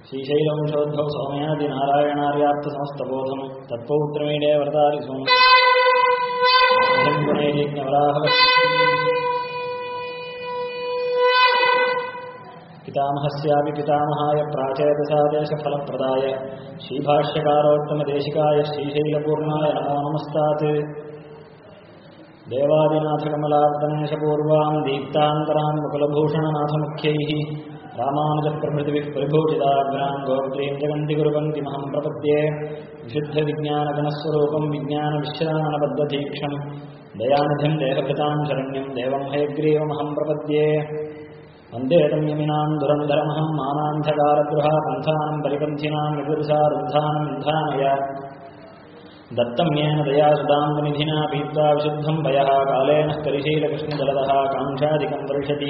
श्रीशैलवंशोद्भव सौम्यादि नारायणार्याप्त समस्तबोधम तत्पौत्रमीडे वरदारि सोम गुणैर्यज्ञवराह पितामहस्यापि पितामहाय प्राचेतसादेशफलप्रदाय श्रीभाष्यकारोत्तमदेशिकाय श्रीशैलपूर्णाय नमो नमस्तात् देवादिनाथकमलार्दनेशपूर्वाम् दीप्तान्तराम् मुकुलभूषणनाथमुख्यैः रामानुजप्रभृतिभिः परिभूषिताग्राम् गोत्रीम् जगन्ति गुरुपङ्क्तिमहम् प्रपद्ये विशुद्धविज्ञानगणस्वरूपम् विज्ञानविश्रानबद्धदीक्षम् दयानिधिम् देहभृताम् शरण्यम् देवम् हयग्रीवमहम् प्रपद्ये वन्दे तं यमिनाम् धुरन्धरमहम् मानान्धकारगृहा पन्थानम् परिपन्थिनाम् निर्दुषारुद्धानम् निधानय दत्तं येन दया सुदाम्बनिधिना पीत्वा विशुद्धं पयः कालेन स्तरिशीलकृष्णजलदः काङ्क्षादिकं वर्षति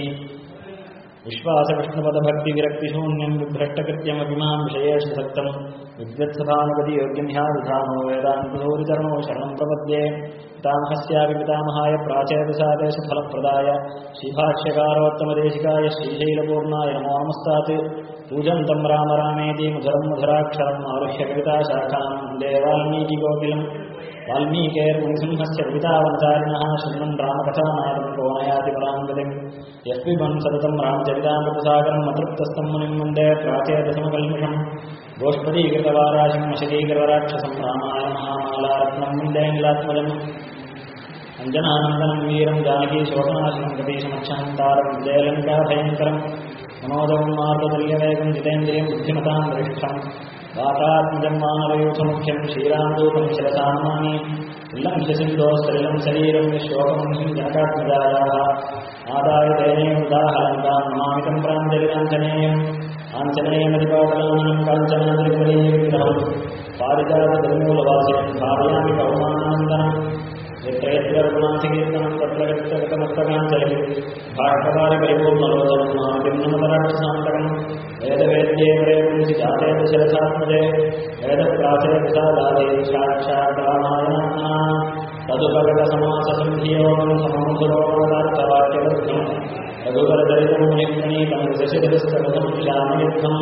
विश्वासकृष्णपदभक्तिविरक्तिशून्यं विभ्रष्टकृत्यमपि मां विषयेषु सक्तं विद्वत्सभानुपतियोग्यं ह्याविधानो वेदान्तसूरिचरणो शरणं प्रपद्ये पितामहस्यापि पितामहाय प्राचेतसादेशफलप्रदाय श्रीभाष्यकारोत्तमदेशिकाय श्रीशैलपूर्णाय नमो नमस्तात् पूजन्तं राम रामेति मधुरं मधुराक्षरम् आरुह्य कविताशाखां वन्दे वाल्मीकिकोकिलम् वाल्मीकेर्मुनिसिंहस्य कवितावन्तारिणः शृण्वन् रामकथानादं कोणयाति पराङ्गतिम् यस्पिबन् सततं रामचरितामृतसागरम् अतृप्तस्थं मुनिं वन्दे प्राचेतसमकल्मिषम् गोष्पदीकृतवाराशिं मशदीकृतराक्षसं रामाय महामालारत्नं वन्दे नीलात्मजम् अञ्जनानन्दनं वीरं जानकी शोकनाशनं कपीशमक्षहन्तारं विजयलङ्काभयङ्करम् मनोदवं मार्गतुल्यवेगं जितेन्द्रियं बुद्धिमतां वरिष्ठम् वातात्मजं मानवयूथमुख्यं श्रीरामदूतं शिरसामानि इल्लं शसिन्दो सलिलं शरीरं विश्वोकं जनकात्मजायाः आदाय तेनेव उदाहरन्तां नमामितं प्राञ्जलिराञ्जनेयम् आञ्जनेयमधिपाटलानं काञ्चनाद्रिपुरीविग्रहम् पारिजातनिर्मूलवासिनं भावयामि पवमानन्दनम् यत्र यत्र रघुनाथकीर्तनं तत्र यत्रगतमस्तकाञ्जलिः भाष्यकारिपरिपूर्णलोचनं मामिन्नमतराक्षसान्तकम् वेदवेद्ये प्रेमुंसि जातेन शिरसात्मजे वेदप्राचेतसादादे साक्षात् रामायणात्मना तदुपगतसमाससन्धियोगं सममुसुरोपदार्थवाक्यबद्धम् रघुवरचरितं मुनिप्रणीतं शशिरस्तमुखं श्यामयुद्धम्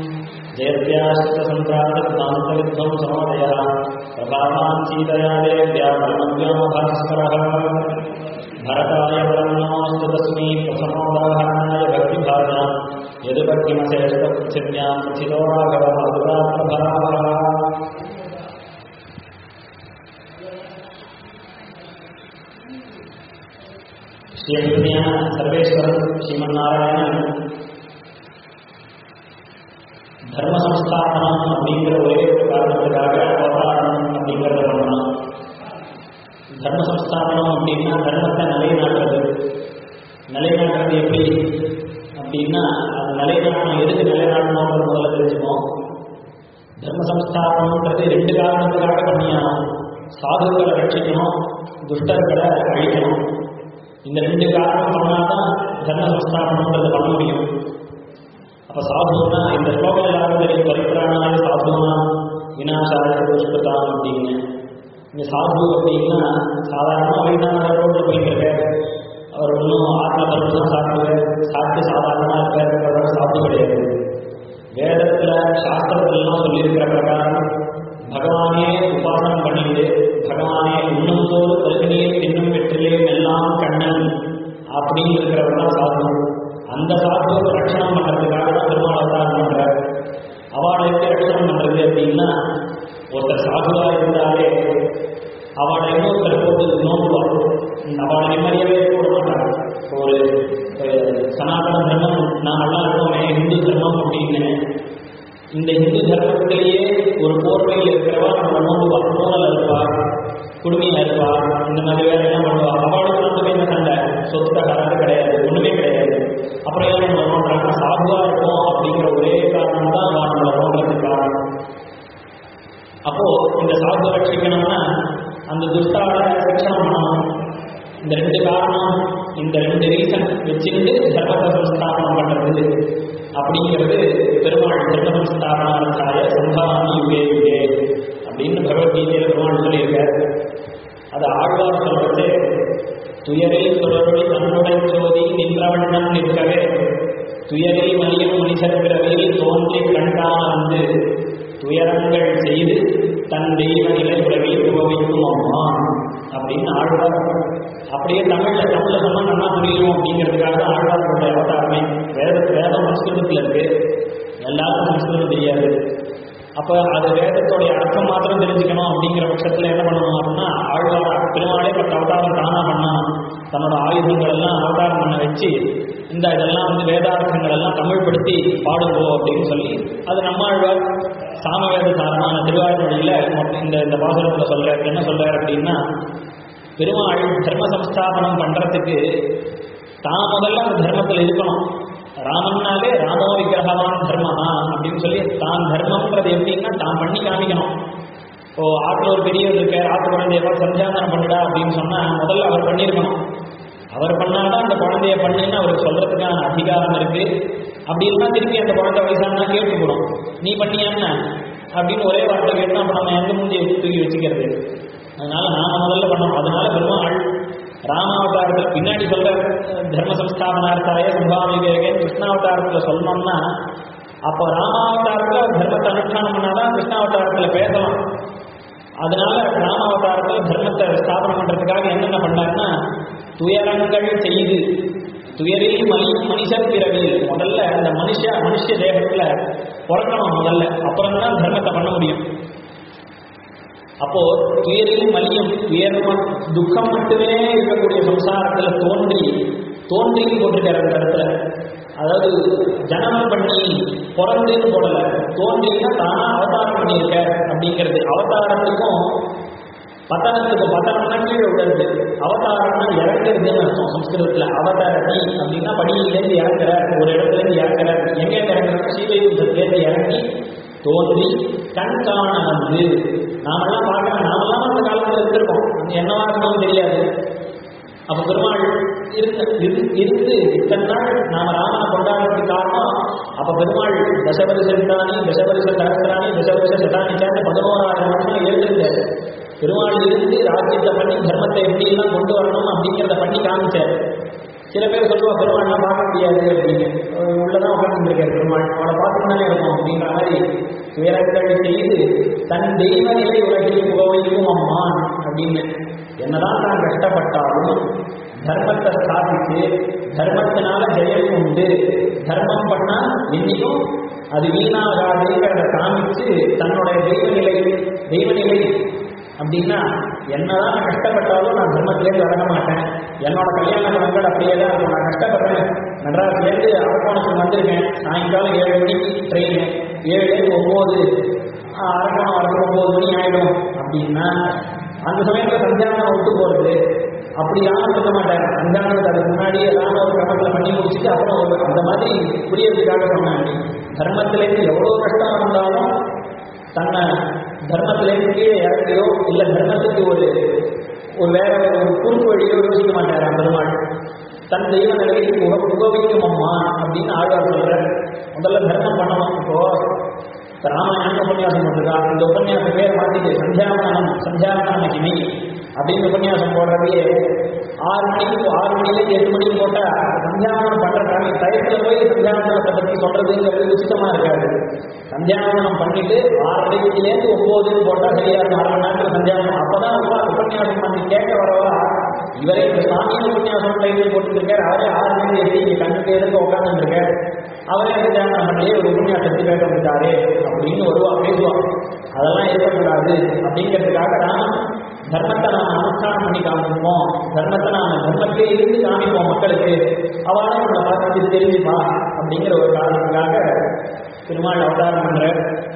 जयत्याश्रितसन्त्रासक्तान्तविद्धं समोदयः प्रभावान् सीतया देव्या परमव्योमभास्करः भरताय परं नमोऽस्तु तस्मै प्रथमोदाहरणाय भक्तिभाजा यदुभक्तिमशेषपृथिव्यां प्रथितो राघवः मधुराप्रभावः ஸ்ரீமதியான சர்வேஸ்வரன் ஸ்ரீமன்னாராயணன் தர்ம சம்ஸ்தாபனம் அப்படிங்கிற ஒரே ஒரு காரணத்துக்காக அவதாரணம் அப்படிங்கிறத பண்ணலாம் தர்ம சம்ஸ்தாபனம் அப்படின்னா தர்மத்தை நிலைநாட்டுறது நிலைநாட்டுறது எப்படி அப்படின்னா அது நிலைநாட்டணும் எதுக்கு நிலைநாட்டணும் முதல்ல தெரிஞ்சுப்போம் தர்ம சம்ஸ்தாபனம்ன்றது ரெண்டு காரணத்துக்காக பண்ணியாகணும் சாதுக்களை ரட்சிக்கணும் துஷ்டர்களை அழிக்கணும் இந்த ரெண்டு காரணம் பண்ணாதான் தர்ம சம்ஸ்தாபனம்ன்றது பண்ண முடியும் அப்ப சாதுனா இந்த ஸ்லோகம் எல்லாரும் தெரியும் பரிபிராணாய சாதுனா வினாசாய துஷ்பதாம் அப்படின்னு இந்த சாது அப்படின்னா சாதாரணமாக வைதான ரோட்ல போயிட்டு அவர் ஒன்றும் ஆத்ம தர்மம் தான் சாப்பிடுவார் சாப்பிட்டு சாதாரணமாக இருப்பார் சாப்பிட்டு கிடையாது வேதத்துல சாஸ்திரத்திலாம் சொல்லியிருக்கிற பிரகாரம் பகவானே உபாசனம் பண்ணிட்டு பகவானே உண்ணும் போது பருகினியும் தின்னும் வெற்றிலையும் எல்லாம் கண்ணன் அப்படின்னு இருக்கிறவர் தான் சாது அந்த சாத்துவத்தை ரட்சணம் பண்றதுக்காக தான் பெருமாள் அவதாரம் பண்றார் அவளை எப்படி ரட்சணம் பண்றது அப்படின்னா ஒருத்தர் சாதுவா இருந்தாலே அவளை இன்னொருத்தர் போட்டு நோக்குவார் அவளை நிம்மதியாவே போட மாட்டாங்க ஒரு சனாதன தர்மம் நாமெல்லாம் இருக்கோமே இந்து தர்மம் அப்படின்னு இந்த இந்து தர்மத்திலேயே ஒரு போர்வையில் இருக்கிறவா நம்ம நோக்குவா நோனல் இருப்பா குடுமையா இருப்பா இந்த மாதிரி வேலை எல்லாம் பண்ணுவா அவளுக்கு நமக்கு என்ன சண்டை சொத்து தகராறு கிடையாது ஒண்ணுமே கிடையாது அப்புறம் ஏன் நம்ம நோண்டுறாங்க சாதுவா இருக்கும் அப்படிங்கிற ஒரே காரணம் தான் நம்மளை நோண்டுறதுக்கு காரணம் அப்போ இந்த சாதுவை ரட்சிக்கணும்னா அந்த துஷ்டால ரட்சணம் பண்ணணும் இந்த ரெண்டு காரணம் இந்த ரெண்டு ரீசன் வச்சுக்கிட்டு தர்மத்தை சம்ஸ்தாபனம் பண்றது அப்படிங்கிறது பெருமாள் தர்ம சம்ஸ்தாபனார்த்தாய சம்பாவனி யுகே யுகே அப்படின்னு பகவத்கீதையில பெருமாள் சொல்லியிருக்காரு அது ஆழ்வார் சொல்றது துயரில் தொடர்படி தன்னுடன் சோதி நின்றவண்ணம் நிற்கவே துயரில் மலியும் மனிதர் பிறவியில் தோன்றி கண்டான வந்து துயரங்கள் செய்து தன் தெய்வ நிலை உலகில் உபவிக்கும் அம்மா அப்படின்னு ஆழ்வார் அப்படியே தமிழ்ல தமிழ்ல சொன்னா நல்லா புரியும் அப்படிங்கிறதுக்காக தான் ஆழ்வார்களுடைய அவதாரமே வேத வேதம் சம்ஸ்கிருதத்தில் இருக்கு எல்லாருக்கும் சம்ஸ்கிருதம் தெரியாது அப்ப அது வேதத்தோடைய அர்த்தம் மாத்திரம் தெரிஞ்சுக்கணும் அப்படிங்கிற பட்சத்துல என்ன பண்ணணும் அப்படின்னா ஆழ்வார் பெருமாளே பத்து அவதாரம் தானா பண்ணணும் தன்னோட ஆயுதங்கள் எல்லாம் அவதாரம் பண்ண வச்சு இந்த இதெல்லாம் வந்து வேதார்த்தங்கள் எல்லாம் தமிழ்படுத்தி பாடுங்கோ அப்படின்னு சொல்லி அது நம்மாழ்வார் சாமவேத சாரமான திருவாரூரில் இந்த இந்த பாசுரத்தில் சொல்றாரு என்ன சொல்றாரு அப்படின்னா பெருமாள் தர்ம சம்ஸ்தாபனம் பண்றதுக்கு தான் முதல்ல அந்த தர்மத்தில் இருக்கணும் ராமன்னாலே ராமோ விக்கிரகவான் தர்மமா அப்படின்னு சொல்லி தான் தர்மம்ன்றது எப்படின்னா தான் பண்ணி காமிக்கணும் இப்போ ஆட்டில் ஒரு பெரியவர் இருக்கார் ஆட்டு குழந்தைய பார்த்து சந்தியாந்தனம் பண்ணுடா அப்படின்னு சொன்னா முதல்ல அவர் பண்ணியிருக்கணும் அவர் பண்ணாதான் அந்த குழந்தைய பண்ணுன்னு அவருக்கு சொல்றதுக்கான அதிகாரம் இருக்கு அப்படி இருந்தா திருப்பி அந்த குழந்தை வயசானா கேட்டு போடும் நீ பண்ணியான்னு அப்படின்னு ஒரே வார்த்தை கேட்டா அப்ப நம்ம எந்த மூஞ்சியை தூக்கி வச்சுக்கிறது அதனால நாம முதல்ல பண்ணணும் அதனால பெருமாள் ராமாவதாரத்தில் பின்னாடி சொல்ற தர்ம சம்ஸ்தாபனார்த்தாய சம்பாவிகேகன் கிருஷ்ணாவதாரத்தில் சொல்லணும்னா அப்போ ராமாவதாரத்தில் தர்மத்தை அனுஷ்டானம் பண்ணாதான் கிருஷ்ணாவதாரத்தில் பேசலாம் அதனால ராமாவதாரத்தில் தர்மத்தை ஸ்தாபனம் பண்றதுக்காக என்னென்ன பண்ணாருன்னா துயரங்கள் செய்து துயரில் மலியும் மனுஷன் பிறவியில் முதல்ல இந்த மனுஷ மனுஷ தேகத்துல பிறக்கணும் முதல்ல அப்புறம் தான் தர்மத்தை பண்ண முடியும் அப்போ துயரில் மலியும் துயர் துக்கம் மட்டுமே இருக்கக்கூடிய சம்சாரத்துல தோன்றி தோன்றின்னு போட்டிருக்காரு அந்த இடத்துல அதாவது ஜனனம் பண்ணி பிறந்துன்னு போடல தோன்றின்னா தானா அவதாரம் பண்ணியிருக்க அப்படிங்கிறது அவதாரத்துக்கும் பத்தனத்துக்கு பத்தனம்னா கீழே விடுறது அவதாரம்னா இறங்குறதுன்னு அர்த்தம் சம்ஸ்கிருதத்துல அவதாரணி அப்படின்னா படியிலேருந்து இறங்குற ஒரு இடத்துல இருந்து இறங்குற எங்க இறங்குறா ஸ்ரீவைகுண்டத்திலேருந்து இறங்கி தோன்றி கண் காண வந்து நாமெல்லாம் பார்க்கலாம் நாமெல்லாம் அந்த காலத்துல இருந்திருக்கோம் என்னவா இருந்தாலும் தெரியாது அப்ப பெருமாள் இருந்த இரு- இருந்து இத்தனை நாள் நாம ராமனை கொண்டாடுறதுக்கு காரணம் அப்ப பெருமாள் தசவரிச இருந்தானி தசவரிச சகசிராணி தசவரிச சதானிச்சான்னு பதினோராயிரம் வருஷம் எழுந்திருந்தார் பெருமாள் இருந்து ராஜ்யத்தை பண்ணி தர்மத்தை எப்படி எல்லாம் கொண்டு வரணும் அப்படிங்கிறத பண்ணி காமிச்சார் சில பேர் சொல்லுவா பெருமாள்லாம் பார்க்க முடியாது அப்படின்னு அவர் உள்ளதான் உட்காந்துருக்காரு பெருமாள் அவளை பார்த்துட்டு தானே இருக்கும் அப்படின்ற மாதிரி துயரங்கள் செய்து தன் தெய்வ நிலை உலகில் புகவைக்கும் அம்மா அப்படின்னு என்னதான் நான் கஷ்டப்பட்டாலும் தர்மத்தை ஸ்தாபித்து தர்மத்தினால ஜெயம் உண்டு தர்மம் பண்ணா இன்னைக்கும் அது வீணாகாதுங்கிறத காமிச்சு தன்னுடைய தெய்வநிலை தெய்வநிலை அப்படின்னா என்னதான் நான் கஷ்டப்பட்டாலும் நான் தர்மத்திலேருந்து விலக மாட்டேன் என்னோட கல்யாண குணங்கள் அப்படியே தான் இருக்கும் நான் கஷ்டப்படுறேன் மெட்ராஸ்லேருந்து அரக்கோணத்துக்கு வந்திருக்கேன் சாயங்காலம் ஏழு மணிக்கு ட்ரெயின் ஏழுலேருந்து ஒம்பது அரக்கோணம் வரக்கு ஒம்பது மணி ஆயிடும் அப்படின்னா அந்த சமயத்தில் சந்தியானம் விட்டு போகிறது அப்படி யாரும் இருக்க மாட்டாங்க சந்தியானத்துக்கு அதுக்கு முன்னாடி ஏதாவது ஒரு கிரமத்தில் பண்ணி முடிச்சுட்டு அப்புறம் ஒரு அந்த மாதிரி புரியறதுக்காக சொன்னாங்க தர்மத்திலேருந்து எவ்வளோ கஷ்டம் வந்தாலும் தன்னை தர்மத்திலேருந்து கீழே இறங்கியோ இல்லை தர்மத்துக்கு ஒரு ஒரு வேற ஒரு குறுக்கு வழியோ யோசிக்க மாட்டார் பெருமாள் தன் தெய்வ நிலையை உக உபவிக்கும் அம்மா அப்படின்னு ஆழ்வார் சொல்ற முதல்ல தர்மம் பண்ணணும் இப்போ இப்ப ராமாயணம் உபன்யாசம் போட்டிருக்கா இந்த உபன்யாசம் பேர் மாத்திட்டு சந்தியாவனம் சந்தியாவன மகிமை அப்படின்னு உபன்யாசம் போடுறதே ஆறு மணிக்கு ஆறு மணிலேருந்து எட்டு மணிக்கு போட்டா சந்தியாவனம் பண்றதுக்காக டயத்துல போய் சந்தியாவனத்தை பத்தி சொல்றதுங்கிறது உச்சிதமா இருக்காது சந்தியாவனம் பண்ணிட்டு ஆறரைக்குலேருந்து ஒன்பதுன்னு போட்டா சரியா இருக்கும் அரை மணி நேரத்துல சந்தியாவனம் அப்பதான் உப- உபன்யாசம் பண்ணி கேட்க வரவா இவரே இந்த சாமியின் உபன்யாசம் டைம்ல போட்டுருக்காரு அவரே ஆறு மணி எட்டு இங்க கண்ணுக்கு எதிர்க்க உட்காந்துருக்காரு அவரே சந்தியாவனம் பண்ணி ஒரு உபன்யாசத்தை கேட்க வந்துட்டாரு அப்படின்னு வருவா பேசுவா அதெல்லாம் இருக்கக்கூடாது அப்படிங்கிறதுக்காக தான் தர்மத்தை நாம் அனுஷ்டானம் பண்ணி காமிப்போம் தர்மத்தை நாம் தர்மத்திலே இருந்து காமிப்போம் மக்களுக்கு அவளை நம்மளை பார்த்து இது தெரிஞ்சுப்பா அப்படிங்கிற ஒரு காரணத்துக்காக பெருமாள் அவதாரம் பண்ற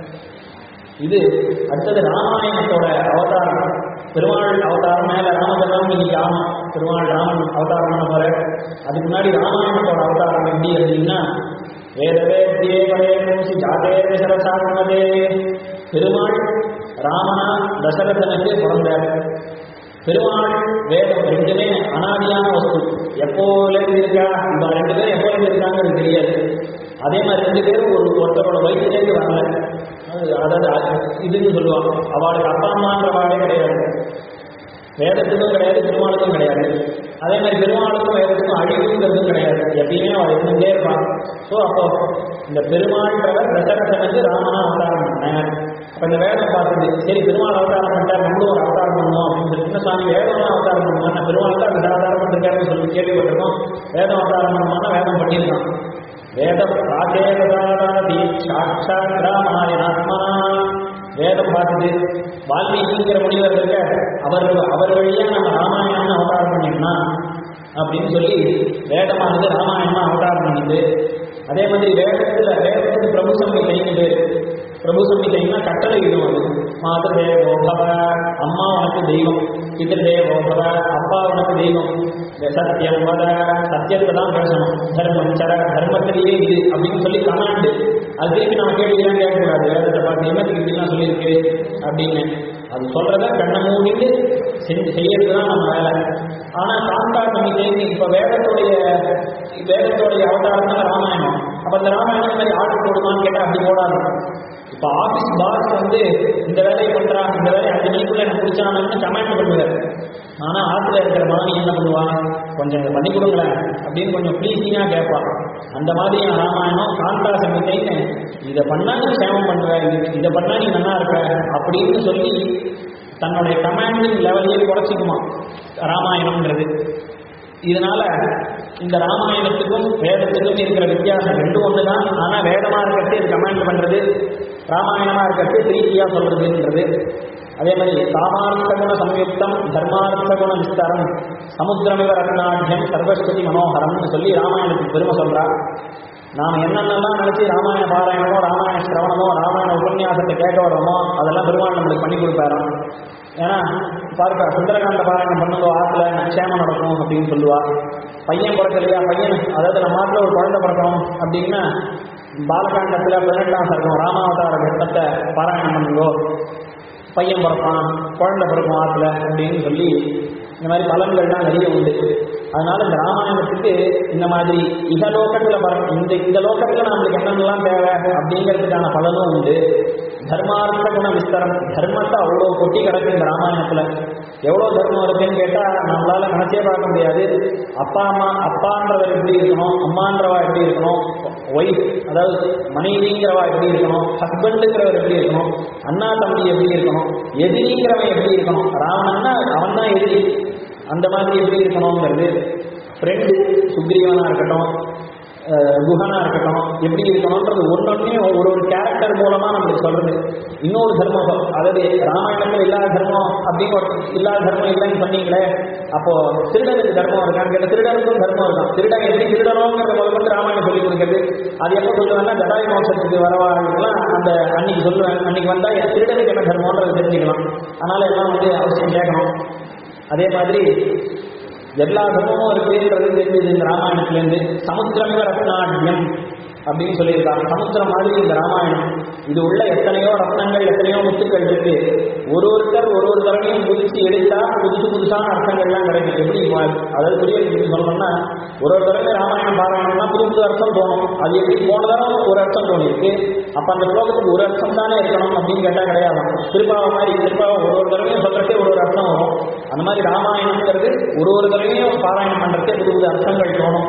இது அடுத்தது ராமாயணத்தோட அவதாரம் பெருமாள் அவதாரம் மேல ராமஜனம் இன்னைக்கு ஆகும் பெருமாள் ராமன் அவதாரம் பண்ண போற அதுக்கு முன்னாடி ராமாயணத்தோட அவதாரம் எப்படி அப்படின்னா வேதவேத்தியே வயசி ஜாதே தசரசாத்மதே பெருமாள் ராமனா தசரதனுக்கு பிறந்தார் பெருமாள் வேதம் ரெண்டுமே அனாதியான வஸ்து எப்போலேருந்து இருக்கா இவங்க ரெண்டு பேரும் எப்போலேருந்து இருக்காங்கிறது தெரியாது அதே மாதிரி ரெண்டு பேரும் ஒரு ஒருத்தரோட வயிற்றுலேருந்து வரல அது- அதாவது அது- இதுன்னு சொல்லுவாங்க அவளுக்கு அப்பா அம்மான்ற வாழே கிடையாது வேதத்துக்கும் கிடையாது பெருமாளுக்கும் கிடையாது அதே மாதிரி பெருமாளுக்கும் வேதத்துக்கும் அழிவுங்கிறதும் கிடையாது எப்பயுமே அவள் இருந்துட்டே இருப்பான் ஸோ அப்போ இந்த பெருமாள்ன்றவர் தசரதன் வந்து ராமனா அவதாரம் பண்ணேன் அப்போ இந்த வேதம் பார்த்தது சரி பெருமாள் அவதாரம் பண்ணிட்டார் நம்மளும் ஒரு அவதாரம் பண்ணணும் அப்படின்னு சொல்லி சின்னசாமி வேதம் அவதாரம் பண்ணுவோம் நான் பெருமாள் தான் அந்த அவதாரம் பண்ணிருக்காருன்னு சொல்லி கேள்விப்பட்டிருக்கோம் வேதம் அவதாரம் பண்ணணும்னா வேதம் பண்ணியிருக்கான் வேத பிராச்சேதாதி சாட்சாத் ராமாயணாத்மா வேதம் பார்த்துட்டு வால்மீகிங்கிற முனிவர் இருக்க அவர் அவர் வழியா நம்ம ராமாயணம்னு அவதாரம் பண்ணிடனா அப்படின்னு சொல்லி வேதமானது ராமாயணமா அவதாரம் பண்ணிது அதே மாதிரி வேதத்துல வேதத்துக்கு பிரபு சம்மிதைன்னு பேர் பிரபு சம்மிதைன்னா கட்டளை இடும் அது மாததேவோ பவ அம்மா உனக்கு தெய்வம் பிதர்தேவோ பவ அப்பா உனக்கு தெய்வம் சத்தியம் வத சத்தியத்தை தான் பேசணும் தர்மம் சர தர்மத்திலேயே இது அப்படின்னு சொல்லி கமாண்டு அது திருப்பி நம்ம கேள்வியெல்லாம் கேட்கக்கூடாது வேதத்தை பார்த்து என்னத்துக்கு இப்படிலாம் சொல்லியிருக்கு அப்படின்னு அது சொல்றத கண்ணை மூடிட்டு செஞ்சு செய்யறது தான் நம்ம வேலை ஆனா காந்தா சமிதைன்னு இப்ப வேதத்துடைய வேதத்துடைய அவதாரம் தான் ராமாயணம் அப்ப அந்த ராமாயணம் மாதிரி ஆர்டர் போடுமான்னு கேட்டா அப்படி போடாது இப்ப ஆபீஸ் பாஸ் வந்து இந்த வேலையை பண்றா இந்த வேலையை அஞ்சு மணிக்குள்ள எனக்கு பிடிச்சானு கமெண்ட் பண்ணுவார் ஆனா ஆத்துல இருக்கிற மாணி என்ன பண்ணுவான் கொஞ்சம் இதை பண்ணி கொடுங்களேன் அப்படின்னு கொஞ்சம் ப்ளீஸிங்கா கேட்பான் அந்த மாதிரி ராமாயணம் காந்தா சமிதைன்னு இதை பண்ணா நீ சேமம் பண்ணுவ இது- இதை பண்ணா நீ நல்லா இருப்ப அப்படின்னு சொல்லி தன்னுடைய கமாண்டிங் லெவலையே குறைச்சிக்குமா ராமாயணம்ன்றது இதனால இந்த ராமாயணத்துக்கும் வேதத்துக்கும் இருக்கிற வித்தியாசம் ரெண்டும் ஒன்று தான் ஆனால் வேதமா இருக்கிறது இது கமெண்ட் பண்றது ராமாயணமா இருக்கிறது பிரீத்தியா சொல்றதுன்றது அதே மாதிரி காமார்த்த குண சம்யுக்தம் தர்மார்த்த குண விஸ்தாரம் சமுத்திரமிவ ரத்னாட்யம் சர்வஸ்வதி மனோகரம்னு சொல்லி ராமாயணத்துக்கு பெருமை சொல்றா நாம என்னென்னலாம் நினைச்சு ராமாயண பாராயணமோ ராமாயண சிரவணமோ ராமாயண உபன்யாசத்தை கேட்க வரோமோ அதெல்லாம் பெருமாள் நம்மளுக்கு பண்ணி கொடுப்பாராம் ஏன்னா பாருப்பா சுந்தரகாண்ட பாராயணம் பண்ணுங்க ஆத்துல நிச்சயமா நடக்கும் அப்படின்னு சொல்லுவா பையன் பிறக்கலையா பையன் அதாவது நம்ம ஆத்துல ஒரு குழந்தை பிறக்கணும் அப்படின்னா பாலகாண்டத்துல பதினெட்டாம் சர்க்கம் ராமாவதார கட்டத்தை பாராயணம் பண்ணுங்கோ பையன் பிறப்பான் குழந்தை பிறக்கும் ஆத்துல அப்படின்னு சொல்லி இந்த மாதிரி பலன்கள்லாம் நிறைய உண்டு அதனால இந்த ராமாயணத்துக்கு இந்த மாதிரி இகலோகத்துல பர இந்த இந்த லோகத்துல நம்மளுக்கு என்னென்னலாம் தேவை அப்படிங்கிறதுக்கான பலனும் உண்டு தர்மார்த்த குண விஸ்தரம் தர்மத்தை அவ்வளோ கொட்டி கிடக்கு இந்த ராமாயணத்துல எவ்வளோ தர்மம் இருக்குன்னு கேட்டா நம்மளால நினைச்சே பார்க்க முடியாது அப்பா அம்மா அப்பான்றவர் எப்படி இருக்கணும் அம்மான்றவா எப்படி இருக்கணும் ஒய்ஃப் அதாவது மனைவிங்கிறவா எப்படி இருக்கணும் ஹஸ்பண்டுங்கிறவர் எப்படி இருக்கணும் அண்ணா தம்பி எப்படி இருக்கணும் எதிரிங்கிறவன் எப்படி இருக்கணும் ராவணன்னா அவன் தான் எதிரி அந்த மாதிரி எப்படி இருக்கணுங்கிறது ஃப்ரெண்டு சுக்ரீவனா இருக்கட்டும் அஹ், குஹனா இருக்கட்டும் எப்படி இருக்கணும்ன்றது ஒன்னொன்னையும் ஒரு ஒரு கேரக்டர் மூலமா நம்மளுக்கு சொல்றது இன்னொரு தர்மம் அதாவது ராமாயணத்துல இல்லாத தர்மம் அப்படின்னு ஒரு இல்லாத தர்மம் இல்லைன்னு சொன்னீங்களே அப்போ திருடனுக்கு தர்மம் இருக்கான்னு கேட்ட திருடனுக்கும் தர்மம் இருக்கான் திருடன் எப்படி திருடணுங்கிறத முதல் கொண்டு ராமாயணம் சொல்லி கொடுக்குறது அது எப்போ சொல்லுவேன்னா ஜடாய் மோசத்துக்கு வரவாங்கலாம் அந்த அன்னைக்கு சொல்லுவேன் அன்னைக்கு வந்தா என் திருடனுக்கு என்ன தர்மம்ன்றது தெரிஞ்சுக்கலாம் அதனால எல்லாம் வந்து அவசியம் கேட்கணும் அதே மாதிரி எல்லா தர்மமும் இருக்குன்றது தெரிஞ்சது இந்த ராமாயணத்திலேருந்து சமுத்திரமிவ ரத்னாட்யம் அப்படின்னு சொல்லியிருக்காங்க சமுத்திரம் மாதிரி இந்த ராமாயணம் இது உள்ள எத்தனையோ ரத்னங்கள் எத்தனையோ முத்துக்கள் இருக்கு ஒரு ஒருத்தர் ஒரு ஒரு தடவையும் புதுச்சு எடுத்தா புதுசு புதுசான அர்த்தங்கள்லாம் கிடைக்கும் எப்படி மா- அதாவது புரிய சொல்லணும்னா ஒரு ஒரு தடவை ராமாயணம் பாராயணம்னா புது புது அர்த்தம் தோணும் அது எப்படி போன தடவை ஒரு அர்த்தம் தோணிருக்கு அப்ப அந்த ஸ்லோகத்துக்கு ஒரு அர்த்தம் தானே இருக்கணும் அப்படின்னு கேட்டா கிடையாது திருப்பாவை மாதிரி திருப்பாவை ஒரு ஒரு தடவையும் சொல்றதே ஒரு ஒரு அர்த்தம் வரும் அந்த மாதிரி ராமாயணம்ங்கிறது ஒரு ஒரு தடவையும் பாராயணம் பண்றதே புது புது அர்த்தங்கள் தோணும்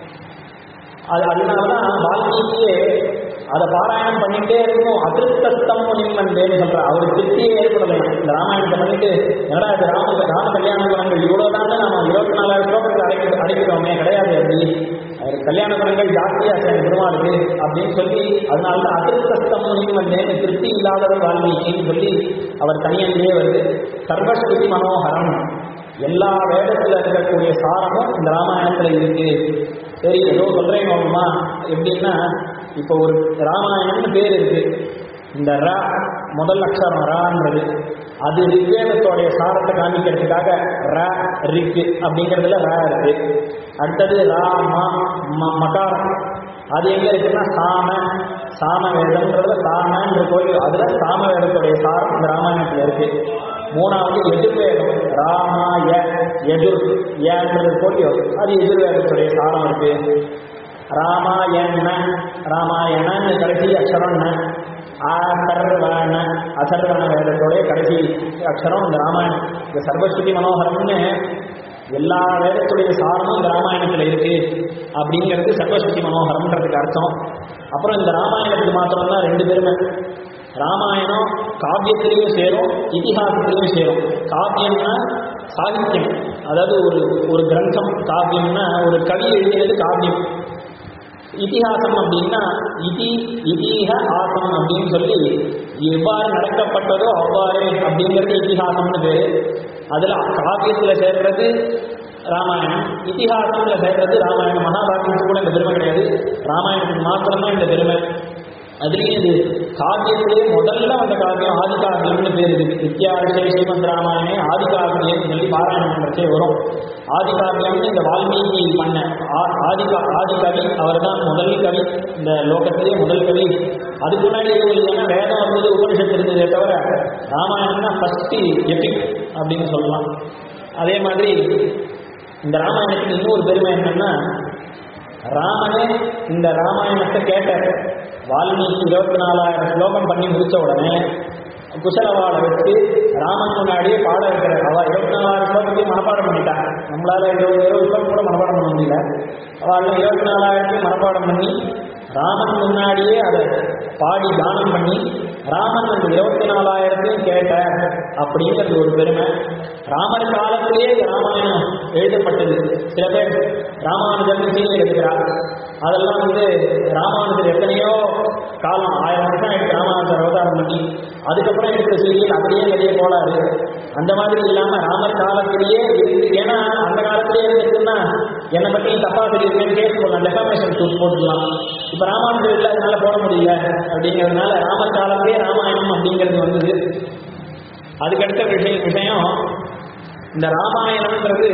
அது அதனாலதான் வால்மீகியே அதை பாராயணம் பண்ணிட்டே இருக்கும் அதிருப்தஸ்தம் நிம்மந்தேன்னு சொல்ற அவர் திருப்தியே ஏற்படலை இந்த ராமாயணத்தை பண்ணிட்டு என்னடா இது ராம ராம கல்யாண குணங்கள் இவ்வளவுதான் நம்ம இருபத்தி நாலாயிரம் ஸ்லோகத்தில் அடைக்க அடைக்கிறோமே கிடையாது அப்படி அவர் கல்யாண குணங்கள் ஜாஸ்தியா சார் பெருமாளுக்கு அப்படின்னு சொல்லி அதனால தான் அதிருப்தஸ்தம் நிம்மந்தேன்னு திருப்தி இல்லாதவர் வால்மீகின்னு சொல்லி அவர் தனியன்லேயே வருது சர்வஸ்ருதி மனோகரம் எல்லா வேதத்துல இருக்கக்கூடிய சாரமும் இந்த ராமாயணத்துல இருக்கு சரி ஏதோ சொல்றேன் நோக்குமா எப்படின்னா இப்போ ஒரு ராமாயணம்னு பேர் இருக்கு இந்த ர முதல் அக்ஷரம் ரான்றது அது ரிக்வேதத்தோடைய சாரத்தை காமிக்கிறதுக்காக ர ரிக் அப்படிங்கிறதுல ர இருக்கு அடுத்தது ரா ம ம- மகாரம் அது எங்க இருக்குன்னா சாம சாம வேதம்ன்றதுல சாமன்ற கோயில் அதுல சாம வேதத்துடைய சாரம் இந்த ராமாயணத்துல இருக்கு மூணாவது எதிர்வேதம் ராமாய எதிர் ஏன்றது கோயில் அது எதிர்வேதத்துடைய சாரம் இருக்கு ராமாயண ராமாயணன்னு கடைசி அக்ஷரம் ந. ஆதர்வண அதர்வண வேதத்தோடைய கடைசி அக்ஷரம் இந்த ராமாயணம் இந்த சர்வஸ்ருதி மனோகரம்னு எல்லா வேதத்துடைய சாரமும் இந்த ராமாயணத்தில் இருக்கு அப்படிங்கிறது சர்வஸ்ருதி மனோகரம்ன்றதுக்கு அர்த்தம் அப்புறம் இந்த ராமாயணத்துக்கு மாத்திரம்தான் ரெண்டு பெருமை ராமாயணம் காவியத்திலையும் சேரும் இதிகாசத்திலையும் சேரும் காவியம்னா சாகித்யம் அதாவது ஒரு ஒரு கிரந்தம் காவியம்னா ஒரு கவி எழுதியது காவியம் இதிகாசம் அப்படின்னா இதி இதீக ஆசம் அப்படின்னு சொல்லி எவ்வாறு நடக்கப்பட்டதோ அவ்வாறு அப்படிங்கிறது இதிகாசம்னு பேரு அதுல காவியத்துல சேர்றது ராமாயணம் இதிகாசம்ல சேர்றது ராமாயணம் மகாபாரதத்துக்கு கூட இந்த பெருமை கிடையாது ராமாயணத்துக்கு மாத்திரம்தான் இந்த பெருமை அதுலேயும் இது காவியத்திலே முதல்ல வந்த காவியம் ஆதி காவியம்னு பேர் இருக்கு வித்யாரிஷை ஸ்ரீமந்த் ராமாயணே ஆதி காவியம் சொல்லி பாராயணம் பண்றதே வரும் ஆதி காவியம்னு இந்த வால்மீகி பண்ண ஆ- ஆதி கா- ஆதி கவி அவர் தான் முதல் கவி இந்த லோகத்திலே முதல் கவி அதுக்கு முன்னாடி எதுவும் இல்லைன்னா வேதம் வந்தது உபனிஷத்து இருந்ததே தவிர ராமாயணம் தான் ஃபர்ஸ்ட் எபிக் அப்படின்னு சொல்லலாம் அதே மாதிரி இந்த ராமாயணத்துக்கு இன்னொரு பெருமை என்னன்னா ராமனே இந்த ராமாயணத்தை கேட்டார் வால்மீகி இருபத்தி நாலாயிரம் ஸ்லோகம் பண்ணி முடிச்ச உடனே குசலவாளை வச்சு ராமன் முன்னாடியே பாட வைக்கிறார் அவ இருபத்தி நாலாயிரம் ஸ்லோகத்தையும் மனப்பாடம் பண்ணிட்டான் நம்மளால இருபது இருபது ஸ்லோகம் கூட மனப்பாடம் பண்ண முடியல அவள் இருபத்தி நாலாயிரத்தையும் மனப்பாடம் பண்ணி ராமன் முன்னாடியே அதை பாடி தானம் பண்ணி ராமன் அந்த இருபத்தி நாலாயிரத்தையும் கேட்ட அப்படிங்கிறது ஒரு பெருமை ராமர் காலத்திலேயே இந்த ராமாயணம் எழுதப்பட்டது சில பேர் ராமானுஜன் சீனியர் இருக்கிறார் அதெல்லாம் வந்து ராமானுஜர் எத்தனையோ காலம் ஆயிரம் வருஷம் ஆயிடுச்சு ராமானுஜர் அவதாரம் பண்ணி அதுக்கப்புறம் இருக்கிற சீரியல் அப்படியே வெளியே போலாது அந்த மாதிரி இல்லாம ராமர் காலத்திலேயே இருந்து ஏன்னா அந்த காலத்திலேயே இருந்துச்சுன்னா என்னை பத்தி தப்பா தெரியுதுன்னு கேஸ் போடலாம் டெஃபமேஷன் சூட் போட்டுடலாம் இப்ப ராமானுஜர் இல்லை அதனால போட முடியல அப்படிங்கிறதுனால ராமர் காலத்திலே ராமாயணம் அப்படிங்கிறது வந்தது அதுக்கடுத்த விஷயம் விஷயம் இந்த ராமாயணம்ன்றது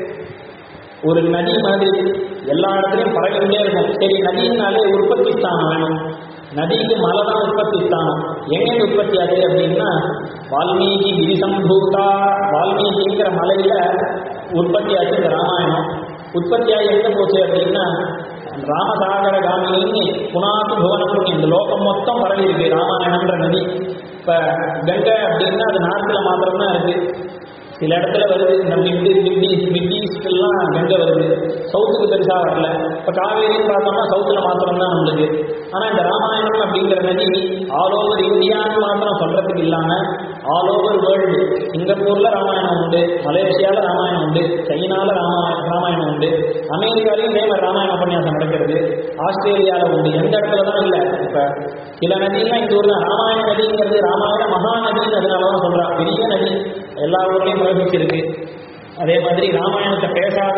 ஒரு நதி மாதிரி எல்லா இடத்துலையும் பறந்துட்டே இருக்கும் சரி நதினாலே உற்பத்தி ஸ்தானம் வேணும் நதிக்கு மலை தான் உற்பத்தி ஸ்தானம் எங்க உற்பத்தி ஆகுது அப்படின்னா வால்மீகி கிரிசம்பூதா வால்மீகிங்கிற மலையில உற்பத்தி ஆச்சு இந்த ராமாயணம் உற்பத்தி ஆகி எங்க போச்சு அப்படின்னா ராமசாகர காமினின்னு புனாத்து புவனத்துக்கு இந்த லோகம் மொத்தம் பரவி இருக்கு ராமாயணம்ன்ற நதி இப்ப கங்கை அப்படின்னா அது நார்த்தில் மாத்திரம்தான் இருக்கு சில இடத்துல வருது இந்த மிட்டு மிட்டி மிட்டீஸ்க்கெல்லாம் கங்கை வருது சவுத்துக்கு பெருசா வரல இப்போ காவேரின்னு பார்த்தோம்னா சவுத்தில் மாத்திரம் தான் நம்மளுக்கு ஆனால் இந்த ராமாயணம் அப்படிங்கிற நதி ஆல் ஓவர் இந்தியான்னு மாத்திரம் சொல்றதுக்கு இல்லாமல் ஆல் ஓவர் வேர்ல்டு சிங்கப்பூர்ல ராமாயணம் உண்டு மலேசியால ராமாயணம் உண்டு சைனால ராமாயணம் ராமாயணம் உண்டு அமெரிக்காலையும் இதே மாதிரி ராமாயண உபன்யாசம் நடக்கிறது ஆஸ்திரேலியால உண்டு எந்த இடத்துல தான் இல்லை இப்போ சில நதியெல்லாம் இந்த ஊர்ல ராமாயண நதிங்கிறது ராமாயண மகாநதின்னு அதனால தான் சொல்றா பெரிய நதி எல்லா ஊர்லயும் பிரவகிச்சிருக்கு அதே மாதிரி ராமாயணத்தை பேசாத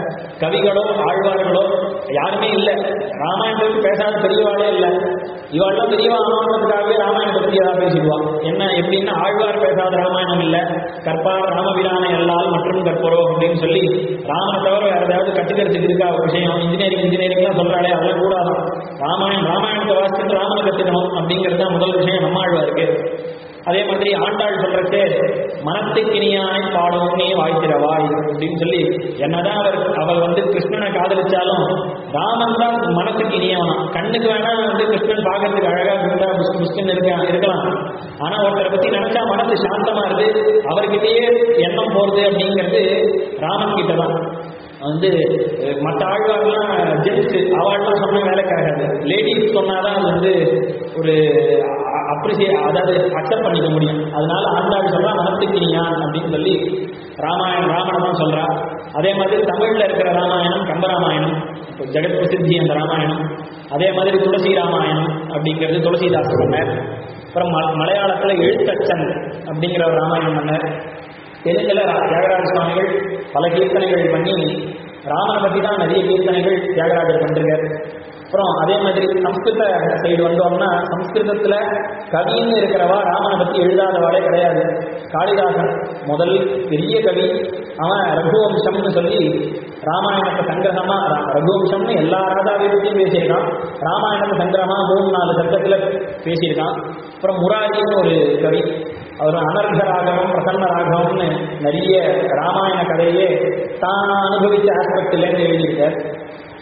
கவிகளோ ஆழ்வார்களோ யாருமே இல்லை ராமாயணத்துக்கு பேசாத பெரியவாளே இல்லை இவாள்லாம் பெரியவா ஆமான்றதுக்காகவே ராமாயணத்தை பற்றி ஏதாவது பேசிடுவான் என்ன எப்படின்னா ஆழ்வார் பேசாத ராமாயணம் இல்லை கற்பார் ராமபிரான எல்லால் மற்றும் கற்பரோ அப்படின்னு சொல்லி ராமனை தவிர வேற ஏதாவது கற்றுக்கிறதுக்கு இருக்கா ஒரு விஷயம் இன்ஜினியரிங் இன்ஜினியரிங்லாம் சொல்றாளே அதெல்லாம் கூடாதான் ராமாயணம் ராமாயணத்தை வாசிச்சுட்டு ராமனை கற்றுக்கணும் அப்படிங்கிறது தான் முதல் விஷயம் நம்ம ஆழ்வாருக்கு அதே மாதிரி ஆண்டாள் சொல்றச்சே மனத்துக்கினியாய் பாடும் நீ வாய்த்திரவாய் அப்படின்னு சொல்லி என்னதான் அவர் அவள் வந்து கிருஷ்ணனை காதலிச்சாலும் ராமன் தான் மனசுக்கு இனியவனா கண்ணுக்கு வேணா வந்து கிருஷ்ணன் பார்க்கறதுக்கு அழகா குண்டா புஷ் புஷ்ன்னு இருக்க இருக்கலாம் ஆனா ஒருத்தரை பத்தி நினைச்சா மனசு சாந்தமா இருக்கு அவர்கிட்டயே எண்ணம் போறது அப்படிங்கிறது ராமன் கிட்ட தான் வந்து மற்ற ஆழ்வார்லாம் ஜென்ஸ் அவார்ட்லாம் சொன்னா வேலைக்காகாது லேடிஸ் சொன்னாதான் அது வந்து ஒரு அப்ரிசியே அதாவது அக்செப்ட் பண்ணிக்க முடியும் அதனால ஆண்டாள் சொல்றா மனத்துக்கினியான் அப்படின்னு சொல்லி ராமாயணம் ராமனை தான் சொல்றா அதே மாதிரி தமிழ்ல இருக்கிற ராமாயணம் கம்பராமாயணம் இப்போ ஜெகத் பிரசித்தி அந்த ராமாயணம் அதே மாதிரி துளசி ராமாயணம் அப்படிங்கிறது துளசிதாஸ் பண்ணார் அப்புறம் ம மலையாளத்துல எழுத்தச்சன் அப்படிங்கிற ஒரு ராமாயணம் பண்ணார் தெலுங்குல ரா- தியாகராஜ சுவாமிகள் பல கீர்த்தனைகள் பண்ணி ராமனை பத்தி தான் நிறைய கீர்த்தனைகள் தியாகராஜர் பண்ணிருக்காரு அப்புறம் அதே மாதிரி சம்ஸ்கிருத சைடு வந்தோம்னா சம்ஸ்கிருதத்துல கவின்னு இருக்கிறவா ராமனை பத்தி எழுதாதவாளே கிடையாது காளிதாசன் முதல் பெரிய கவி அவன் ரகுவம்சம்னு சொல்லி ராமாயணத்தை சங்கிரகமா ரா- ரகுவம்சம்னு எல்லா ராஜாவை பற்றியும் பேசியிருக்கான் ராமாயணத்தை சங்கிரகமா மூணு நாலு சப்தத்துல பேசியிருக்கான் அப்புறம் முராரின்னு ஒரு கவி அவர் அனர்க ராகவம் பிரசன்ன ராகவம்னு நிறைய ராமாயண கதையே தான் அனுபவிச்ச ஆஸ்பெக்ட்லேருந்து எழுதியிருக்கார்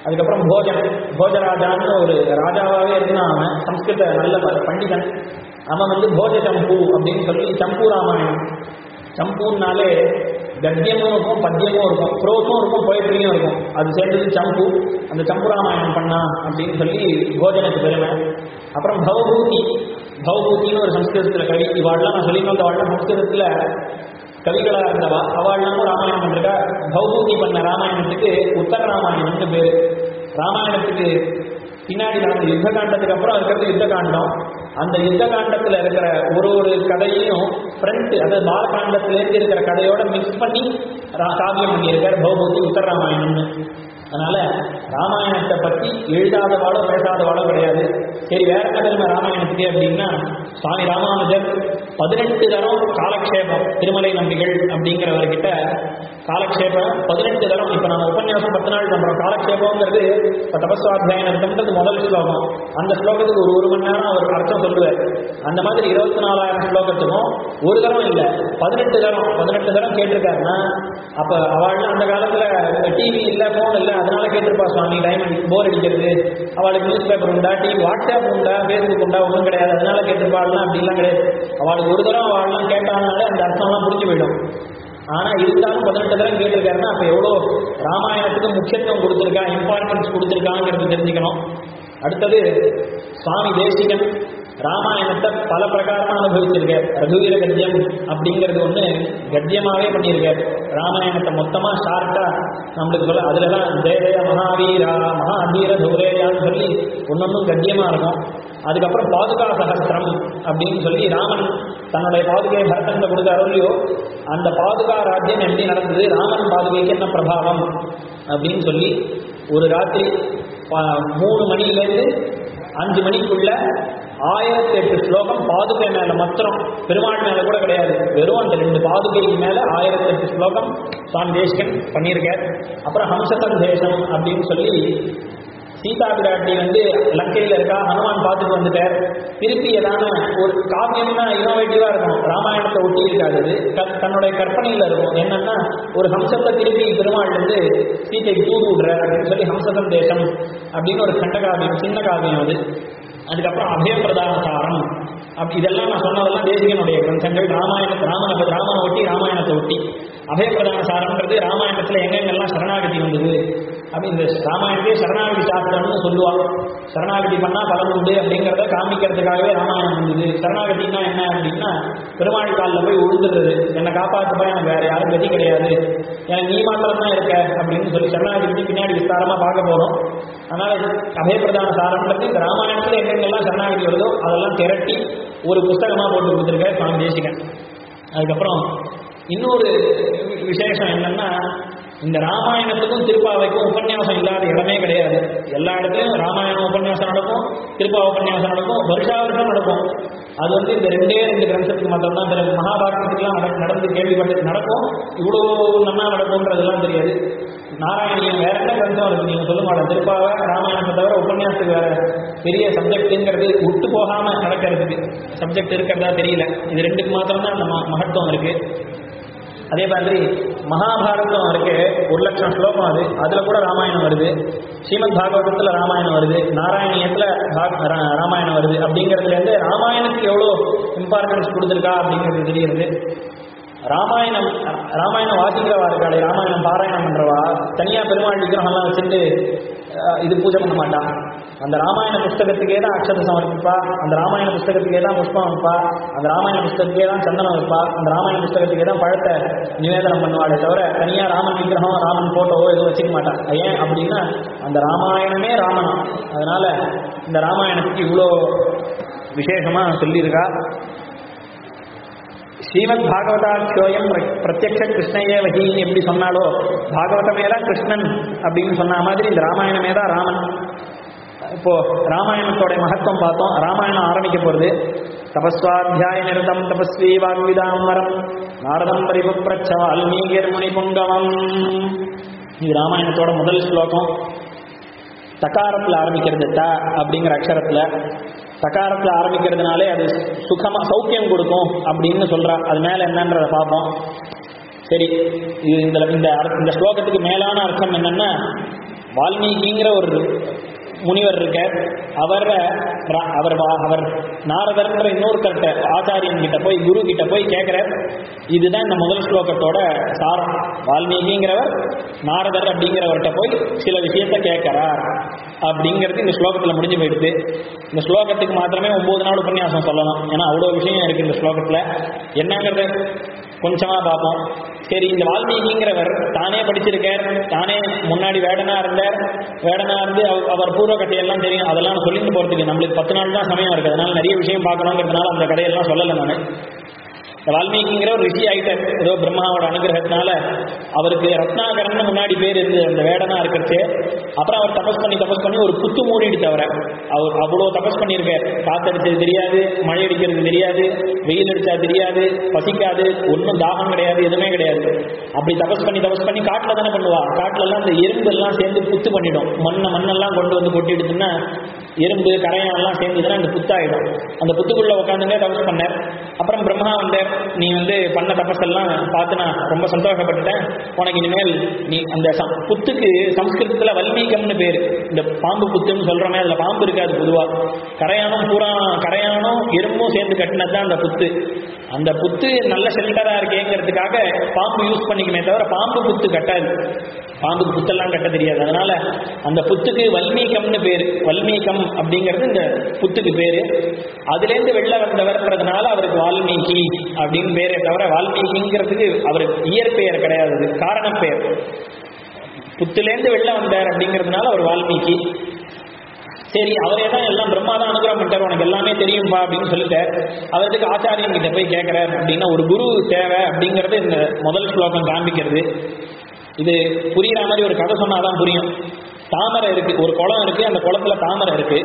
அதுக்கப்புறம் போஜன் போஜராஜான்னு ஒரு ராஜாவாகவே இருந்தான் அவன் சம்ஸ்கிருத நல்ல ப- பண்டிதன் அவன் வந்து போஜ சம்பு அப்படின்னு சொல்லி சம்பு ராமாயணம் சம்புனாலே கத்தியமும் இருக்கும் பத்தியமும் இருக்கும் ப்ரோஸும் இருக்கும் பொயட்ரியும் இருக்கும் அது சேர்ந்தது சம்பு அந்த சம்பு ராமாயணம் பண்ணா அப்படின்னு சொல்லி போஜனுக்கு பெருமை அப்புறம் பவபூதி பவபூதின்னு ஒரு சம்ஸ்கிருதத்தில் கவி இவாள்லாம் நான் சொல்லி வந்த வாழலாம் சம்ஸ்கிருதத்தில் கவிகளா இருந்தவா அவள்லாம் ராமாயணம் பண்றா பௌபூதி பண்ண ராமாயணத்துக்கு உத்தர ராமாயணம்னு பேரு ராமாயணத்துக்கு பின்னாடி நடந்த யுத்த காண்டத்துக்கு அப்புறம் இருக்கிறது யுத்த காண்டம் அந்த யுத்த காண்டத்துல இருக்கிற ஒரு ஒரு கதையையும் ஃப்ரண்ட் அதாவது பாலகாண்டத்திலேருந்து இருக்கிற கதையோட மிக்ஸ் பண்ணி ரா- காவியம் பண்ணியிருக்கார் பௌபூதி உத்தர ராமாயணம்னு அதனால ராமாயணத்தை பத்தி எழுதாதவாளோ பேசாதவாளோ கிடையாது சரி வேற என்ன தெரியுமா ராமாயணத்துக்கு அப்படின்னா சுவாமி ராமானுஜர் பதினெட்டு தரம் காலக்ஷேபம் திருமலை நம்பிகள் அப்படிங்கிறவர்கிட்ட காலக்ஷேபம் பதினெட்டு தரம் இப்ப நம்ம உபன்யாசம் பத்து நாள் பண்றோம் காலக்ஷேபம்ங்கிறது இப்ப தபஸ்வாத்தியாயனத்துன்றது முதல் ஸ்லோகம் அந்த ஸ்லோகத்துக்கு ஒரு ஒரு மணி நேரம் அவர் அர்த்தம் சொல்லுவார் அந்த மாதிரி இருபத்தி நாலாயிரம் ஸ்லோகத்துக்கும் ஒரு தரம் இல்லை பதினெட்டு தரம் பதினெட்டு தரம் கேட்டிருக்காருன்னா அப்ப அவள் அந்த காலத்துல டிவி இல்ல போன் இல்ல அதனால கேட்டிருப்பா சுவாமி டைமண்ட் போர் அடிக்கிறது அவளுக்கு நியூஸ் பேப்பர் உண்டா டிவி வாட்ஸ்அப் உண்டா ஃபேஸ்புக் உண்டா ஒன்றும் கிடையாது அதனால கேட்டிருப்பாள்லாம் அப்படிலாம் கிடையாது அவளுக்கு ஒரு தரம் அவள்லாம் கேட்டாங்கனாலே அந்த அர்த்தம்லாம் புரிஞ்சு போயிடும் ஆனா இருந்தாலும் பதினெட்டு தரம் கேட்டிருக்காருன்னா அப்ப எவ்வளோ ராமாயணத்துக்கு முக்கியத்துவம் கொடுத்துருக்கா இம்பார்ட்டன்ஸ் கொடுத்துருக்காங்கிறது தெரிஞ்சுக்கணும் அடுத்தது சுவாமி தேசிகன் ராமாயணத்தை பல பிரகாரமா அனுபவிச்சிருக்கார் ரகுவீர கத்தியம் அப்படிங்கிறது ஒண்ணு கத்தியமாவே பண்ணியிருக்கார் ராமாயணத்தை மொத்தமா ஷார்ட்டா நம்மளுக்கு சொல்ல அதுல தான் ஜெய மகாவீரா மகாவீர தூரேயான்னு சொல்லி ஒன்னொன்னும் கத்தியமா இருக்கும் அதுக்கப்புறம் பாதுகா சகஸ்திரம் அப்படின்னு சொல்லி ராமன் தன்னுடைய பாதுகையை பரதன்ல கொடுத்தாரோ இல்லையோ அந்த பாதுகா ராஜ்யம் எப்படி நடந்தது ராமன் பாதுகைக்கு என்ன பிரபாவம் அப்படின்னு சொல்லி ஒரு ராத்திரி ப- மூணு மணிலேருந்து அஞ்சு மணிக்குள்ள ஆயிரத்தி எட்டு ஸ்லோகம் பாதுகை மேல மாத்திரம் பெருமாள் மேல கூட கிடையாது வெறும் அந்த ரெண்டு பாதுகைக்கு மேல ஆயிரத்தி எட்டு ஸ்லோகம் சுவாமி தேசிகன் பண்ணியிருக்கார் அப்புறம் ஹம்சதன் தேசம் அப்படின்னு சொல்லி சீதா பிராட்டி வந்து லங்கையில இருக்கா ஹனுமான் பார்த்துட்டு வந்துட்டார் திருப்பி ஏதான ஒரு காவியம்னா இனோவேட்டிவா இருக்கும் ராமாயணத்தை ஒட்டி இருக்காது அது. க- தன்னுடைய கற்பனையில இருக்கும் என்னன்னா ஒரு ஹம்சத்தை திருப்பி பெருமாள் வந்து சீதைக்கு தூது விடுற அப்படின்னு சொல்லி ஹம்சதம் தேசம் அப்படின்னு ஒரு கண்ட காவியம் சின்ன காவியம் அது அதுக்கப்புறம் அபயப்பிரதான சாரம் அப்படி இதெல்லாம் நான் சொன்னதெல்லாம் தேசிகனுடைய கிரந்தங்கள் ராமாயணத்தை ராமனை ராமனை ஒட்டி ராமாயணத்தை ஒட்டி அபயப்பிரதான சாரம்ன்றது ராமாயணத்துல எங்கெங்கெல்லாம் சரணாகதி வந்தது அப்படி இந்த ராமாயணத்தையே சரணாகதி சாஸ்திரம்னு சொல்லுவாங்க சரணாகதி பண்ணா பலன் உண்டு அப்படிங்கிறத காமிக்கிறதுக்காகவே ராமாயணம் வந்தது சரணாகதினா என்ன அப்படின்னா பெருமாள் காலில் போய் உழுதுறது என்னை காப்பாற்றுப்பா எனக்கு வேற யாரும் கதி கிடையாது எனக்கு நீ மாத்திரம் தான் இருக்க அப்படின்னு சொல்லி சரணாகதி பின்னாடி விஸ்தாரமா பார்க்க போறோம் அதனால இது அபயப்பிரதான சாரம்ன்றது இந்த ராமாயணத்துல எங்கெங்கெல்லாம் சரணாகதி வருதோ அதெல்லாம் திரட்டி ஒரு புஸ்தகமா போட்டு கொடுத்துருக்காரு சுவாமி தேசிகன் அதுக்கப்புறம் இன்னொரு வி- விசேஷம் என்னன்னா இந்த ராமாயணத்துக்கும் திருப்பாவைக்கும் உபன்யாசம் இல்லாத இடமே கிடையாது எல்லா இடத்துலையும் ராமாயணம் உபன்யாசம் நடக்கும் திருப்பா உபன்யாசம் நடக்கும் வருஷா வருஷம் நடக்கும் அது வந்து இந்த ரெண்டே ரெண்டு கிரந்தத்துக்கு மட்டும்தான் தெரியும் மகாபாரதத்துக்குலாம் நட நடந்து கேள்விப்பட்டு நடக்கும் இவ்வளோ நன்னா நடக்கும்ன்றதெல்லாம் தெரியாது நாராயணியம் வேற என்ன கிரந்தம் இருக்கு நீங்க சொல்ல மாட்டேன் திருப்பாவை ராமாயணத்தை தவிர உபன்யாசத்துக்கு வேற பெரிய சப்ஜெக்ட்டுங்கிறது விட்டு போகாம நடக்கிறதுக்கு சப்ஜெக்ட் இருக்கிறதா தெரியல இது ரெண்டுக்கு மாத்திரம் தான் அந்த ம- மகத்துவம் இருக்கு அதே மாதிரி மகாபாரதம் இருக்கு ஒரு லட்சம் ஸ்லோகம் அது அதுல கூட ராமாயணம் வருது ஸ்ரீமத் பாகவதத்துல ராமாயணம் வருது நாராயணியத்துல பாக- ரா- ராமாயணம் வருது அப்படிங்கிறதுல இருந்து ராமாயணத்துக்கு எவ்வளோ இம்பார்ட்டன்ஸ் கொடுத்துருக்கா அப்படிங்கிறது தெரியுது ராமாயணம் ராமாயணம் வாசிக்கிறவா இருக்காளே ராமாயணம் பாராயணம் பண்றவா தனியா பெருமாள் விக்கிரகம்லாம் வச்சுட்டு அஹ், இது பூஜை பண்ண மாட்டான் அந்த ராமாயண புஸ்தகத்துக்கே தான் அக்ஷத சமர்ப்பிப்பா அந்த ராமாயண புஸ்தகத்துக்கே தான் புஷ்பம் வைப்பா அந்த ராமாயண புஸ்தகத்துக்கே தான் சந்தனம் வைப்பா அந்த ராமாயண புஸ்தகத்துக்கே தான் பழத்தை நிவேதனம் பண்ணுவாளே தவிர தனியா ராமன் விக்கிரகம் ராமன் போட்டோவோ எதுவும் வச்சுக்க மாட்டான் ஏன் அப்படின்னா அந்த ராமாயணமே ராமனம் அதனால இந்த ராமாயணத்துக்கு இவ்வளோ விசேஷமா சொல்லியிருக்கா ஸ்ரீமத் பாகவதாட்சியோயம் பிர- பிரத்யக்ஷ கிருஷ்ணையே வகின்னு எப்படி சொன்னாலோ பாகவதமே தான் கிருஷ்ணன் அப்படின்னு சொன்ன மாதிரி இந்த ராமாயணமே தான் ராமன் இப்போ ராமாயணத்தோட மகத்துவம் பார்த்தோம் ராமாயணம் ஆரம்பிக்க போறது தபஸ்வாத்தியாய நிரதம் தபஸ்வி வாக்விதாம்பரம் நாரதம் பரிபுப்ரச்ச வால்மீகிர் முனி புங்கவம் இது ராமாயணத்தோட முதல் ஸ்லோகம் தகாரத்துல ஆரம்பிக்கிறது த அப்படிங்கிற அக்ஷரத்துல தகாரத்துல ஆரம்பிக்கிறதுனாலே அது சுகமா சௌக்கியம் கொடுக்கும் அப்படின்னு சொல்றா அது மேல என்னன்றத பார்ப்போம் சரி இது இந்த இந்த அர்த்த- இந்த ஸ்லோகத்துக்கு மேலான அர்த்தம் என்னன்னா வால்மீகிங்கிற ஒரு முனிவர் இருக்க அவர் அவர் வா- அவர் நாரதர்ன்ற இன்னொருத்தர்கிட்ட ஆச்சாரியன் கிட்ட போய் குரு கிட்ட போய் கேட்கிறார் இதுதான் இந்த முதல் ஸ்லோகத்தோட சாரம் வால்மீகிங்கிறவர் நாரதர் அப்படிங்கிறவர்கிட்ட போய் சில விஷயத்த கேட்கிறார் அப்படிங்கிறது இந்த ஸ்லோகத்துல முடிஞ்சு போயிடுது இந்த ஸ்லோகத்துக்கு மாத்திரமே ஒன்பது நாள் உபன்யாசம் சொல்லலாம் ஏன்னா அவ்வளோ விஷயம் இருக்கு இந்த ஸ்லோகத்துல என்னங்கிறத கொஞ்சமா பார்ப்போம் சரி இந்த வால்மீகிங்கிறவர் தானே படிச்சிருக்கார் தானே முன்னாடி வேடனா இருந்தார் வேடனா இருந்து அவ- அவர் பூர்வ கதையெல்லாம் தெரியும் அதெல்லாம் நான் சொல்லிட்டு போறதுக்கு நம்மளுக்கு பத்து நாள் தான் சமயம் இருக்கு அதனால நிறைய விஷயம் பார்க்கணுங்கிறதுனால அந்த கதையெல்லாம் சொல்லலை நான் இந்த வால்மீகிங்கிற ஒரு ரிஷி ஆயிட்டார் ஏதோ பிரம்மாவோட அனுகிரகத்தினால அவருக்கு ரத்னாகரன் முன்னாடி பேர் இருந்தது அந்த வேடனா இருக்கிறச்சு அப்புறம் அவர் தபஸ் பண்ணி தபஸ் பண்ணி ஒரு புத்து மூடிடுச்சு அவரை அவர் அவ்வளோ தபஸ் பண்ணியிருக்கார் காத்தடிச்சது தெரியாது மழை அடிக்கிறது தெரியாது வெயில் அடிச்சா தெரியாது பசிக்காது ஒன்றும் தாகம் கிடையாது எதுவுமே கிடையாது அப்படி தபஸ் பண்ணி தபஸ் பண்ணி காட்டில் தானே பண்ணுவா காட்டுல எல்லாம் இந்த எறும்பு எல்லாம் சேர்ந்து புத்து பண்ணிடும் மண்ணை மண்ணெல்லாம் கொண்டு வந்து கொட்டிடுச்சுன்னா எறும்பு கரையான் எல்லாம் சேர்ந்துதுன்னா அந்த புத்தாயிடும் அந்த புத்துக்குள்ள உட்காந்துங்க தபஸ் பண்ணார் அப்புறம் பிரம்மா வந்தார் நீ வந்து பண்ண தபஸெல்லாம் பார்த்து நான் ரொம்ப சந்தோஷப்பட்டுட்டேன் உனக்கு இனிமேல் நீ அந்த சம்- புத்துக்கு சம்ஸ்கிருதத்துல வல்மீகம்னு பேர் இந்த பாம்பு புத்துன்னு சொல்றோமே அதுல பாம்பு இருக்காது பொதுவா கரையானும் பூரா கரையானும் எறும்பும் சேர்ந்து கட்டினது தான் அந்த புத்து அந்த புத்து நல்ல ஷெல்டரா இருக்கேங்கிறதுக்காக பாம்பு யூஸ் பண்ணிக்குமே தவிர பாம்பு புத்து கட்டாது பாம்புக்கு புத்தெல்லாம் கட்ட தெரியாது அதனால அந்த புத்துக்கு வல்மீகம்னு பேரு வல்மீகம் அப்படிங்கிறது இந்த புத்துக்கு பேரு அதுலேருந்து வெளில வந்தவர்ன்றதுனால அவருக்கு வால்மீகி அப்படின்னு பேரே தவிர வால்மீகிங்கிறதுக்கு அவருக்கு இயற்பெயர் கிடையாது அது காரணப்பெயர் புத்துலேருந்து வெளில வந்தார் அப்படிங்கிறதுனால அவர் வால்மீகி சரி அவரே தான் எல்லாம் பிரம்மா தான் அனுகிரகம் பண்ணிட்டார் உனக்கு எல்லாமே தெரியும்பா அப்படின்னு சொல்லிட்டார் அவருக்கு ஆச்சாரியன் கிட்ட போய் கேட்கிறார் அப்படின்னா ஒரு குரு தேவை அப்படிங்கிறது இந்த முதல் ஸ்லோகம் காண்பிக்கிறது இது புரியுற மாதிரி ஒரு கதை சொன்னாதான் புரியும் தாமரை இருக்கு ஒரு குளம் இருக்கு அந்த குளத்துல தாமரை இருக்கு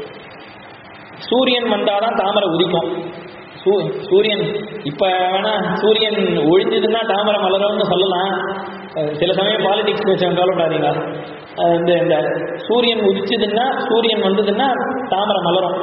சூரியன் வந்தாதான் தாமரை உதிக்கும் சூ- சூரியன் இப்ப வேணா சூரியன் ஒழிஞ்சதுன்னா தாமரை மலரும்னு சொல்லலாம் அஹ் சில சமயம் பாலிடிக்ஸ் வச்சு கவலைப்படாதீங்க அஹ் இந்த இந்த சூரியன் உதிச்சதுன்னா சூரியன் வந்ததுன்னா தாமரை மலரும்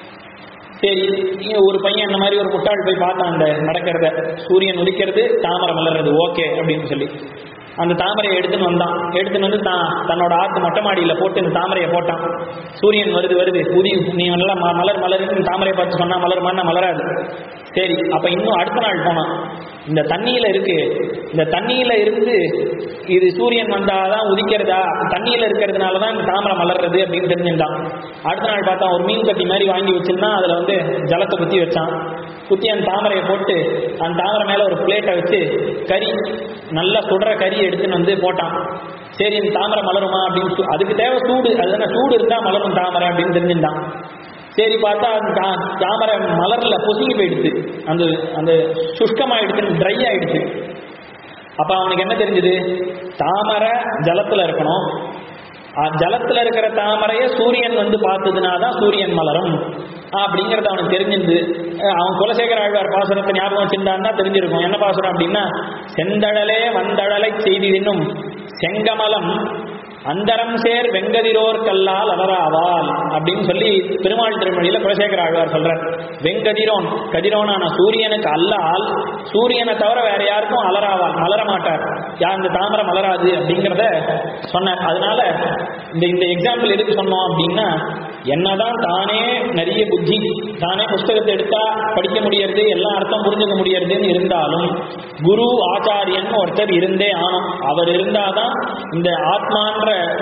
சரி இங்க ஒரு பையன் அந்த மாதிரி ஒரு முட்டாள் போய் பார்த்தான் அந்த நடக்கிறத சூரியன் உதிக்கிறது தாமரை மலர்றது ஓகே அப்படின்னு சொல்லி அந்த தாமரையை எடுத்துன்னு வந்தான் எடுத்துன்னு வந்து தான் தன்னோட ஆத்து மொட்டை மாடியில போட்டு இந்த தாமரையை போட்டான் சூரியன் வருது வருது புதி நீ நல்லா ம- மலர் மலருன்னு தாமரையை பார்த்து சொன்னா மலருமான்னா மலராது சரி அப்ப இன்னும் அடுத்த நாள் போனான் இந்த தண்ணியில இருக்கு இந்த தண்ணியில இருந்து இது சூரியன் வந்தாதான் உதிக்கிறதா தண்ணியில இருக்கிறதுனால தான் இந்த தாமரை மலர்றது அப்படின்னு தெரிஞ்சுட்டான் அடுத்த நாள் பார்த்தா ஒரு மீன் கட்டி மாதிரி வாங்கி வச்சிருந்தான் அதுல வந்து ஜலத்தை குத்தி வச்சான் குத்தி அந்த தாமரையை போட்டு அந்த தாமரை மேல ஒரு பிளேட்டை வச்சு கறி நல்லா சுடுற கறி எடுத்துன்னு வந்து போட்டான் சரி இந்த தாமரை மலருமா அப்படின்னு சு- அதுக்கு தேவை சூடு அதுதானே சூடு இருந்தா மலரும் தாமரை அப்படின்னு தெரிஞ்சுட்டான் சரி பார்த்தா அந்த தா- தாமரை மலர்ல பொசுங்கி போயிடுச்சு அந்த அந்த சுஷ்கமாயிடுச்சு ட்ரை ஆயிடுச்சு அப்ப அவனுக்கு என்ன தெரிஞ்சது தாமரை ஜலத்துல இருக்கணும் அஹ் ஜலத்துல இருக்கிற தாமரைய சூரியன் வந்து பார்த்ததுனா தான் சூரியன் மலரும் அப்படிங்கறது அவனுக்கு தெரிஞ்சிருந்து அஹ் அவன் குலசேகர ஆழ்வார் பாசுரத்தை ஞாபகம் வச்சிருந்தான்னா தெரிஞ்சிருக்கும் என்ன பாசுரம் அப்படின்னா செந்தழலே வந்தழலை செய்தினும் செங்கமலம் அந்தரம் சேர் வெங்கதிரோர் கல்லால் அலராவால் அப்படின்னு சொல்லி பெருமாள் திருமொழியில குலசேகர ஆழ்வார் சொல்றார் வெங்கதிரோன் கதிரோனான சூரியனுக்கு அல்லால் சூரியனை தவிர வேற யாருக்கும் அலராவால் மலர மாட்டார் யார் இந்த தாமரை மலராது அப்படிங்கிறத சொன்னார் அதனால இந்த இந்த எக்ஸாம்பிள் எதுக்கு சொன்னோம் அப்படின்னா என்னதான் தானே நிறைய புத்தி தானே புஸ்தகத்தை எடுத்தா படிக்க முடியறது எல்லா அர்த்தம் புரிஞ்சுக்க முடியறதுன்னு இருந்தாலும் குரு ஆச்சாரியன் ஒருத்தர் இருந்தே ஆனும் அவர் இருந்தாதான் இந்த ஆத்மான்ற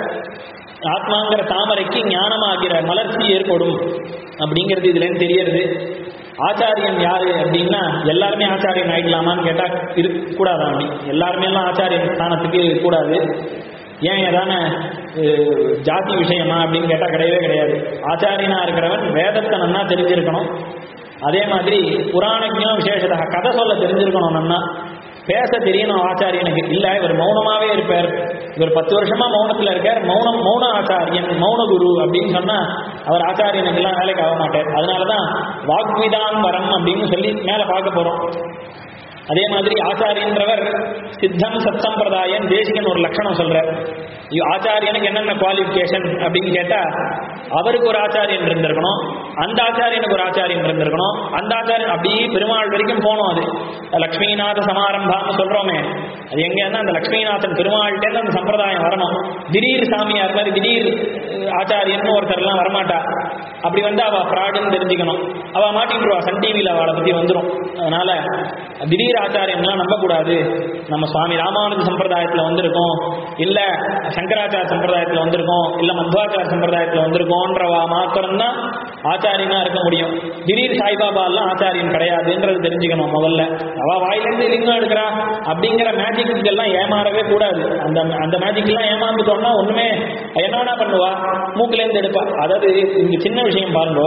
ஆத்மாங்கிற தாமரைக்கு ஞானமாகிற மலர்ச்சி ஏற்படும் அப்படிங்கிறது இதுல இருந்து தெரியறது ஆச்சாரியன் யாரு அப்படின்னா எல்லாருமே ஆச்சாரியன் ஆயிடலாமான்னு கேட்டா இருக்கக்கூடாது அப்படி எல்லாருமே எல்லாம் ஆச்சாரியன் ஸ்தானத்துக்கு கூடாது ஏன் ஏதான அஹ், ஜாதி விஷயமா அப்படின்னு கேட்டா கிடையவே கிடையாது ஆச்சாரியனா இருக்கிறவன் வேதத்தை நன்னா தெரிஞ்சிருக்கணும் அதே மாதிரி புராணஜம் விசேஷதா கதை சொல்ல தெரிஞ்சிருக்கணும் நன்னா பேச தெரியணும் ஆச்சாரியனுக்கு இல்ல இவர் மௌனமாவே இருப்பார் இவர் பத்து வருஷமா மௌனத்துல இருக்கார் மௌனம் மௌன ஆச்சாரியன் மௌன குரு அப்படின்னு சொன்னா அவர் ஆச்சாரியனுக்கு எல்லாம் வேலைக்கு ஆக மாட்டார் அதனாலதான் வாக்விதான் வரம் அப்படின்னு சொல்லி மேல பார்க்க போறோம் அதே மாதிரி ஆச்சாரியன்றவர் சித்தம் சத்சம்பிரதாயன் தேசிகன் ஒரு லட்சணம் சொல்றார் இ- ஆச்சாரியனுக்கு என்னென்ன குவாலிஃபிகேஷன் அப்படின்னு கேட்டா அவருக்கு ஒரு ஆச்சாரியன் இருந்திருக்கணும் அந்த ஆச்சாரியனுக்கு ஒரு ஆச்சாரியன் இருந்திருக்கணும் அந்த ஆச்சாரியன் அப்படியே பெருமாள் வரைக்கும் போகணும் அது லக்ஷ்மிநாத சமாரம்பான்னு சொல்றோமே அது எங்கன்னா அந்த லக்ஷ்மிநாதன் பெருமாள்கிட்ட அந்த சம்பிரதாயம் வரணும் திடீர் சாமியார் மாதிரி திடீர் அஹ், ஆச்சாரியன் ஒருத்தர்லாம் வரமாட்டா அப்படி வந்து அவ ஃப்ராடுன்னு தெரிஞ்சுக்கணும் அவ மாட்டிட்டுருவா சன் டிவியில் அவளை பத்தி வந்துடும் அதனால திடீர் ஆச்சாரியன்லாம் நம்பக்கூடாது நம்ம சுவாமி ராமானுஜ சம்பிரதாயத்துல வந்திருக்கோம் இல்ல சங்கராச்சார சம்பிரதாயத்துல வந்திருக்கோம் இல்ல மத்வாச்சார சம்பிரதாயத்துல வந்திருக்கோன்றவா மாத்திரம்தான் ஆச்சாரியனா இருக்க முடியும் திடீர் சாய்பாபா எல்லாம் ஆச்சாரியன் கிடையாதுன்றது தெரிஞ்சுக்கணும் முதல்ல அவ வாயிலிருந்து லிங்கம் எடுக்கிறா அப்படிங்கிற மேஜிக்கு எல்லாம் ஏமாறவே கூடாது அந்த அந்த மேஜிக் எல்லாம் ஏமாந்துட்டோம்னா ஒண்ணுமே என்ன வேணா பண்ணுவா மூக்குல இருந்து எடுப்பா அதாவது இங்க சின்ன விஷயம் பாருங்க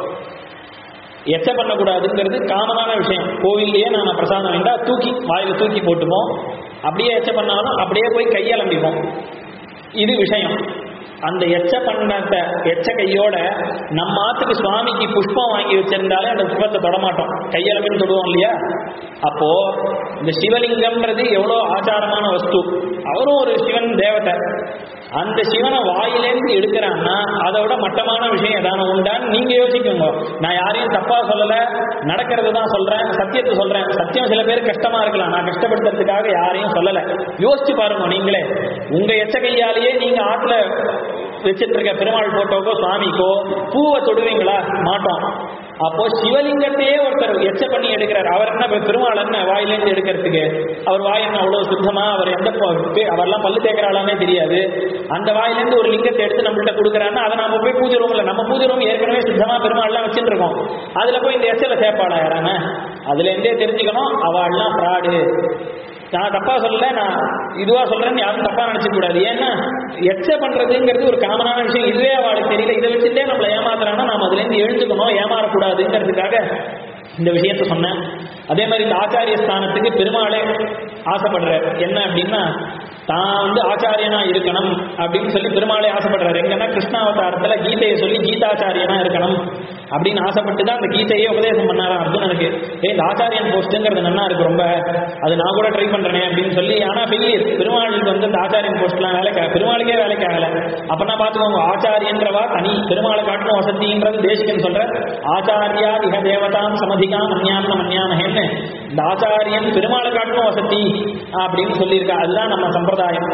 எச்ச பண்ணக்கூடாதுங்கிறது காமனான விஷயம் கோவில்லையே நாம பிரசாதம் வேண்டா தூக்கி வாயில தூக்கி போட்டுப்போம் அப்படியே எச்ச பண்ணாலும் அப்படியே போய் கையலம்பிப்போம் இது விஷயம் அந்த எச்ச பண்ணத்தை எச்ச கையோட நம்ம ஆத்துக்கு சுவாமிக்கு புஷ்பம் வாங்கி வச்சிருந்தாலே அந்த புஷ்பத்தை தொடமாட்டோம் கையளவுன்னு தொடுவோம் இல்லையா அப்போ இந்த சிவலிங்கம்ன்றது எவ்வளோ ஆச்சாரமான வஸ்து அவரும் ஒரு சிவன் தேவதை அந்த சிவனை வாயிலேருந்து எடுக்கிறான்னா அதோட மட்டமான விஷயம் ஏதான உண்டான்னு நீங்க யோசிக்குங்க நான் யாரையும் தப்பா சொல்லல நடக்கிறது தான் சொல்றேன் சத்தியத்தை சொல்றேன் சத்தியம் சில பேர் கஷ்டமா இருக்கலாம் நான் கஷ்டப்படுத்துறதுக்காக யாரையும் சொல்லல யோசிச்சு பாருங்க நீங்களே உங்க எச்ச கையாலேயே நீங்க ஆத்துல வச்சிட்டு இருக்க பெருமாள் போட்டோக்கோ சுவாமிக்கோ பூவை தொடுவீங்களா மாட்டோம் அப்போ சிவலிங்கத்தையே ஒருத்தர் எச்ச பண்ணி எடுக்கிறார் அவர் என்ன இப்ப பெருமாள் என்ன வாயிலேருந்து எடுக்கிறதுக்கு அவர் வாய் என்ன அவ்வளவு சுத்தமா அவர் எந்த ப- பே- அவர்லாம் பல்லு தேய்க்கிறாளாமே தெரியாது அந்த வாயிலேருந்து ஒரு லிங்கத்தை எடுத்து நம்மள்ட்ட கொடுக்குறாருன்னா அதை நம்ம போய் பூஜை ரூம்ல நம்ம பூஜை ரூம் ஏற்கனவே சுத்தமா பெருமாள்லாம் வச்சுட்டு இருக்கோம் அதுல போய் இந்த எச்சல சேப்பாளா யாரான அதுல இருந்தே தெரிஞ்சுக்கணும் அவள்லாம் ஃப்ராடு நான் தப்பா சொல்லல நான் இதுவா சொல்றேன்னு யாரும் தப்பா நினைச்சுக்க கூடாது ஏன்னா எச்ச பண்றதுங்கிறது ஒரு காமனான விஷயம் இதுவே அவளுக்கு தெரியல இதை வச்சுட்டே நம்மளை ஏமாத்துறாங்கன்னா நாம அதுல இருந்து எழுந்துக்கணும் ஏமாறக்கூடாதுங்கிறதுக்காக இந்த விஷயத்த சொன்னேன் அதே மாதிரி இந்த ஆச்சாரிய ஸ்தானத்துக்கு பெருமாளே ஆசைப்படுறார் என்ன அப்படின்னா தான் வந்து ஆச்சாரியனா இருக்கணும் அப்படின்னு சொல்லி பெருமாளே ஆசைப்படுறாரு எங்கன்னா கிருஷ்ணாவதாரத்துல கீதையை சொல்லி கீதாச்சாரியனா இருக்கணும் அப்படின்னு ஆசைப்பட்டு தான் அந்த கீதையே உபதேசம் பண்ணாராம் அர்ஜுனனுக்கு ஏ இந்த ஆச்சாரியன் போஸ்ட்டுங்கிறது நல்லா இருக்கு ரொம்ப அது நான் கூட ட்ரை பண்றேனே அப்படின்னு சொல்லி ஆனா ஃபெயிலியர் பெருமாளுக்கு வந்து இந்த ஆச்சாரியன் போஸ்ட்லாம் வேலைக்கு ஆகல. பெருமாளுக்கே வேலைக்கு ஆகல அப்பனா பாத்துக்கோங்க ஆச்சாரியன்றவா தனி பெருமாளை காட்டணும் வசதின்றது தேசிகன் சொல்ற ஆச்சாரியா இக தேவதாம் சமதிகாம் மன்யான்ன மன்யாமஹேன்னு இந்த ஆச்சாரியன் பெருமாளை காட்டணும் வசதி அப்படின்னு சொல்லியிருக்கா அதுதான் நம்ம சம்பிரதாயம்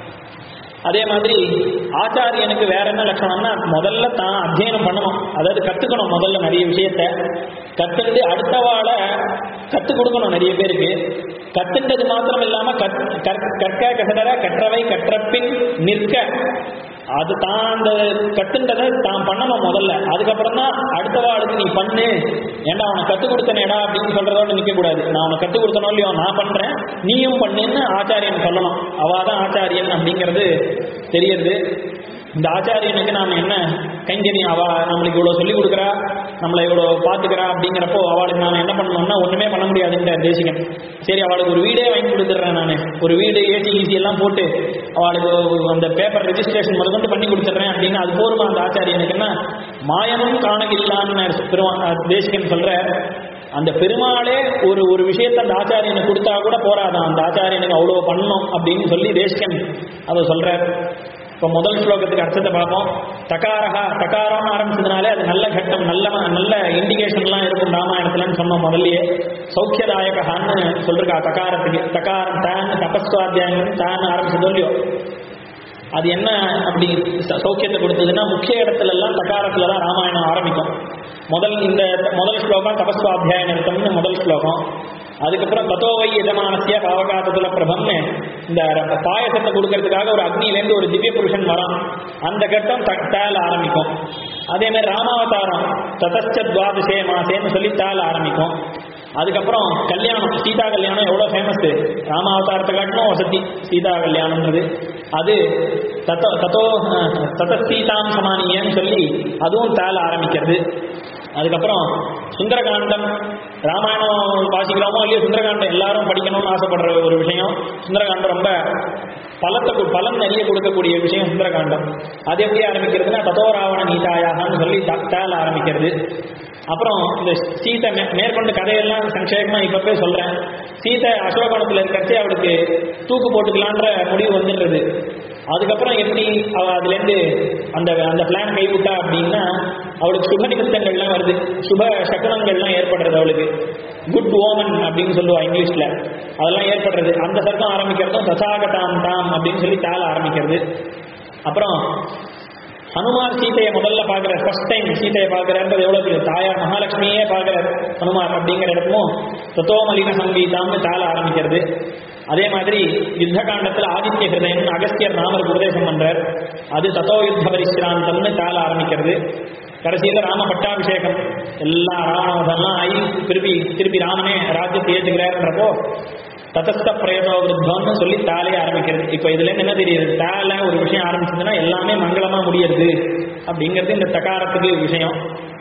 அதே மாதிரி ஆச்சாரியனுக்கு வேற என்ன லட்சணம்னா முதல்ல தான் அத்தியனம் பண்ணணும் அதாவது கத்துக்கணும் முதல்ல நிறைய விஷயத்த கத்துட்டு அடுத்தவாளை கத்து கொடுக்கணும் நிறைய பேருக்கு கத்துட்டது மாத்திரம் இல்லாம கற்- கற்- கற்க கசடர கற்றவை கற்றப்பின் நிற்க அது தான் அந்த கத்துன்றதை தான் பண்ணணும் முதல்ல அதுக்கப்புறம் தான் அடுத்தவாளுக்கு நீ பண்ணு ஏன்டா அவனை கத்து கொடுத்தனேடா அப்படின்னு சொல்றதோட நிக்க கூடாது நான் அவனை கத்து கொடுத்தனோ இல்லையோ நான் பண்றேன் நீயும் பண்ணுன்னு ஆச்சாரியன் சொல்லணும் அவாதான் ஆச்சாரியன் அப்படிங்கிறது தெரியுது இந்த ஆச்சாரியனுக்கு நாம என்ன கைங்கரியம் அவ நம்மளுக்கு இவ்வளவு சொல்லி கொடுக்குறா நம்மளை இவ்வளவு பாத்துக்கிறா அப்படிங்கிறப்போ அவளுக்கு நாம என்ன பண்ணணும்னா ஒண்ணுமே பண்ண முடியாதுன்ற தேசிகன் சரி அவளுக்கு ஒரு வீடே வாங்கி கொடுத்துட்றேன் நான் ஒரு வீடு ஏசி ஈசி எல்லாம் போட்டு அவளுக்கு அந்த பேப்பர் ரெஜிஸ்ட்ரேஷன் முதற்கொண்டு பண்ணி கொடுத்துட்றேன் அப்படின்னு அது போருமா அந்த ஆச்சாரியனுக்கு என்ன மாயமும் காணகில்லான்னு பெருமா தேசிகன் சொல்ற அந்த பெருமாளே ஒரு ஒரு விஷயத்தை அந்த ஆச்சாரியனுக்கு கொடுத்தா கூட போறாதான் அந்த ஆச்சாரியனுக்கு அவ்வளவு பண்ணணும் அப்படின்னு சொல்லி தேசிகன் அதை சொல்றார் இப்போ முதல் ஸ்லோகத்துக்கு அர்த்தத்தை பார்ப்போம் தகாரஹா தகாரம் ஆரம்பிச்சதுனாலே அது நல்ல கட்டம் நல்ல ம- நல்ல இண்டிகேஷன்லாம் இருக்கும் ராமாயணத்துலன்னு சொன்னோம் முதல்லயே சௌக்கியதாயகான்னு சொல்லிருக்கா தகாரத்துக்கு தகாரம் தான் தபஸ்வாத்தியாயம் தான் ஆரம்பிச்சதோ இல்லையோ அது என்ன அப்படி ச- சௌக்கியத்தை கொடுத்ததுன்னா முக்கிய இடத்துல எல்லாம் தகாரத்துல தான் ராமாயணம் ஆரம்பிக்கும் முதல் இந்த முதல் ஸ்லோகம் தபஸ்வாத்தியாய நிறுத்தம்னு முதல் ஸ்லோகம் அதுக்கப்புறம் தத்தோவை எஜமானசிய பாவகாதத்துல பிரபம்னு இந்த ர- பாயசத்தை கொடுக்கறதுக்காக ஒரு அக்னியிலேருந்து ஒரு திவ்ய புருஷன் வரான் அந்த கட்டம் த- தேல ஆரம்பிக்கும் அதே மாதிரி ராமாவதாரம் ததச்ச துவாதசே மாசேன்னு சொல்லி தேல ஆரம்பிக்கும் அதுக்கப்புறம் கல்யாணம் சீதா கல்யாணம் எவ்வளோ ஃபேமஸ் ராமாவதாரத்தை காட்டிலும் வசதி சீதா கல்யாணம்ன்றது அது தத்தோ தத்தோ அஹ், ததசீதாம் சமானியன்னு சொல்லி அதுவும் தேல ஆரம்பிக்கிறது அதுக்கப்புறம் சுந்தரகாண்டம் ராமாயணம் வாசிக்கிறோமோ இல்லையோ சுந்தரகாண்டம் எல்லாரும் படிக்கணும்னு ஆசைப்படுற ஒரு விஷயம் சுந்தரகாண்டம் ரொம்ப பலத்தை கு- பலன் நிறைய கொடுக்கக்கூடிய விஷயம் சுந்தரகாண்டம் அது எப்படி ஆரம்பிக்கிறதுனா ததோ ராவண நீதாயாகன்னு சொல்லி த- தேல ஆரம்பிக்கிறது அப்புறம் இந்த சீதை மே- மேற்கொண்டு கதையெல்லாம் சங்கேபமா இப்பவே சொல்றேன் சீதை அசோகவனத்தில் இருக்கிறச்சே அவளுக்கு தூக்கு போட்டுக்கலான்ற முடிவு வந்துடுறது அதுக்கப்புறம் எப்படி அவ அதுலேருந்து அந்த அந்த பிளான் கைவிட்டா அப்படின்னா அவளுக்கு சுப நிமித்தங்கள்லாம் வருது சுப சகுனங்கள்லாம் ஏற்படுறது அவளுக்கு குட் ஓமன் அப்படின்னு சொல்லுவா இங்கிலீஷ்ல அதெல்லாம் ஏற்படுறது அந்த சர்க்கம் ஆரம்பிக்கிறதும் தசாகதாம் தாம் அப்படின்னு சொல்லி தாள ஆரம்பிக்கிறது அப்புறம் ஹனுமார் சீதையை முதல்ல பார்க்குறார் ஃபர்ஸ்ட் டைம் சீதையை பார்க்குறாருன்றது எவ்வளோ பெரிய தாயார் மகாலட்சுமியே பார்க்குறார் ஹனுமார் அப்படிங்கிற இடமும் தத்தோமலின சங்கீதாம்னு தாள ஆரம்பிக்கிறது அதே மாதிரி யுத்த காண்டத்தில் ஆதித்ய ஹிருதயன் அகஸ்தியர் ராமருக்கு உபதேசம் பண்றார் அது தத்தோ யுத்த பரிசிராந்தம்னு தாள ஆரம்பிக்கிறது கடைசியில் ராம பட்டாபிஷேகம் எல்லா ராவணவதெல்லாம் ஆகி திருப்பி திருப்பி ராமனே ராஜ்யத்தை ஏற்றுக்கிறாருன்றப்போ ததஸ்த பிரயதோ விருத்தம்னு சொல்லி தாலே ஆரம்பிக்கிறது இப்போ இதுல இருந்து என்ன தெரியுது தால ஒரு விஷயம் ஆரம்பிச்சதுன்னா எல்லாமே மங்களமா முடியுது அப்படிங்கிறது இந்த தகாரத்துக்கு விஷயம்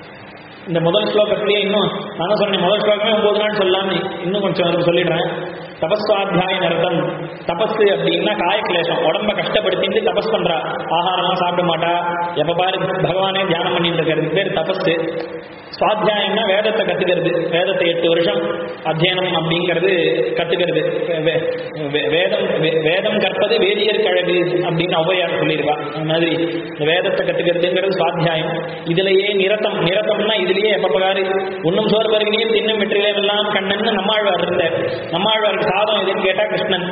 இந்த முதல் ஸ்லோகத்திலேயே இன்னும் நான் சொன்னேன் முதல் ஸ்லோகமே ஒன்பது நாள் சொல்லலாம்னு இன்னும் கொஞ்சம் அதுக்கு சொல்லிடுறேன் தபஸ்வாத்தியாய நிறுத்தம் தபஸ் அப்படின்னா காய கிளேசம் உடம்ப கஷ்டப்படுத்திட்டு தபஸ் பண்றா ஆகாரம்லாம் சாப்பிட மாட்டா எப்ப பாரு பகவானே தியானம் பண்ணிட்டு இருக்கிறதுக்கு பேர் தபஸ் சுவாத்தியாயம்னா வேதத்தை கத்துக்கிறது வேதத்தை எட்டு வருஷம் அத்தியனம் அப்படிங்கிறது கத்துக்கிறது வே- வே- வேதம் வே- வேதம் கற்பது வேதியர் கழகு அப்படின்னு ஔவையார் சொல்லியிருக்கா அந்த மாதிரி இந்த வேதத்தை கத்துக்கிறதுங்கிறது சுவாத்தியாயம் இதுலயே நிரத்தம் நிரத்தம்னா இதுலயே எப்ப பாரு ஒன்னும் சோறு பருகினையும் தின்னும் வெற்றிலையும் எல்லாம் கண்ணன் நம்மாழ்வார் இருந்தார் நம்மாழ்வாருக்கு சாதம் எதுன்னு கேட்டா கிருஷ்ணன்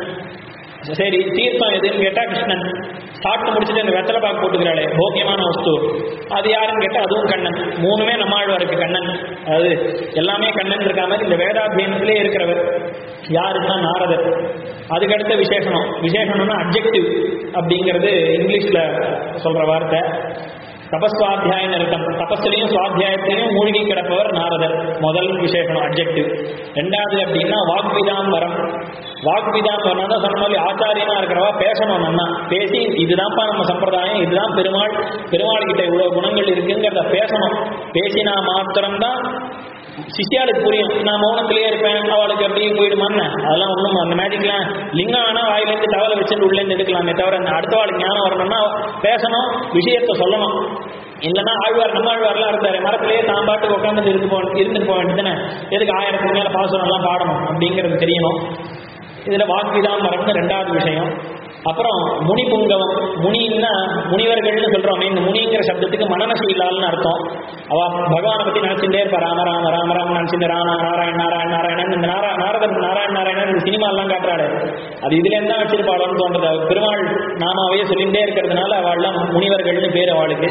சரி தீர்த்தம் எதுன்னு கேட்டா கிருஷ்ணன் சாப்பிட்டு முடிச்சுட்டு அந்த வெத்தலை பாக்கு போட்டுக்கிறாளே போக்கியமான வஸ்து அது யாருன்னு கேட்டா அதுவும் கண்ணன் மூணுமே நம்மாழ்வாருக்கு கண்ணன் அதாவது எல்லாமே கண்ணன் இருக்க மாதிரி இந்த வேதாத்தியனத்திலே இருக்கிறவர் யாருன்னா நாரதர் அதுக்கடுத்த விசேஷனம் விசேஷனம்னா அப்ஜெக்டிவ் அப்படிங்கிறது இங்கிலீஷ்ல சொல்ற வார்த்தை தபஸ்வாத்தியாய நிறுத்தம் தபஸ்லையும் சுவாத்தியாயத்திலையும் மூழ்கி கிடப்பவர் நாரதர் முதல் விசேஷனம் அப்ஜெக்டிவ் ரெண்டாவது அப்படின்னா வாக்விதாம் வரம் வாக்விதாம் வரம் தான் சொன்ன மாதிரி ஆச்சாரியனா இருக்கிறவா பேசணும் நன்னா பேசி இதுதான்ப்பா நம்ம சம்பிரதாயம் இதுதான் பெருமாள் பெருமாள் கிட்ட இவ்வளவு குணங்கள் இருக்குங்கிறத பேசணும் பேசினா மாத்திரம்தான் சிஷ்யாளுக்கு புரியும் நான் மௌனத்திலேயே இருப்பேன் அவளுக்கு அப்படியே போயிடுமான்னு அதெல்லாம் ஒன்றும் அந்த மேஜிக்லாம் லிங்கம் ஆனால் வாயிலேருந்து தவலை வச்சுட்டு உள்ளேருந்து எடுக்கலாமே தவிர அந்த அடுத்த வாழ்க்கை ஞானம் வரணும்னா பேசணும் விஷயத்தை சொல்லணும் இல்லைன்னா ஆழ்வார் நம்ம ஆழ்வார்லாம் இருந்தாரு மரத்திலேயே தான் பாட்டுக்கு உட்காந்து இருந்து போ இருந்துட்டு போக வேண்டியதுதானே எதுக்கு ஆயிரத்துக்கு மேலே பாசுரம்லாம் பாடணும் அப்படிங்கிறது தெரியணும் இதில் வாக்விதான் மரம்னு ரெண்டாவது விஷயம் அப்புறம் முனி புங்கவம் முனின்னா முனிவர்கள்னு சொல்றோமே இந்த முனிங்கிற சப்தத்துக்கு மனநசீலால்னு அர்த்தம் அவ பகவானை பத்தி நினைச்சுட்டே இருப்பா ராம ராம ராம ராம நினைச்சுட்டு ராம நாராயண் நாராயண் நாராயணன் இந்த நாரா நாரதன் நாராயண் நாராயணன் இந்த சினிமா எல்லாம் காட்டுறாரு அது இதுல இருந்தா வச்சிருப்பாளோன்னு தோன்றது அவ பெருமாள் நாமாவையே சொல்லிட்டே இருக்கிறதுனால அவள்லாம் முனிவர்கள்னு பேர் அவளுக்கு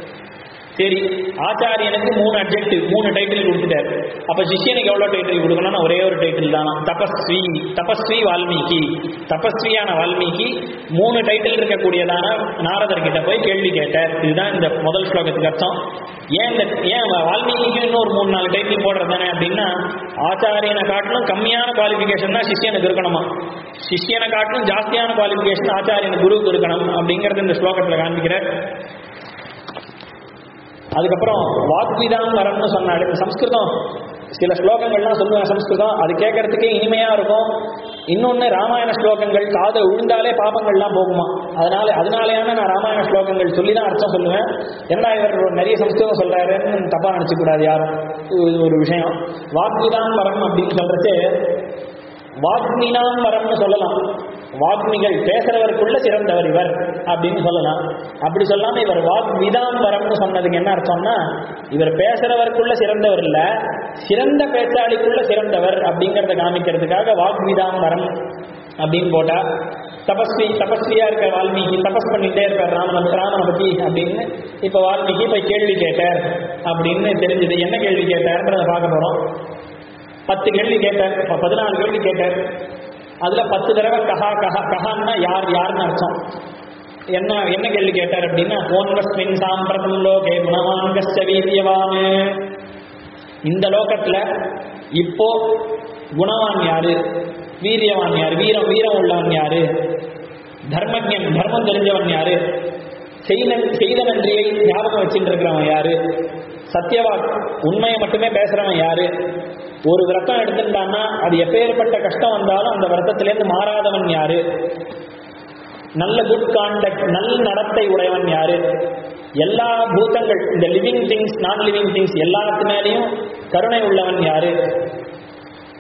சரி ஆச்சாரியனுக்கு மூணு அப்ஜெக்டிவ் மூணு டைட்டில் கொடுத்துட்டாரு அப்ப சிஷ்யனுக்கு எவ்வளவு டைட்டில் கொடுக்கணும்னா ஒரே ஒரு டைட்டில் தான் தபஸ்வி தபஸ்வி வால்மீகி தபஸ்வியான வால்மீகி மூணு டைட்டில் இருக்கக்கூடியதான நாரதர் கிட்ட போய் கேள்வி கேட்டார் இதுதான் இந்த முதல் ஸ்லோகத்துக்கு அர்த்தம் ஏன் இந்த ஏன் வால்மீகிக்கு இன்னும் ஒரு மூணு நாலு டைட்டில் போடுறது தானே அப்படின்னா ஆச்சாரியனை காட்டிலும் கம்மியான குவாலிஃபிகேஷன் தான் சிஷ்யனுக்கு இருக்கணுமா சிஷ்யனை காட்டிலும் ஜாஸ்தியான குவாலிஃபிகேஷன் ஆச்சாரியன் குருவுக்கு இருக்கணும் அப்படிங்கறது இந்த ஸ்லோகத்துல காண்பிக்கிறார் அதுக்கப்புறம் வாக்விதான் வரம்னு சொன்னாரு இந்த சம்ஸ்கிருதம் சில ஸ்லோகங்கள்லாம் சொல்லுவேன் சம்ஸ்கிருதம் அது கேட்கறதுக்கே இனிமையா இருக்கும் இன்னொன்னு ராமாயண ஸ்லோகங்கள் காதை விழுந்தாலே பாபங்கள்லாம் போகுமா அதனால அதனாலேயான நான் ராமாயண ஸ்லோகங்கள் சொல்லி தான் அர்த்தம் சொல்லுவேன் என்ன இவர் நிறைய சம்ஸ்கிருதம் சொல்றாருன்னு தப்பா நினைச்சு கூடாது யாரும் இது ஒரு விஷயம் வாக்விதான் வரம் அப்படின்னு சொல்றது வாக்மினாம் வரம்னு சொல்லலாம் வாக்மிகள் பேசுறவருக்குள்ள சிறந்தவர் இவர் அப்படின்னு சொல்லலாம் அப்படி சொல்லாம இவர் வாக் விதாம் வரம்னு சொன்னதுக்கு என்ன அர்த்தம்னா இவர் பேசுறவருக்குள்ள சிறந்தவர் இல்ல சிறந்த பேச்சாளிக்குள்ள சிறந்தவர் அப்படிங்கறத காமிக்கிறதுக்காக வாக் விதாம் வரம் அப்படின்னு போட்டா தபஸ்வி தபஸ்வியா இருக்க வால்மீகி தபஸ் பண்ணிட்டே இருக்கார் ராமன் ராமனை பத்தி அப்படின்னு இப்ப வால்மீகி போய் கேள்வி கேட்டார் அப்படின்னு தெரிஞ்சது என்ன கேள்வி கேட்டார்ன்றத பார்க்க போறோம் பத்து கேள்வி கேட்டார் இப்ப பதினாலு கேள்வி கேட்டார் அதுல பத்து தடவை கஹா கஹா கஹான்னா யார் யாருன்னு அர்த்தம் என்ன என்ன கேள்வி கேட்டார் அப்படின்னா கோன்வஸ்மின் சாம்பிரதம் லோகே குணவான்கஸ்ட வீரியவான் இந்த லோகத்துல இப்போ குணவான் யாரு வீரியவான் யாரு வீரம் வீரம் உள்ளவன் யாரு தர்மஜன் தர்மம் தெரிஞ்சவன் யாரு செய்த செய்த நன்றியை ஞாபகம் வச்சுட்டு இருக்கிறவன் யாரு சத்தியவாக் உண்மையை மட்டுமே பேசுறவன் யாரு ஒரு விரதம் எடுத்துட்டான்னா அது எப்பேற்பட்ட கஷ்டம் வந்தாலும் அந்த விரதத்திலேருந்து மாறாதவன் யாரு நல்ல குட் கான்டக்ட் நல்ல நடத்தை உடையவன் யாரு எல்லா பூதங்கள் இந்த லிவிங் திங்ஸ் நான் லிவிங் திங்ஸ் எல்லாத்து மேலேயும் கருணை உள்ளவன் யாரு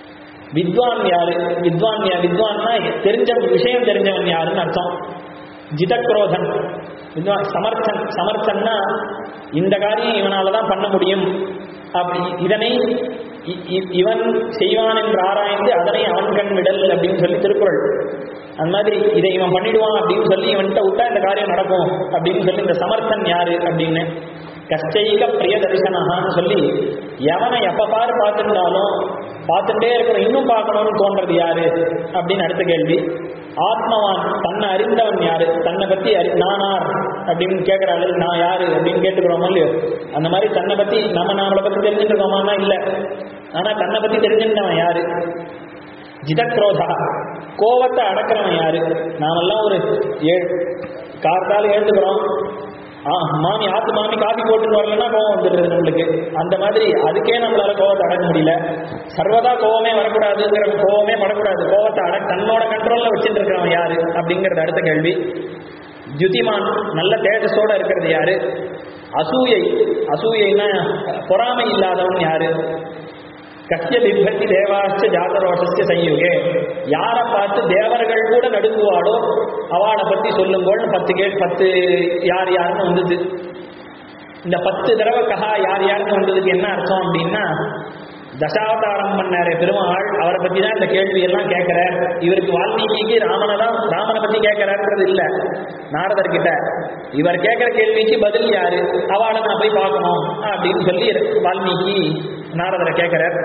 வித்வான் யாரு வித்வான் யா வித்வான்னா தெரிஞ்ச விஷயம் தெரிஞ்சவன் யாருன்னு அர்த்தம் ஜிதக்ரோதன் வித்வான் சமர்த்தன் சமர்த்தன்னா இந்த காரியம் இவனால தான் பண்ண முடியும் அப்படி இதனை இ- இ- இவன் செய்வான் என்று ஆராய்ந்து அதனை அவன் கண் விடல் அப்படின்னு சொல்லி திருக்குறள் அந்த மாதிரி இதை இவன் பண்ணிடுவான் அப்படின்னு சொல்லி இவன்கிட்ட விட்டா இந்த காரியம் நடக்கும் அப்படின்னு சொல்லி இந்த சமர்த்தன் யாரு அப்படின்னு கஷ்டைக பிரிய தரிசனகான்னு சொல்லி எவனை எப்ப பாரு பார்த்துருந்தாலும் பார்த்துட்டே இருக்கிற இன்னும் பார்க்கணும்னு தோன்றது யாரு அப்படின்னு அடுத்த கேள்வி ஆத்மவான் தன்னை அறிந்தவன் யாரு தன்னை பத்தி அறி நானார் அப்படின்னு கேட்கிறாள் நான் யாரு அப்படின்னு கேட்டுக்கிறோமோ இல்லையோ அந்த மாதிரி தன்னை பத்தி நம்ம நம்மளை பத்தி தெரிஞ்சுட்டு இருக்கோமான்னா இல்ல ஆனா தன்னை பத்தி தெரிஞ்சுட்டவன் யாரு ஜிதக்ரோதா கோவத்தை அடக்கிறவன் யாரு நாமெல்லாம் ஒரு ஏழு கார்த்தால எழுந்துக்கிறோம் ஆ மாமி ஆத்து மாமி காபி போட்டுன்னு வரலன்னா கோவம் வந்துடுறது நம்மளுக்கு அந்த மாதிரி அதுக்கே நம்மளால கோவத்தை அடக்க முடியல சர்வதா கோவமே வரக்கூடாதுங்கிற கோவமே படக்கூடாது கோவத்தை அட தன்னோட கண்ட்ரோல்ல வச்சுட்டு இருக்கிறவன் யாரு அப்படிங்கிறது அடுத்த கேள்வி துதிமான் நல்ல தேஜஸோட இருக்கிறது யாரு அசூயை அசூயைன்னா பொறாமை இல்லாதவன் யாரு கஷ்ய பிப்பத்தி தேவாச்ச ஜாதரோஷஸ்ய சயுகே யாரை பார்த்து தேவர்கள் கூட நடுங்குவாளோ அவளை பத்தி சொல்லுங்கோள்னு பத்து கே பத்து யார் யாருன்னு வந்தது இந்த பத்து தடவை கஹா யார் யாருன்னு வந்ததுக்கு என்ன அர்த்தம் அப்படின்னா தசாவதாரம் பண்ணாரு பெருமாள் அவரை பத்தி தான் இந்த கேள்வி எல்லாம் கேட்கிறார் இவருக்கு வால்மீகிக்கு ராமனை தான் ராமனை பத்தி கேட்கிறாருன்றது இல்ல நாரதர் கிட்ட இவர் கேட்கிற கேள்விக்கு பதில் யாரு அவளை நான் போய் பார்க்கணும் அப்படின்னு சொல்லி வால்மீகி நாரதரை கேட்கிறார்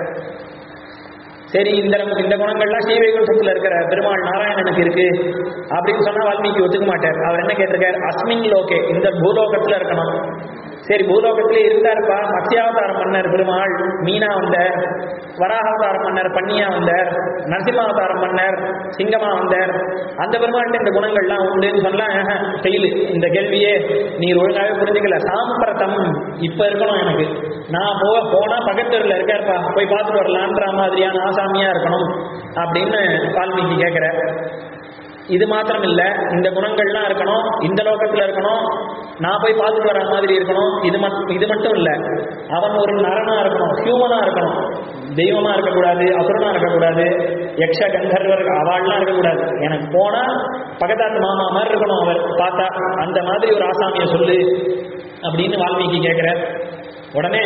சரி இந்த இந்த குணங்கள்லாம் ஸ்ரீவைகுண்டத்தில் இருக்கிற பெருமாள் நாராயணனுக்கு இருக்கு அப்படின்னு சொன்னா வால்மீகி ஒத்துக்க மாட்டார் அவர் என்ன கேட்டிருக்கார் அஸ்மின் லோகே இந்த பூலோகத்துல இருக்கணும் சரி பூலோகத்திலே இருந்தாருப்பா மத்யாவதாரம் பண்ணார் பெருமாள் மீனா வந்தார் வராகாவதாரம் பண்ணார் பன்னியா வந்தார் நரசிம்மாவதாரம் பண்ணார் சிங்கமா வந்தார் அந்த பெருமாள்கிட்ட இந்த குணங்கள்லாம் உண்டுன்னு சொல்லலாம் ஃபெயிலு இந்த கேள்வியே நீர் ஒழுங்காவே புரிஞ்சுக்கல சாம்பிரதம் இப்ப இருக்கணும் எனக்கு நான் போக போனா பக்கத்தூர்ல இருக்காருப்பா போய் பார்த்துட்டு வரலான்ற மாதிரியான ஆசாமியா இருக்கணும் அப்படின்னு வால்மீகி கேட்கிறார் இது மாத்திரம் இல்ல இந்த குணங்கள்லாம் இருக்கணும் இந்த லோகத்துல இருக்கணும் நான் போய் பார்த்துட்டு வர மாதிரி இருக்கணும் இது மட்டும் இது மட்டும் இல்ல அவன் ஒரு நரனா இருக்கணும் ஹியூமனா இருக்கணும் தெய்வமா இருக்கக்கூடாது அசுரனா இருக்கக்கூடாது யக்ஷ கந்தர்வர் அவாள்லாம் இருக்கக்கூடாது எனக்கு போனா பக்கத்தாத்து மாமா மாதிரி இருக்கணும் அவர் பார்த்தா அந்த மாதிரி ஒரு ஆசாமியை சொல்லு அப்படின்னு வால்மீகி கேட்கிறார் உடனே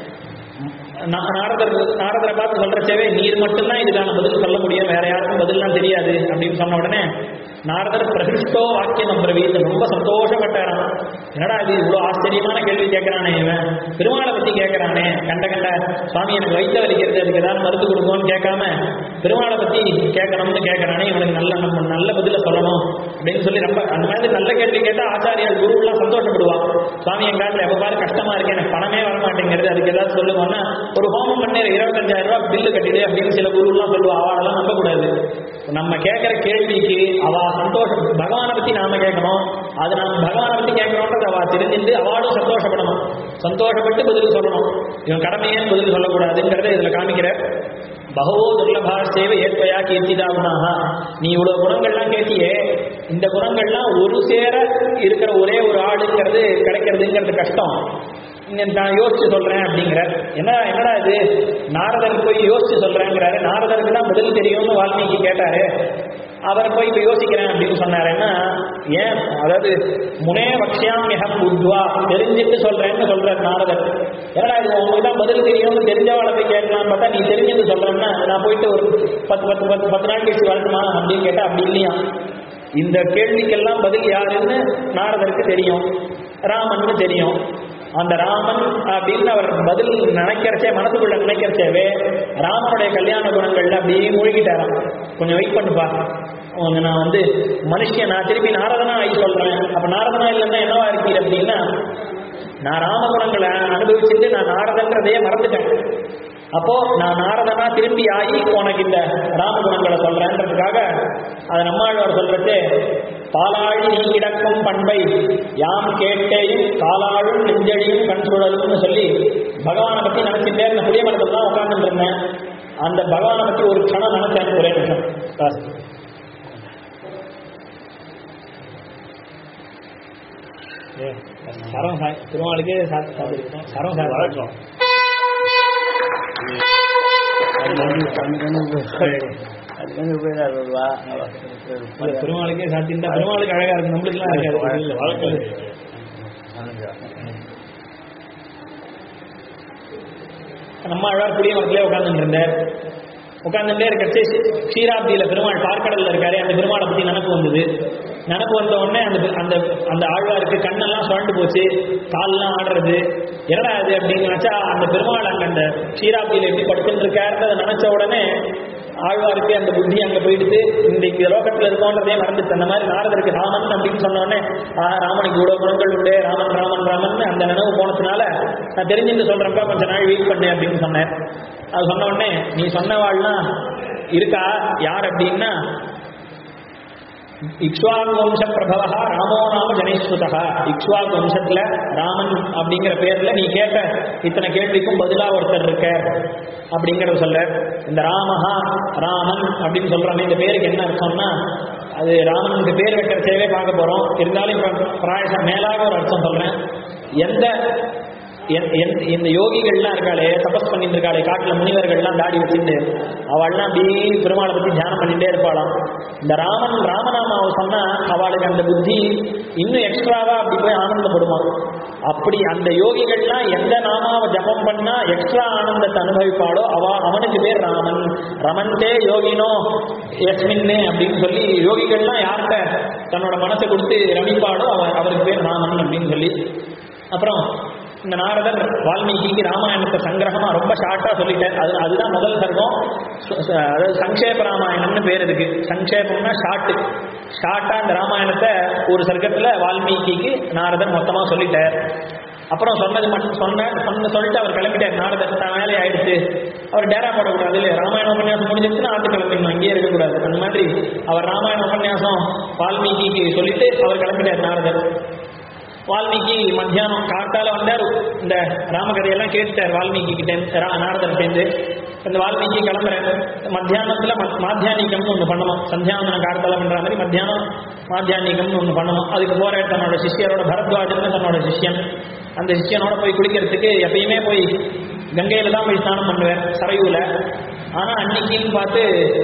நா- நாரதர் நாரதரை பார்த்து சொல்றச்சேவே நீர் மட்டும்தான் இதுக்கான பதில் சொல்ல முடியும் வேற யாருக்கும் பதில்லாம் தெரியாது அப்படின்னு சொன்ன உடனே நாரதர் பிரகிருஷ்டோ வாக்கியம் அப்ரவீத் ரொம்ப சந்தோஷப்பட்டாராம் என்னடா இது இவ்வளோ ஆச்சரியமான கேள்வி கேட்கறானே இவன் பெருமாளை பத்தி கேட்கறானே கண்ட கண்ட சுவாமி எனக்கு வைத்த வலிக்கிறது அதுக்கு ஏதாவது மருந்து கொடுக்கணும்னு கேட்காம பெருமாளை பத்தி கேட்கணும்னு கேட்கறானே இவனுக்கு நல்ல நம்ம நல்ல பதில சொல்லணும் அப்படின்னு சொல்லி ரொம்ப அந்த மாதிரி நல்ல கேள்வி கேட்டா ஆச்சாரியார் குருவெல்லாம் சந்தோஷப்படுவான் சுவாமி என் காலத்துல எப்ப பாரு கஷ்டமா இருக்கு எனக்கு பணமே வர மாட்டேங்கிறது அதுக்கு ஏதாவது சொல்லுவான்னா ஒரு ஹோமம் பண்ணி இருபத்தஞ்சாயிரம் ரூபாய் பில்லு கட்டிடு அப்படின்னு சில குருவெல்லாம் சொல்லுவா அவளெல்லாம் நம்பக்கூடாது நம்ம கேட்கிற கேள்விக்கு அவ சந்தோஷம் பகவானை பத்தி நாம கேட்கணும் அது நாம பகவானை பத்தி கேட்கிறோன்றது அவ தெரிஞ்சுட்டு அவளும் சந்தோஷப்படணும் சந்தோஷப்பட்டு பதில் சொல்லணும் இவன் கடமையே பதில் சொல்லக்கூடாதுங்கிறத இதுல காமிக்கிற பகவோ துர்லபாசேவ ஏற்பயா கீர்த்திதா குணாக நீ இவ்வளவு குணங்கள்லாம் கேட்டியே இந்த குணங்கள்லாம் ஒரு சேர இருக்கிற ஒரே ஒரு ஆளுங்கிறது கிடைக்கிறதுங்கிறது கஷ்டம் இங்க நான் யோசிச்சு சொல்றேன் அப்படிங்கிற என்ன என்னடா இது நாரதருக்கு போய் யோசிச்சு சொல்றேங்கிறாரு நாரதருக்கு தான் பதில் தெரியும்னு வால்மீகி கேட்டாரு அவர் போய் இப்ப யோசிக்கிறேன் அப்படின்னு சொன்னாருன்னா ஏன் அதாவது முனே வக்ஷாமியகம் புத்வா தெரிஞ்சுட்டு சொல்றேன்னு சொல்றாரு நாரதர் என்னடா இது உங்களுக்கு தான் பதில் தெரியும்னு தெரிஞ்சவாளை போய் கேட்கலாம்னு பார்த்தா நீ தெரிஞ்சுட்டு சொல்றேன்னா நான் போயிட்டு ஒரு பத்து பத்து பத்து பத்து நாள் கழிச்சு வரட்டுமா அப்படின்னு கேட்டா அப்படி இல்லையா இந்த கேள்விக்கெல்லாம் பதில் யாருன்னு நாரதருக்கு தெரியும் ராமன்னு தெரியும் அந்த ராமன் அப்படின்னு அவர் பதில் நினைக்கிறச்சே மனசுக்குள்ள நினைக்கிறச்சேவே ராமனுடைய கல்யாண குணங்கள்ல அப்படியே மூழ்கிட்டாராம் கொஞ்சம் வெயிட் பண்ணுப்பா கொஞ்சம் நான் வந்து மனுஷன் நான் திருப்பி நாரதனா ஆகி சொல்றேன் அப்ப நாரதனா இல்லைன்னா என்னவா இருக்கீர் அப்படின்னா நான் ராம குணங்களை அனுபவிச்சுட்டு நான் நாரதன்றதையே மறந்துட்டேன் அப்போ நான் நாரதனா திரும்பி ஆகி உனக்கு இந்த ராம குணங்களை சொல்றேன்றதுக்காக அதை நம்மாழ்வார் சொல்றது பாலாழி நீ கிடக்கும் பண்பை யாம் கேட்டேயும் காலாழும் நெஞ்சழியும் கண் சுழலும்னு சொல்லி பகவானை பத்தி நினைச்சிட்டே இருந்த புளிய மரத்தில் தான் உட்கார்ந்துட்டு இருந்தேன் அந்த பகவானை பத்தி ஒரு க்ஷணம் நினைச்சேன் ஒரே நிமிஷம் காசு. ஏ, சரம் சாய் திருமாலுக்கே சாத்து சாப்பிட்டு சரம் சாய் வணக்கம் இல்ல, பெருமாளுக்கே சாத்தியம் தான் பெருமாளுக்கு அழகா இருக்கு நம்மளுக்குலாம் இருக்காது இல்ல, வாழ்க்கை நம்ம அழகார் புளிய மரத்திலே உட்கார்ந்துட்டு இருந்தார் உட்கார்ந்துட்டே இருக்கச்சு க்ஷீராப்தியில பெருமாள் பார்க்கடல்ல இருக்காரு அந்த பெருமாளை பத்தி நினப்பு வந்தது நினப்பு வந்த உடனே அந்த அந்த அந்த ஆழ்வாருக்கு கண்ணெல்லாம் சுழண்டு போச்சு கால்லாம் ஆடுறது என்னடா அது அப்படின்னு நினைச்சா அந்த பெருமாள் அங்க அந்த க்ஷீராப்தியில எப்படி படுத்துட்டு இருக்காருன்றதை நினைச்ச உடனே ஆழ்வாருக்கு அந்த புத்தி அங்க போயிடுது இந்த இந்த லோகத்துல இருக்கோன்றதே மறந்துச்சு அந்த மாதிரி நாரதருக்கு ராமன் அப்படின்னு சொன்ன உடனே ஆ, ராமனுக்கு இவ்வளவு குணங்கள் உண்டு ராமன் ராமன் ராமன் அந்த நினைவு போனதுனால நான் தெரிஞ்சுட்டு சொல்றேன்ப்பா கொஞ்ச நாள் வெயிட் பண்ணு அப்படின்னு சொன்னேன் அது சொன்ன உடனே நீ சொன்னவாள்லாம் இருக்கா யார் அப்படின்னா இக்ஷ்வாகு வம்ச பிரபவா ராமோ நாம ஜனேஸ்வதா இக்ஷ்வாகு வம்சத்துல ராமன் அப்படிங்கிற பேர்ல நீ கேட்ட இத்தனை கேள்விக்கும் பதிலா ஒருத்தர் இருக்க அப்படிங்கறத சொல்ற இந்த ராமஹா ராமன் அப்படின்னு சொல்றோமே இந்த பேருக்கு என்ன அர்த்தம்னா அது ராமனுக்கு பேர் வைக்கிற சேவே பார்க்க போறோம் இருந்தாலும் இப்ப பிராயச மேலாக ஒரு அர்த்தம் சொல்றேன் எந்த என்- என்- இந்த யோகிகள்லாம் இருக்காளே தபஸ் பண்ணிட்டு இருக்காளே காட்டுல முனிவர்கள்லாம் தாடி வச்சுட்டு அவள்லாம் அப்படியே பெருமாளை பத்தி தியானம் பண்ணிட்டே இருப்பாளாம் இந்த ராமன் ராமநாமாவை சொன்னா அவளுக்கு அந்த புத்தி இன்னும் எக்ஸ்ட்ராவா அப்படி போய் ஆனந்தப்படுமா அப்படி அந்த யோகிகள்லாம் எந்த நாமாவை ஜபம் பண்ணா எக்ஸ்ட்ரா ஆனந்தத்தை அனுபவிப்பாளோ அவ அவனுக்கு பேர் ராமன் ரமந்தே யோகினோ யஸ்மின்னு அப்படின்னு சொல்லி யோகிகள்லாம் யார்கிட்ட தன்னோட மனசை கொடுத்து ரமிப்பாளோ அவர் அவருக்கு பேர் ராமன் அப்படின்னு சொல்லி அப்புறம் இந்த நாரதர் வால்மீகிக்கு ராமாயணத்தை சங்கிரகமா ரொம்ப ஷார்ட்டா சொல்லிட்டார் அது அதுதான் முதல் சர்க்கம் சு- ச- அதாவது சங்கேப ராமாயணம்னு பேர் இருக்கு சங்கேபம்னா ஷார்ட் ஷார்ட்டா இந்த ராமாயணத்தை ஒரு சர்க்கத்துல வால்மீகிக்கு நாரதர் மொத்தமா சொல்லிட்டார் அப்புறம் சொன்னது மட்டும் சொன்ன சொன்ன சொல்லிட்டு அவர் கிளம்பிட்டார் நாரதர் தான் வேலை ஆயிடுச்சு அவர் டேரா போடக்கூடாது இல்லையா ராமாயண உபன்யாசம் முடிஞ்சிருச்சுன்னா ஆத்து கிளம்பிடணும் இங்கேயே இருக்கக்கூடாது அந்த மாதிரி அவர் ராமாயண உபன்யாசம் வால்மீகிக்கு சொல்லிட்டு அவர் கிளம்பிட்டார் நாரதர் வால்மீகி மத்தியானம் காத்தால வந்தார் இந்த ராமகதையெல்லாம் கேட்டுட்டார் வால்மீகி கிட்ட ரா- நாரதர்கிட்டேருந்து இந்த வால்மீகி கிளம்புறேன் மத்தியானத்துல மத்- மாத்தியானிகம்னு ஒன்று பண்ணணும் சந்தியாவந்தனம் கார்த்தால பண்ற மாதிரி மத்தியானம் மாத்தியானிகம்னு ஒன்று பண்ணணும் அதுக்கு போற தன்னோட சிஷ்யரோட பரத்வாஜன் தன்னோட சிஷ்யன் அந்த சிஷ்யனோட போய் குளிக்கிறதுக்கு எப்பயுமே போய் கங்கையில தான் போய் ஸ்நானம் பண்ணுவேன் சரையூல ஆனா அன்னைக்குன்னு பார்த்து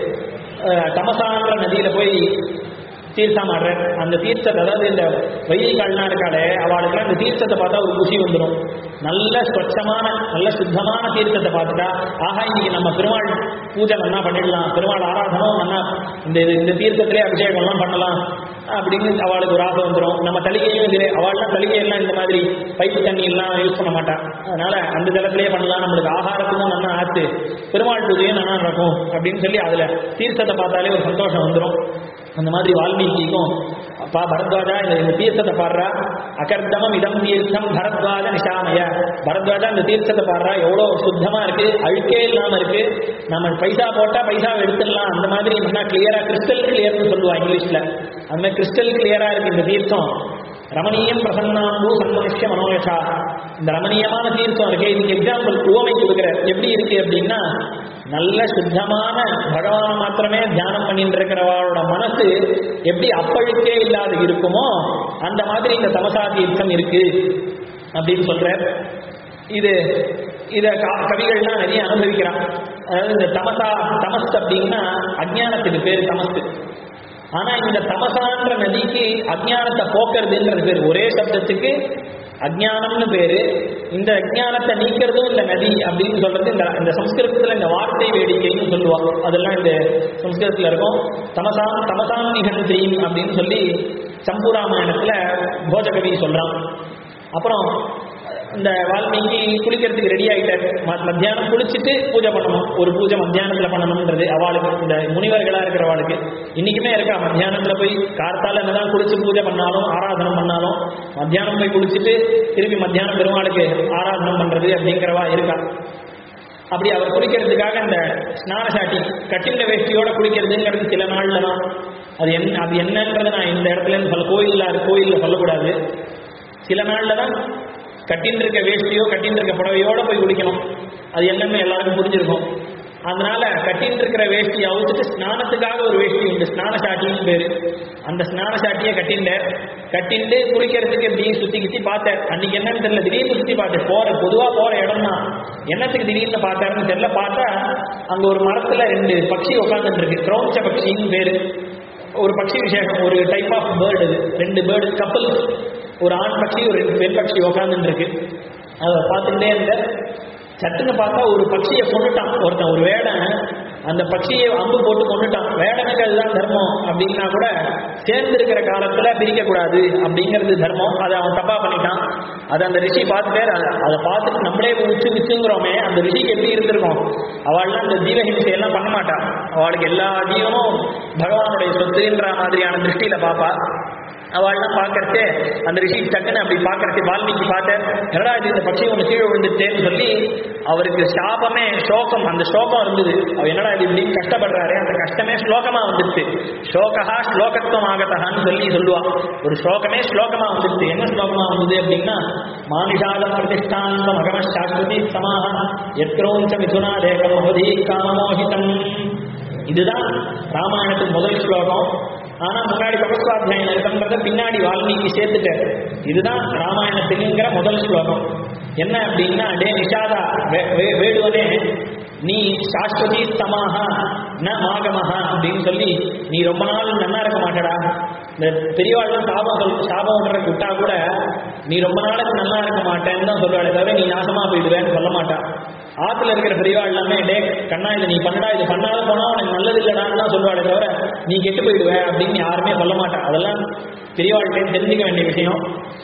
அஹ், தமசான்ற நதியில போய் தீர்த்தம் ஆடுறேன் அந்த தீர்த்தத்தை அதாவது இந்த வெயில் காலனா இருக்காளே அவளுக்குலாம் இந்த தீர்த்தத்தை பார்த்தா ஒரு குஷி வந்துடும் நல்ல ஸ்வச்சமான நல்ல சுத்தமான தீர்த்தத்தை பார்த்துட்டா ஆஹா இன்னைக்கு நம்ம பெருமாள் பூஜை நல்லா பண்ணிடலாம் பெருமாள் ஆராதனம் நல்லா இந்த இது- இந்த தீர்த்தத்திலே அபிஷேகம்லாம் பண்ணலாம் அப்படின்னு அவளுக்கு ஒரு ஆசை வந்துடும் நம்ம தலிகையும் இது அவள்லாம் தலிகையெல்லாம் இந்த மாதிரி பைப்பு தண்ணி எல்லாம் யூஸ் பண்ண மாட்டான் அதனால அந்த ஜலத்திலேயே பண்ணலாம் நம்மளுக்கு ஆகாரத்துக்கும் நல்லா ஆச்சு பெருமாள் பூஜையும் நல்லா நடக்கும் அப்படின்னு சொல்லி அதுல தீர்த்தத்தை பார்த்தாலே ஒரு சந்தோஷம் வந்துடும் அந்த மாதிரி வால்மீகிக்கும் அப்பா பரத்வாஜா இந்த இந்த தீர்த்தத்தை பாடுறா அகர்தமம் இதம் தீர்த்தம் பரத்வாஜ நிஷாமய பரத்வாஜா இந்த தீர்த்தத்தை பாடுறா எவ்வளோ சுத்தமா இருக்கு அழுக்கே இல்லாம இருக்கு நம்ம பைசா போட்டா பைசாவை எடுத்துடலாம் அந்த மாதிரி நல்லா கிளியரா கிறிஸ்டல் கிளியர்னு சொல்லுவா இங்கிலீஷ்ல அந்த மாதிரி கிறிஸ்டல் கிளியரா இருக்கு இந்த தீர்த்தம் ரமணீயம் பிரசன்னாம்பு சன்மனுஷ்ய மனோயசா இந்த ரமணீயமான தீர்த்தம் இருக்கு இதுக்கு எக்ஸாம்பிள் உவமை கொடுக்குற எப்படி இருக்கு அப்படின்னா நல்ல சுத்தமான பகவானை மாத்திரமே தியானம் பண்ணிட்டு இருக்கிறவளோட மனசு எப்படி அப்பழுக்கே இல்லாத இருக்குமோ அந்த மாதிரி இந்த தமசா தீர்த்தம் இருக்கு அப்படின்னு சொல்ற இது இத க- கவிகள்லாம் நிறைய அனுபவிக்கிறான் அதாவது இந்த தமசா தமஸ் அப்படின்னா அஜ்ஞானத்துக்கு பேர் தமசு ஆனா இந்த தமசான்ற நதிக்கு அஜ்ஞானத்தை போக்குறதுன்றது பேர் ஒரே சப்தத்துக்கு அஜ்ஞானம்னு பேரு இந்த அஜ்ஞானத்தை நீக்கிறதும் இந்த நதி அப்படின்னு சொல்றது இந்த இந்த சம்ஸ்கிருதத்துல இந்த வார்த்தை வேடிக்கைன்னு சொல்லுவாங்க அதெல்லாம் இந்த சம்ஸ்கிருதத்துல இருக்கும் தமசாம் தமசாம் நிகழ்ந்தீம் அப்படின்னு சொல்லி சம்பூராமாயணத்துல போஜகவி சொல்றான் அப்புறம் இந்த வால்மீகி குளிக்கிறதுக்கு ரெடி ஆயிட்டார் ம- மத்தியானம் குளிச்சுட்டு பூஜை பண்ணணும் ஒரு பூஜை மத்தியானத்துல பண்ணணும்ன்றது அவளுக்கு இந்த முனிவர்களா இருக்கிறவாளுக்கு இன்னைக்குமே இருக்கா மத்தியானத்துல போய் கார்த்தால என்னதான் குளிச்சு பூஜை பண்ணாலும் ஆராதனம் பண்ணாலும் மத்தியானம் போய் குளிச்சுட்டு திருப்பி மத்தியானம் பெருமாளுக்கு ஆராதனம் பண்றது அப்படிங்கிறவா இருக்கா அப்படி அவர் குளிக்கிறதுக்காக அந்த ஸ்நான சாட்டி கட்டிண்ட வேஷ்டியோட குளிக்கிறதுங்கிறது சில நாள்ல தான் அது என்ன அது என்னன்றது நான் இந்த இடத்துல இருந்து சொல்ல கோயில்ல கோயில்ல சொல்லக்கூடாது சில நாள்ல தான் கட்டின்னு இருக்க வேஷ்டியோ கட்டின்னு இருக்க புடவையோட போய் குளிக்கணும் அது என்னன்னு எல்லாருக்கும் புரிஞ்சிருக்கும் அதனால கட்டின்னு இருக்கிற வேஷ்டியை அவுத்துட்டு ஸ்நானத்துக்காக ஒரு வேஷ்டி உண்டு ஸ்நான சாட்டின்னு பேரு அந்த ஸ்நான சாட்டியை கட்டிண்டார் கட்டிண்டு குளிக்கிறதுக்கு இப்படி சுத்தி கித்தி பார்த்தார் அன்னைக்கு என்னன்னு தெரியல திடீர்னு சுத்தி பார்த்தேன் போற பொதுவா போற இடம் தான் என்னத்துக்கு திடீர்னு பார்த்தாருன்னு தெரியல பார்த்தா அங்க ஒரு மரத்துல ரெண்டு பட்சி உட்காந்துட்டு இருக்கு கிரௌஞ்ச பட்சின்னு பேரு ஒரு பட்சி விசேஷம் ஒரு டைப் ஆஃப் பேர்டு இது ரெண்டு பேர்டு கப்பல் ஒரு ஆண் பட்சி ஒரு ரெண்டு பெண் பட்சி உட்காந்துட்டு இருக்கு அதை பார்த்துட்டே இருந்த சட்டுன்னு பார்த்தா ஒரு பட்சியை கொண்டுட்டான் ஒருத்தன் ஒரு வேடன் அந்த பட்சியை அம்பு போட்டு கொண்டுட்டான் வேடனுக்கு அதுதான் தர்மம் அப்படின்னா கூட சேர்ந்து இருக்கிற காலத்துல பிரிக்க கூடாது அப்படிங்கிறது தர்மம் அதை அவன் தப்பா பண்ணிட்டான் அதை அந்த ரிஷி பார்த்துட்டே அதை அதை பார்த்துட்டு நம்மளே உச்சு உச்சுங்கிறோமே அந்த ரிஷிக்கு எப்படி இருந்திருக்கும் அவள்லாம் அந்த ஜீவஹிம்சை எல்லாம் பண்ண மாட்டான் அவளுக்கு எல்லா ஜீவனும் பகவானுடைய சொத்துன்ற மாதிரியான திருஷ்டியில பாப்பா அவள்லாம் பார்க்கறச்சே அந்த ரிஷி டக்குன்னு அப்படி பார்க்கறச்சு வால்மீகி பார்த்த என்னடா இது இந்த பட்சி ஒன்று கீழே விழுந்துட்டேன்னு சொல்லி அவருக்கு சாபமே ஸ்லோகம் அந்த ஸ்லோகம் இருந்தது அவர் என்னடா இது இப்படி கஷ்டப்படுறாரு அந்த கஷ்டமே ஸ்லோகமா வந்துடுச்சு ஸ்லோகா ஸ்லோகத்துவம் ஆகத்தகான்னு சொல்லி சொல்லுவா ஒரு ஸ்லோகமே ஸ்லோகமா வந்துடுச்சு என்ன ஸ்லோகமா வந்தது அப்படின்னா மானிஷாதம் பிரதிஷ்டாந்தம் அகம சாஸ்வதி சமாக எத்ரோஞ்ச மிதுனா தேகம் அவதி காமமோகிதம் இதுதான் ராமாயணத்துக்கு முதல் ஸ்லோகம் ஆனா முன்னாடி பகவத்வாத்தியாயம் இருக்கன்றத பின்னாடி வால்மீகி சேர்த்துட்டார் இதுதான் ராமாயணத்துக்குங்கிற முதல் ஸ்லோகம் என்ன அப்படின்னா டே நிஷாதா வே- வே- வேடுவனே நீ சாஸ்வதி சமாக ந மாகமஹா அப்படின்னு சொல்லி நீ ரொம்ப நாள் நன்னா இருக்க மாட்டடா இந்த பெரியவாள்லாம் சாபம் சொல் சாபம் விடுறதுக்கு விட்டா கூட நீ ரொம்ப நாளைக்கு நல்லா இருக்க மாட்டேன்னு தான் சொல்லுவாளே தவிர நீ நாசமா போயிடுவேன்னு சொல்ல மாட்டா ஆத்துல இருக்கிற பெரியவா எல்லாமே டே கண்ணா இதை நீ பண்ணடா இது பண்ணாத போனா உனக்கு நல்லது இல்லடான்னு தான் சொல்லுவாளே தவிர நீ கெட்டு போயிடுவ அப்படின்னு யாருமே சொல்ல மாட்டா அதெல்லாம் பெரியவாள்கிட்ட தெரிஞ்சுக்க வேண்டிய விஷயம்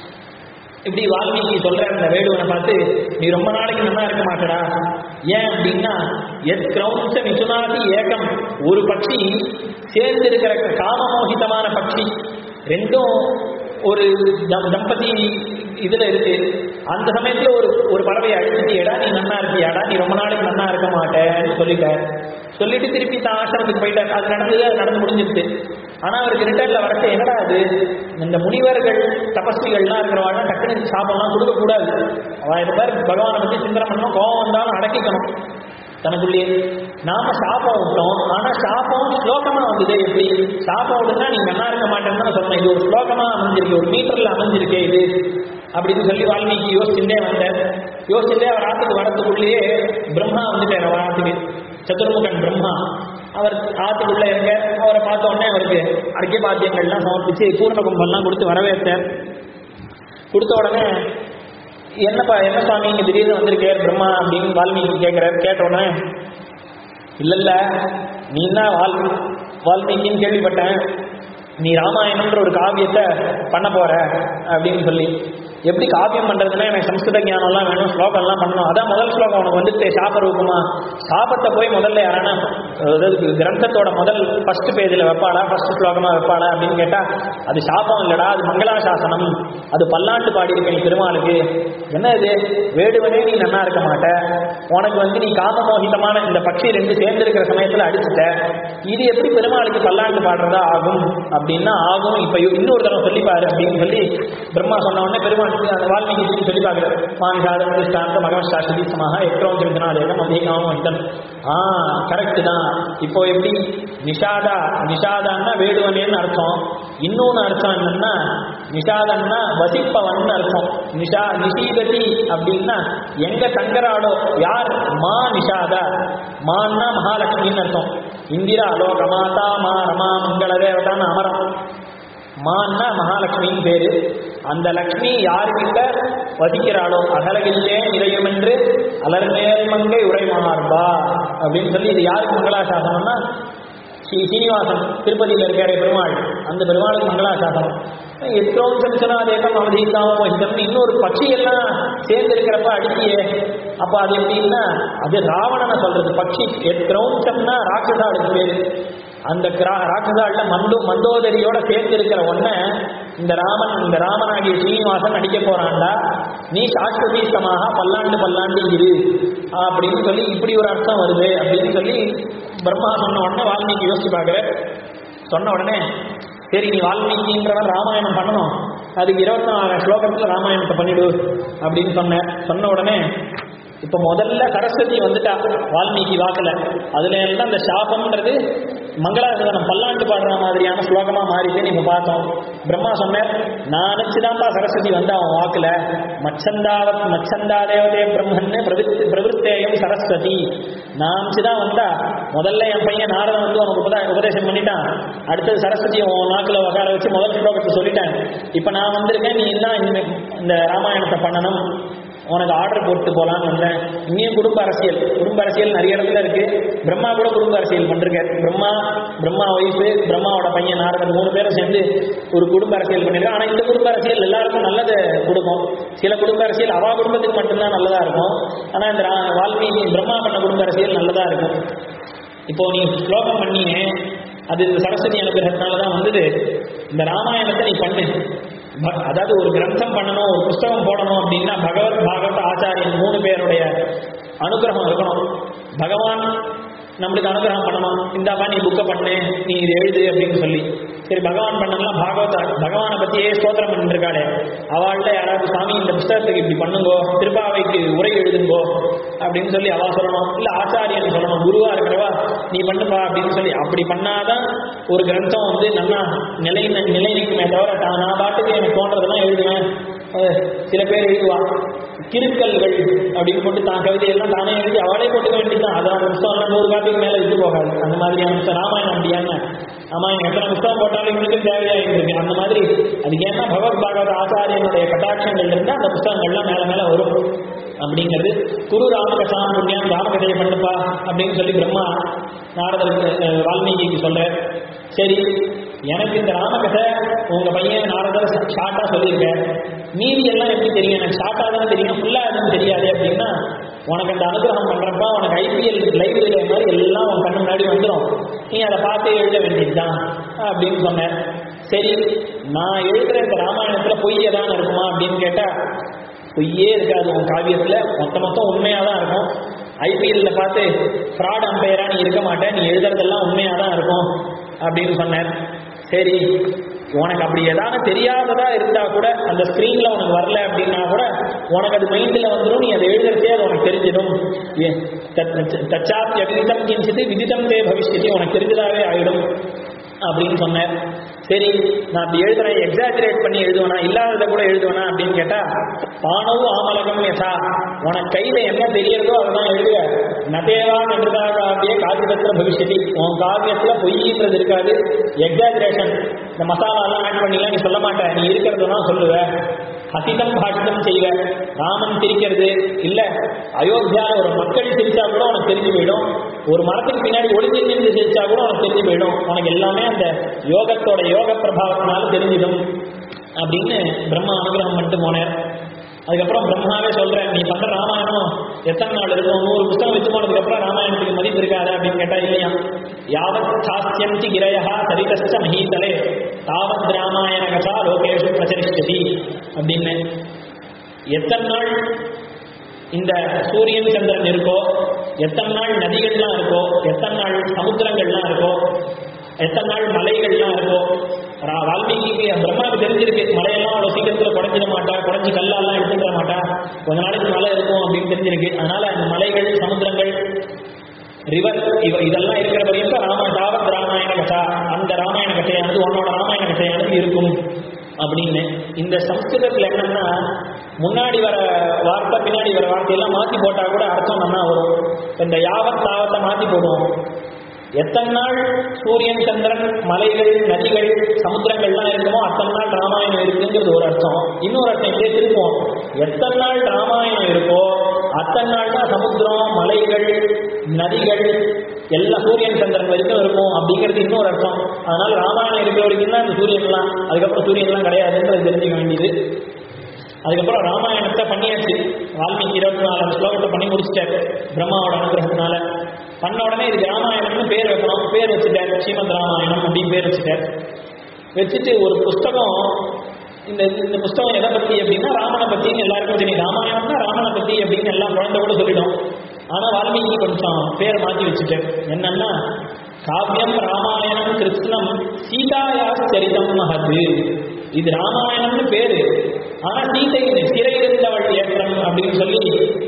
இப்படி வால்மீகி சொல்ற அந்த வேடுவனை பார்த்து நீ ரொம்ப நாளைக்கு நல்லா இருக்க மாட்டடா ஏன் அப்படின்னா எத் கிரௌஞ்ச மிதுனாதி ஏகம் ஒரு பட்சி சேர்ந்து இருக்கிற காமமோகிதமான பட்சி ரெண்டும் ஒரு தம்- தம்பதி இதுல இருக்கு அந்த சமயத்துல ஒரு ஒரு பறவையை அடிச்சுட்டியடா நீ நன்னா இருக்கியாடா நீ ரொம்ப நாளைக்கு நன்னா இருக்க மாட்டேன்னு சொல்லிட்டார் சொல்லிட்டு திருப்பி தான் ஆசிரமத்துக்கு போயிட்டார் அது நடந்தது அது நடந்து முடிஞ்சிருச்சு ஆனா அவருக்கு ரிட்டர்ன்ல வரச்ச என்னடா அது இந்த முனிவர்கள் தபஸ்விகள்லாம் இருக்கிறவாங்க டக்குனு சாபம்லாம் கொடுக்க கூடாது அவன் இது மாதிரி பகவானை பத்தி சிந்தனை பண்ணணும் கோபம் வந்தாலும் அடக்கிக்கணும் தனக்குள்ளேயே நாம சாபம் விட்டோம் ஆனா சாபம் ஸ்லோகமா வந்தது எப்படி சாபம் விடுனா நீ நல்லா இருக்க மாட்டேன்னு தான் சொன்னேன் இது ஒரு ஸ்லோகமா அமைஞ்சிருக்கு ஒரு மீட்டர்ல அமைஞ்சிருக்கே இது அப்படின்னு சொல்லி வால்மீகி யோசிச்சுட்டே வந்தார் யோசிச்சுட்டே அவர் ஆத்துக்கு வரத்துக்குள்ளேயே பிரம்மா வந்துட்டார் அவர் ஆத்துக்கு சதுர்முகன் பிரம்மா அவர் ஆத்துக்குள்ள இருக்க அவரை பார்த்த உடனே அவருக்கு அர்க்கிய பாத்தியங்கள்லாம் சமர்ப்பிச்சு பூர்ண கும்பம்லாம் கொடுத்து வரவேற்றார் கொடுத்த உடனே என்னப்பா என்ன சுவாமி இங்க திடீர்னு வந்திருக்கே பிரம்மா அப்படின்னு வால்மீகி கேட்கிறார் கேட்ட உடனே இல்ல இல்ல நீ தான் வால் வால்மீகின்னு கேள்விப்பட்டேன் நீ ராமாயணம்ன்ற ஒரு காவியத்தை பண்ண போற அப்படின்னு சொல்லி எப்படி காவியம் பண்றதுன்னா எனக்கு சம்ஸ்கிருத ஞானம்லாம் வேணும் ஸ்லோகம்லாம் பண்ணணும் அதான் முதல் ஸ்லோகம் உனக்கு வந்துட்டு சாப ரூபமா சாபத்தை போய் முதல்ல யாரானா அதாவது கிரந்தத்தோட முதல் ஃபர்ஸ்ட் பேஜில் வைப்பாளா ஃபர்ஸ்ட் ஸ்லோகமா வைப்பாளா அப்படின்னு கேட்டா அது சாபம் இல்லடா அது மங்களாசாசனம் அது பல்லாண்டு பாடியிருக்க நீ பெருமாளுக்கு என்ன இது வேடுவனே நீ நன்னா இருக்க மாட்ட உனக்கு வந்து நீ காமமோகிதமான இந்த பட்சி ரெண்டு சேர்ந்து இருக்கிற சமயத்துல அடிச்சுட்ட இது எப்படி பெருமாளுக்கு பல்லாண்டு பாடுறதா ஆகும் அப்படின்னா ஆகும் இப்ப இன்னொரு தடவை சொல்லி பாரு அப்படின்னு சொல்லி பிரம்மா சொன்ன உடனே பெருமாள் அந்த வால்மீகி திருப்பி சொல்லி பார்க்குறாரு மானிஷாத பிரதிஷ்டாந்த மகமசாஸ்திரி சமாக எக்ரோம் திருநாதேகம் அதிகாமம் வந்தன் ஆ கரெக்ட் தான் இப்போ எப்படி நிஷாதா நிஷாதான்னா வேடுவனேன்னு அர்த்தம் இன்னொன்னு அர்த்தம் என்னன்னா நிஷாதன்னா வசிப்பவன் அர்த்தம் நிஷா நிஷீததி அப்படின்னா எங்க தங்கராளோ யார் மா நிஷாதா மான்னா மகாலட்சுமின்னு அர்த்தம் இந்திரா லோக மாதா மா ரமா மங்கள தேவதான்னு அமரம் மான்னா மகாலட்சுமியின் பேரு அந்த லக்ஷ்மி யாருக்கிட்ட வசிக்கிறாளோ அகலகில்லே நிறையும் என்று அலர்மேல் மங்கை உரைமார்பா அப்படின்னு சொல்லி இது யாருக்கு மங்களாசாசனம்னா ஸ்ரீ சீனிவாசன் திருப்பதியில் இருக்கிற பெருமாள் அந்த பெருமாளுக்கு மங்களாசாசனம் எத்தோம் சம்சனாதேகம் அவதீசாமோ வகிதம்னு இன்னொரு பட்சி எல்லாம் சேர்ந்து இருக்கிறப்ப அடிக்கியே அப்போ அது எப்படின்னா அது ராவணனை சொல்றது பட்சி எத்ரௌஞ்சம்னா ராட்சசாளுக்கு பேரு அந்த கிரா- ராட்சசாள்ல மந்தோ மந்தோதரியோட சேர்த்து இருக்கிற ஒன்ன இந்த ராமன் இந்த ராமனாகிய ஸ்ரீனிவாசன் அடிக்க போறான்டா நீ சாஸ்வதீசமாக பல்லாண்டு பல்லாண்டு இரு அப்படின்னு சொல்லி இப்படி ஒரு அர்த்தம் வருது அப்படின்னு சொல்லி பிரம்மா சொன்ன உடனே வால்மீகி யோசிச்சு பார்க்குற சொன்ன உடனே சரி நீ வால்மீகின்றவன் ராமாயணம் பண்ணணும் அதுக்கு இருபத்தி நாலு ஸ்லோகத்தில் ராமாயணத்தை பண்ணிடு அப்படின்னு சொன்னேன் சொன்ன உடனே இப்ப முதல்ல சரஸ்வதி வந்துட்டா வால்மீகி வாக்குல அதுல எல்லாம் அந்த சாபம்ன்றது மங்களாசனம் பல்லாண்டு பாடுற மாதிரியான ஸ்லோகமா மாறிட்டுன்னு இப்ப பார்த்தோம் பிரம்மா சொன்னார் நான் நினைச்சுதான்ப்பா சரஸ்வதி வந்தா அவன் வாக்குல மச்சந்தாவத் மச்சந்தா தேவதே பிரம்மன்னு பிரவித் பிரவருத்தேயம் சரஸ்வதி நான் நினைச்சுதான் வந்தா முதல்ல என் பையன் நாரதன் வந்து உனக்கு உபதா உபதேசம் பண்ணிட்டான் அடுத்தது சரஸ்வதி உன் நாக்குல உட்கார வச்சு முதல் ஸ்லோகத்தை சொல்லிட்டேன் இப்ப நான் வந்திருக்கேன் நீ என்ன இனிமே இந்த ராமாயணத்தை பண்ணணும் உனக்கு ஆர்டர் போட்டு போலான்னு வந்தேன் இங்கேயும் குடும்ப அரசியல் குடும்ப அரசியல் நிறைய இடத்துல இருக்கு பிரம்மா கூட குடும்ப அரசியல் பண்ணிருக்காரு பிரம்மா பிரம்மா ஒய்ஃபு பிரம்மாவோட பையன் நாரதன் மூணு பேரும் சேர்ந்து ஒரு குடும்ப அரசியல் பண்ணிருக்காங்க ஆனா இந்த குடும்ப அரசியல் எல்லாருக்கும் நல்லது கொடுக்கும் சில குடும்ப அரசியல் அவா குடும்பத்துக்கு மட்டும்தான் நல்லதா இருக்கும் ஆனா இந்த ரா- வால்மீகி பிரம்மா பண்ண குடும்ப அரசியல் நல்லதா இருக்கும் இப்போ நீ ஸ்லோகம் பண்ணியே அது இந்த சரஸ்வதி அனுகிரகத்தினால தான் வந்தது இந்த ராமாயணத்தை நீ பண்ணு ப- அதாவது ஒரு கிரந்தம் பண்ணணும் ஒரு புஸ்தகம் போடணும் அப்படின்னா பகவத் பாகவத ஆச்சாரியன் மூணு பேருடைய அனுகிரகம் இருக்கணும் பகவான் நம்மளுக்கு அனுகிரகம் பண்ணணும் இந்தாப்பா நீ புக்கை பண்ணு நீ இது எழுது அப்படின்னு சொல்லி சரி பகவான் பண்ணலாம் பாகவத பகவானை பத்தியே ஸ்தோத்திரம் பண்ணிட்டு இருக்காளே அவள்கிட்ட யாராவது சாமி இந்த புஸ்தகத்துக்கு இப்படி பண்ணுங்கோ திருப்பாவைக்கு உரை எழுதுங்கோ அப்படின்னு சொல்லி அவ சொல்லணும் இல்ல ஆச்சாரியன் சொல்லணும் குருவா இருக்கிறவா நீ பண்ணுப்பா அப்படின்னு சொல்லி அப்படி பண்ணாதான் ஒரு கிரந்தம் வந்து நல்லா நிலை நிலை நிற்குமே தவிர தான் நான் பாட்டுக்கு எனக்கு தோன்றதெல்லாம் எழுதுவேன் அஹ் சில பேர் எழுதுவா கிறுக்கல்கள் அப்படின்னு போட்டு தான் கவிதையெல்லாம் தானே எழுதி அவளே போட்டுக்க வேண்டியதுதான் அது அந்த புத்தகம் எல்லாம் நூறு காப்பிக்கு மேல விட்டு போகாது அந்த மாதிரியான புத்தகம் ராமாயணம் அப்படியான ராமாயணம் எத்தனை புத்தகம் போட்டாலும் இவனுக்கும் தேவையாக இருக்கு அந்த மாதிரி அதுக்கு ஏன்னா பகவத் பாகவத ஆச்சாரியனுடைய கட்டாட்சங்கள் இருந்தால் அந்த புத்தகங்கள்லாம் மேல மேல வரும் அப்படிங்கிறது குரு ராமகசாம் புண்ணியம் ராமகதையை பண்ணுப்பா அப்படின்னு சொல்லி பிரம்மா நாரதருக்கு அஹ், வால்மீகிக்கு சொல்ற சரி எனக்கு இந்த ராமகதை உங்க பையன் நாரதர் ஷார்ட்டா சொல்லியிருக்கேன் மீதி எல்லாம் எப்படி தெரியும் எனக்கு ஷார்ட்டா தானே தெரியும் ஃபுல்லா எதுவும் தெரியாது அப்படின்னா உனக்கு அந்த அனுகிரகம் பண்றப்ப உனக்கு ஐபிஎல் லைப்ரரி மாதிரி எல்லாம் உன் கண்ணு முன்னாடி வந்துடும் நீ அதை பார்த்து எழுத வேண்டியதுதான் அப்படின்னு சொன்னேன் சரி நான் எழுதுற இந்த ராமாயணத்துல பொய் எதாவது இருக்குமா அப்படின்னு கேட்டா பொய்யே இருக்காது உன் காவியத்துல மொத்த மொத்தம் உண்மையா தான் இருக்கும் ஐபிஎல்ல பார்த்து ஃப்ராட் அம்பையரா நீ இருக்க மாட்டேன் நீ எழுதுறதெல்லாம் உண்மையா தான் இருக்கும் அப்படின்னு சொன்னேன் சரி உனக்கு அப்படி ஏதாவது தெரியாததா இருந்தா கூட அந்த ஸ்கிரீன்ல உனக்கு வரல அப்படின்னா கூட உனக்கு அது மைண்ட்ல வந்துடும் நீ அதை எழுதுறதே அது உனக்கு தெரிஞ்சிடும் ஏ, தத்- தத்- தச்சாப்தி அவிதிதம் கிஞ்சித்து விதிதம் தே பவிஷ்யதி உனக்கு தெரிஞ்சதாவே ஆயிடும் அப்படின்னு சொன்னேன் சரி நான் அப்படி எழுதுறேன் எக்ஸாஜரேட் பண்ணி எழுதுவேனா இல்லாததை கூட எழுதுவேனா அப்படின்னு கேட்டா பானவு ஆமலகம் யசா உனக்கு கையில என்ன தெரியறதோ அதுதான் எழுதுவ நதேவா நன்றதாக அப்படியே காவியத்துல பவிஷ்யதி உன் காவியத்துல பொய்ன்றது இருக்காது எக்ஸாஜரேஷன் இந்த மசாலா எல்லாம் ஆட் பண்ணிலாம் நீ சொல்ல மாட்ட நீ இருக்கிறதுதான் சொல்லுவ ஹசிதம் பாஷிதம் செய்வ ராமன் சிரிக்கிறது இல்ல அயோத்தியால ஒரு மக்கள் சிரிச்சா கூட உனக்கு தெரிஞ்சு போயிடும் ஒரு மரத்துக்கு பின்னாடி ஒளிஞ்சு நின்று சிரிச்சா கூட உனக்கு தெரிஞ்சு போயிடும் உனக்கு எல்லாமே அந்த யோகத்தோட யோக பிரபாவத்தினால தெரிஞ்சிடும் அப்படின்னு பிரம்மா அனுகிரகம் பண்ணிட்டு போனார் அதுக்கப்புறம் பிரம்மாவே சொல்றேன் நீ பண்ற ராமாயணம் எத்தனை நாள் இருக்கும் நூறு புத்தகம் வச்சு போனதுக்கு அப்புறம் ராமாயணத்துக்கு மதிப்பு இருக்காது அப்படின்னு கேட்டா இல்லையா யாவத் சாஸ்தியந்தி கிரயா சரிதஸ்த மஹீதலே தாவத் ராமாயண கதா லோகேஷு பிரச்சரிஷ்யதி அப்படின்னு எத்தனை நாள் இந்த சூரியன் சந்திரன் இருக்கோ எத்தனை நாள் நதிகள்லாம் இருக்கோ எத்தனை நாள் சமுத்திரங்கள்லாம் இருக்கோ எத்தனை நாள் மலைகள்லாம் இருக்கோ ரா- வால்மீகிக்கு பிரம்மாவுக்கு தெரிஞ்சிருக்கு மலையெல்லாம் அவ்வளோ சீக்கிரத்தில் குறைஞ்சிட மாட்டா குறைஞ்சி கல்லெல்லாம் எடுத்துட மாட்டா கொஞ்ச நாளைக்கு மலை இருக்கும் அப்படின்னு தெரிஞ்சிருக்கு அதனால அந்த மலைகள் சமுத்திரங்கள் ரிவர் இவ இதெல்லாம் இருக்கிற வரையும் ராம தாவத் ராமாயண கதா அந்த ராமாயண கதையானது உன்னோட ராமாயண கதையானது இருக்கும் அப்படின்னு இந்த சம்ஸ்கிருதத்துல என்னன்னா முன்னாடி வர வார்த்தை பின்னாடி வர வார்த்தையெல்லாம் மாத்தி போட்டா கூட அர்த்தம் நல்லா வரும் இந்த யாவத் தாவத்தை மாத்தி போடுவோம் எத்தனை நாள் சூரியன் சந்திரன் மலைகள் நதிகள் சமுத்திரங்கள்லாம் இருக்குமோ அத்தனை நாள் ராமாயணம் இருக்குங்கிறது ஒரு அர்த்தம் இன்னொரு அர்த்தம் இப்படியே திருப்போம் எத்தனை நாள் ராமாயணம் இருக்கோ அத்தனை நாள் தான் சமுத்திரம் மலைகள் நதிகள் எல்லா சூரியன் சந்திரன் வரைக்கும் இருக்கும் அப்படிங்கிறது இன்னொரு அர்த்தம் அதனால ராமாயணம் இருக்கிற வரைக்கும் தான் இந்த சூரியன்லாம் அதுக்கப்புறம் சூரியன்லாம் கிடையாதுன்றது தெரிஞ்சுக்க வேண்டியது அதுக்கப்புறம் ராமாயணத்தை பண்ணியாச்சு வால்மீகி இருபத்தி நாலு ஸ்லோகத்தை பண்ணி முடிச்சிட்டாரு பிரம்மாவோட அனுகிரகத்தினால பண்ண உடனே இது ராமாயணம்னு பேர் வைக்கணும் பேர் வச்சுட்டார் ஸ்ரீமத் ராமாயணம் அப்படின்னு பேர் வச்சுட்டார் வச்சுட்டு ஒரு புஸ்தகம் இந்த இந்த புஸ்தகம் எதை பத்தி அப்படின்னா ராமனை பத்தின்னு எல்லாருக்கும் தெரியும் ராமாயணம்னா ராமனை பத்தி அப்படின்னு எல்லாம் குழந்தை கூட சொல்லிடும் ஆனா வால்மீகி கொஞ்சம் பேர் மாத்தி வச்சுட்டார் என்னன்னா காவியம் ராமாயணம் கிருஷ்ணம் சீதாயா சரிதம் மகது இது ராமாயணம்னு பேரு ஆனா சீதை சிறை இருந்தவள் ஏற்றம் அப்படின்னு சொல்லி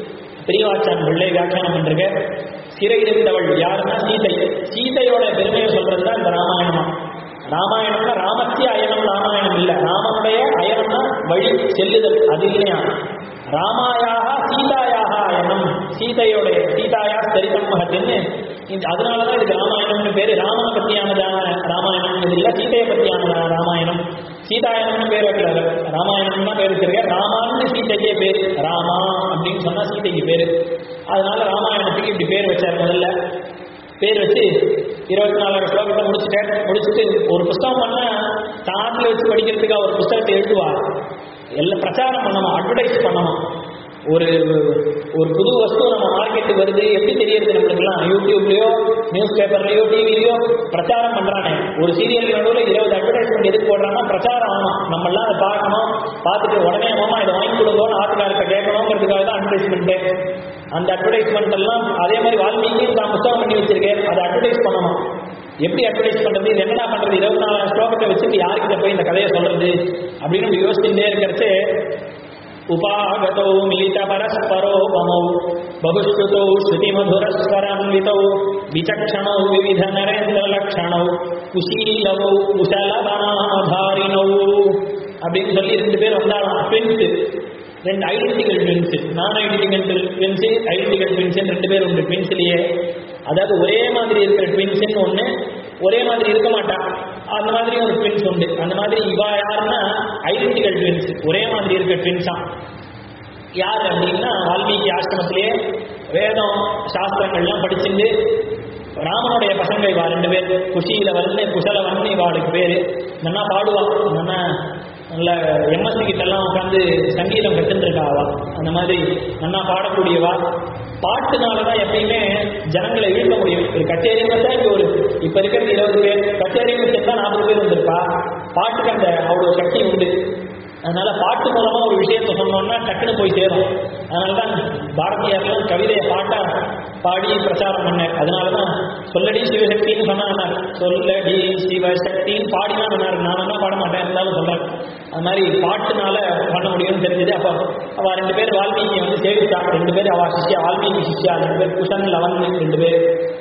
பெரியவாச்சான் பிள்ளை வியாக்கியானம் பண்றீங்க சிறையில் இருந்தவள் யாருன்னா சீதை சீதையோட பெருமையை சொல்றது தான் இந்த ராமாயணம் ராமாயணம்னா ராமத்திய அயனம் ராமாயணம் இல்ல ராமனுடைய அயனம்னா வழி செல்லுதல் அது இல்லையா ராமாயாக சீதாயாக அயனம் சீதையோடைய சீதாயா சரிதம் மகத்தின்னு இந்த அதனாலதான் இதுக்கு ராமாயணம்னு பேரு ராமனை பத்தியானதான ராமாயணம் இது இல்ல சீதையை பத்தியானதான ராமாயணம் சீதாயனம்னு பேர் வைக்கிறாரு ராமாயணம் தான் பேர் வச்சிருக்காரு ராமான்னு சீதைக்கே பேர் ராமா அப்படின்னு சொன்னா சீதைக்கு பேரு அதனால ராமாயணத்துக்கு இப்படி பேர் வச்சார் முதல்ல பேர் வச்சு இருபத்தி நாலாயிரம் ஸ்லோகத்தை முடிச்சுட்டேன் முடிச்சுட்டு ஒரு புஸ்தகம் பண்ணா தாட்டில் வச்சு படிக்கிறதுக்கு ஒரு புஸ்தகத்தை எழுதுவா எல்லாம் பிரச்சாரம் பண்ணணும் அட்வர்டைஸ் பண்ணணும் ஒரு ஒரு புது வஸ்து நம்ம மார்க்கெட்டுக்கு வருது எப்படி தெரியறது நம்மளுக்குலாம் யூடியூப்லயோ நியூஸ் பேப்பர்லயோ டிவிலயோ பிரச்சாரம் பண்றானே ஒரு சீரியல் நடுவில் இருபது அட்வர்டைஸ்மெண்ட் எதுக்கு போடுறாங்கன்னா பிரச்சாரம் ஆகணும் நம்ம எல்லாம் அதை பார்க்கணும் பார்த்துட்டு உடனே மாமா இதை வாங்கி கொடுங்கன்னு ஆட்டுக்காரத்தை கேட்கணுங்கிறதுக்காக தான் அட்வர்டைஸ்மெண்ட்டு அந்த அட்வர்டைஸ்மெண்ட் எல்லாம் அதே மாதிரி வால்மீகி தான் புத்தகம் பண்ணி வச்சிருக்கேன் அதை அட்வர்டைஸ் பண்ணணும் எப்படி அட்வர்டைஸ் பண்றது இது என்னடா பண்றது இருபத்தி நாலாயிரம் ஸ்லோகத்தை வச்சுட்டு யாருக்கிட்ட போய் இந்த கதையை சொல்றது அப்படின்னு நம்ம யோசிச்சுட்டே இருக்கிறது उपागतौ मिलितपरस्परोपमौ बहुश्रुतौ श्रुतिमधुरस्वरान्वितौ विचक्षणौ विविधनरेन्द्रलक्षणौ कुशीलवौ कुशलवनाधारिणौ அப்படின்னு சொல்லி ரெண்டு பேர் வந்தாலும் ட்வின்ஸ் ரெண்டு ஐடென்டிக்கல் ட்வின்ஸ் நான் ஐடென்டிக்கல் ட்வின்ஸ் ஐடென்டிக்கல் ட்வின்ஸ் ரெண்டு பேர் உண்டு ட்வின்ஸ்லயே அதாவது ஒரே மாதிரி இருக்கிற ட்வின்ஸ்னு ஒன்று ஒரே மாதிரி இருக்க மாட்டா அந்த மாதிரி ஒரு ட்வின்ஸ் உண்டு அந்த மாதிரி இவா யாருன்னா ஐடென்டிக்கல் ட்வின்ஸ் ஒரே மாதிரி இருக்க ட்வின்ஸா யார் அப்படின்னா வால்மீகி ஆசிரமத்திலேயே வேதம் சாஸ்திரங்கள்லாம் படிச்சுட்டு ராமனுடைய பசங்க இவா ரெண்டு பேர் குஷியில வந்து குஷல வந்து இவாளுக்கு பேரு நல்லா பாடுவா நல்லா நல்ல எம்எஸ்சி கிட்ட எல்லாம் உட்காந்து சங்கீதம் கத்துட்டு இருக்கா அவ அந்த மாதிரி நல்லா பாடக்கூடியவா பாட்டுனாலதான் எப்பயுமே ஜனங்களை இழுக்க முடியும் ஒரு கச்சேரி தான் இங்க ஒரு இப்ப இருக்கிறது இருபது பேர் கச்சேரி சேர்ந்தா நாற்பது பேர் வந்திருப்பா பாட்டுக்கு அந்த அவ்வளவு சக்தி உண்டு அதனால பாட்டு மூலமா ஒரு விஷயத்த சொன்னோம்னா டக்குன்னு போய் சேரும் அதனாலதான் பாரதியார்லாம் கவிதையை பாட்டா பாடி பிரச்சாரம் பண்ணார் அதனாலதான் சொல்லடி சிவசக்தின்னு சொன்னார் சொல்லடி சிவசக்தின்னு பாடினா சொன்னார் நான் என்ன பாட மாட்டேன் இருந்தாலும் சொல்றேன் அது மாதிரி பாட்டுனால பண்ண முடியும்னு தெரிஞ்சது அப்போ அவ ரெண்டு பேர் வால்மீகி வந்து சேவிச்சா ரெண்டு பேர் அவ சிஷ்யா வால்மீகி சிஷ்யா ரெண்டு பேர் குஷன் லவன் ரெண்டு பேர்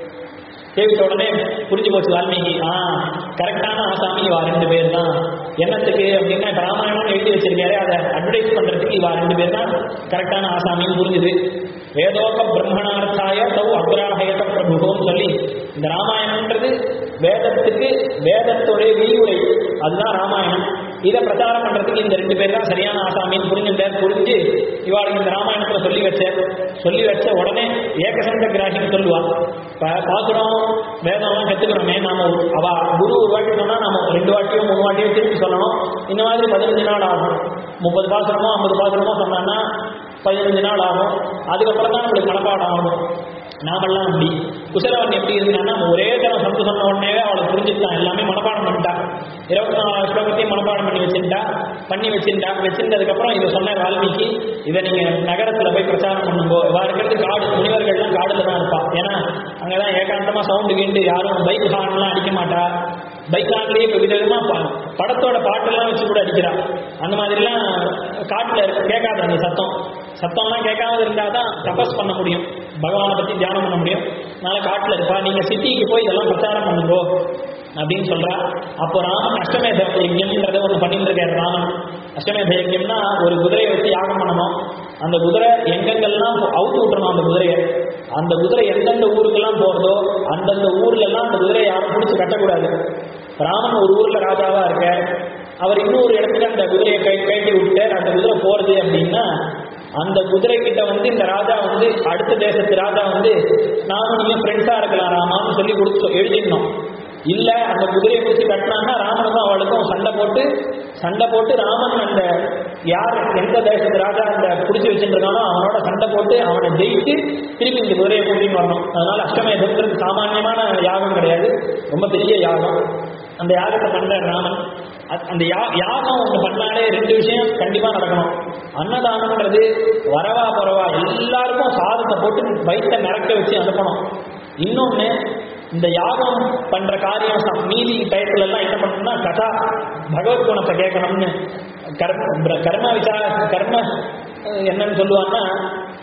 சேவிச்ச உடனே புரிஞ்சு போச்சு வால்மீகி ஆ கரெக்டான ஆசாமி இவா ரெண்டு பேர் தான் என்னத்துக்கு அப்படின்னா இப்ப ராமாயணம் எழுதி வச்சிருக்காரு அதை அட்வர்டைஸ் பண்றதுக்கு இவா ரெண்டு பேர் தான் கரெக்டான ஆசாமின்னு புரிஞ்சுது வேதோக பிரம்மணார்த்தாய தௌ அக்ராஹயத பிரபுவோன்னு சொல்லி இந்த ராமாயணம்ன்றது வேதத்துக்கு வேதத்துடைய விரிவுரை அதுதான் ராமாயணம் இதை பிரச்சாரம் பண்றதுக்கு இந்த ரெண்டு பேர் தான் சரியான ஆசாமின்னு புரிஞ்சுட்டார் புரிஞ்சு இவாளுக்கு இந்த ராமாயணத்துல சொல்லி வச்சார் சொல்லி வச்ச உடனே ஏகசந்த கிராகின்னு சொல்லுவா இப்ப பாக்குறோம் வேதம்லாம் கத்துக்கிறோமே நாம அவ குரு ஒரு வாட்டி சொன்னா நாம ரெண்டு வாட்டியோ மூணு வாட்டியோ திருப்பி சொல்லணும் இந்த மாதிரி பதினஞ்சு நாள் ஆகும் முப்பது பாசனமோ ஐம்பது பாசனமோ சொன்னான்னா பதினஞ்சு நாள் ஆகும் அதுக்கப்புறம் தான் நம்மளுக்கு மனப்பாடம் ஆகும் நாமெல்லாம் அப்படி குசலவன் எப்படி இருந்தான்னா ஒரே தரம் சத்து சொன்ன உடனே அவளை புரிஞ்சுட்டான் எல்லாமே மனப்பாடம் பண்ணிட்டா இருபத்தி நாலு ஸ்லோகத்தையும் மனப்பாடம் பண்ணி வச்சுட்டா பண்ணி வச்சுட்டா வச்சிருந்ததுக்கப்புறம் இதை சொன்ன வால்மீகி இதை நீங்க நகரத்துல போய் பிரச்சாரம் பண்ணும்போ இவா இருக்கிறது காடு முனிவர்கள்லாம் காடுல தான் இருப்பா ஏன்னா அங்கதான் ஏகாந்தமா சவுண்டு கேண்டு யாரும் பைக் ஹார்ன்லாம் அடிக்க மாட்டா பைக் ஹார்ன்லயே இப்போ விதவிதமா ப- படத்தோட பாட்டெல்லாம் வச்சு கூட அடிக்கிறா அந்த மாதிரிலாம் காட்டுல இருக்கு கேட்காது அந்த சத்தம் சத்தம்லாம் கேட்காம இருந்தாதான் தபஸ் பண்ண முடியும் பகவானை பத்தி தியானம் பண்ண முடியும் அதனால காட்டுல இருப்பா நீங்க சிட்டிக்கு போய் இதெல்லாம் பிரச்சாரம் பண்ணுங்கோ அப்படின்னு சொல்றா அப்போ ராமன் அஷ்டமேத யஜ்யம்ன்றத ஒன்று பண்ணிட்டு இருக்காரு ராமன் அஷ்டமேத யஜ்யம்னா ஒரு குதிரையை வச்சு யாகம் பண்ணணும் அந்த குதிரை எங்கெங்கெல்லாம் அவுத்து விட்டுறணும் அந்த குதிரையை அந்த குதிரை எந்தெந்த ஊருக்கெல்லாம் போறதோ அந்தந்த ஊர்ல எல்லாம் அந்த குதிரையை யாரும் பிடிச்சி கட்டக்கூடாது ராமன் ஒரு ஊர்ல ராஜாவா இருக்க அவர் இன்னொரு இடத்துல அந்த குதிரையை கை கட்டி விட்டு அந்த குதிரை போறது அப்படின்னா அந்த குதிரை கிட்ட வந்து இந்த ராஜா வந்து அடுத்த தேசத்து ராஜா வந்து நானும் நீங்க ஃப்ரெண்ட்ஸா இருக்கலாம் ராமான்னு சொல்லி கொடுத்து எழுதிடணும் இல்ல அந்த குதிரையை பிடிச்சி கட்டினாங்கன்னா ராமனுக்கும் அவளுக்கும் சண்டை போட்டு சண்டை போட்டு ராமன் அந்த யார் எந்த தேசத்து ராஜா அந்த பிடிச்சி வச்சுருக்கானோ அவனோட சண்டை போட்டு அவனை ஜெயிச்சு திருப்பி இந்த குதிரையை கூட்டின்னு வரணும் அதனால அஷ்டமேதம்ன்றது சாமானியமான யாகம் கிடையாது ரொம்ப பெரிய யாகம் அந்த யாகத்தை பண்ற ராமன் அ- அந்த யா யாகம் ஒன்று பண்ணாலே ரெண்டு விஷயம் கண்டிப்பா நடக்கணும் அன்னதானம்ன்றது வரவா பரவா எல்லாருக்கும் சாதத்தை போட்டு வயிற்ற நிறக்க வச்சு அனுப்பணும் இன்னொன்னு இந்த யாகம் பண்ற காரியம் ச- மீதி டயத்துல எல்லாம் என்ன பண்ணணும்னா கதா பகவத் குணத்தை கேட்கணும்னு கர்ம பிர- கர்ம விசார கர்ம அஹ், என்னன்னு சொல்லுவாங்கன்னா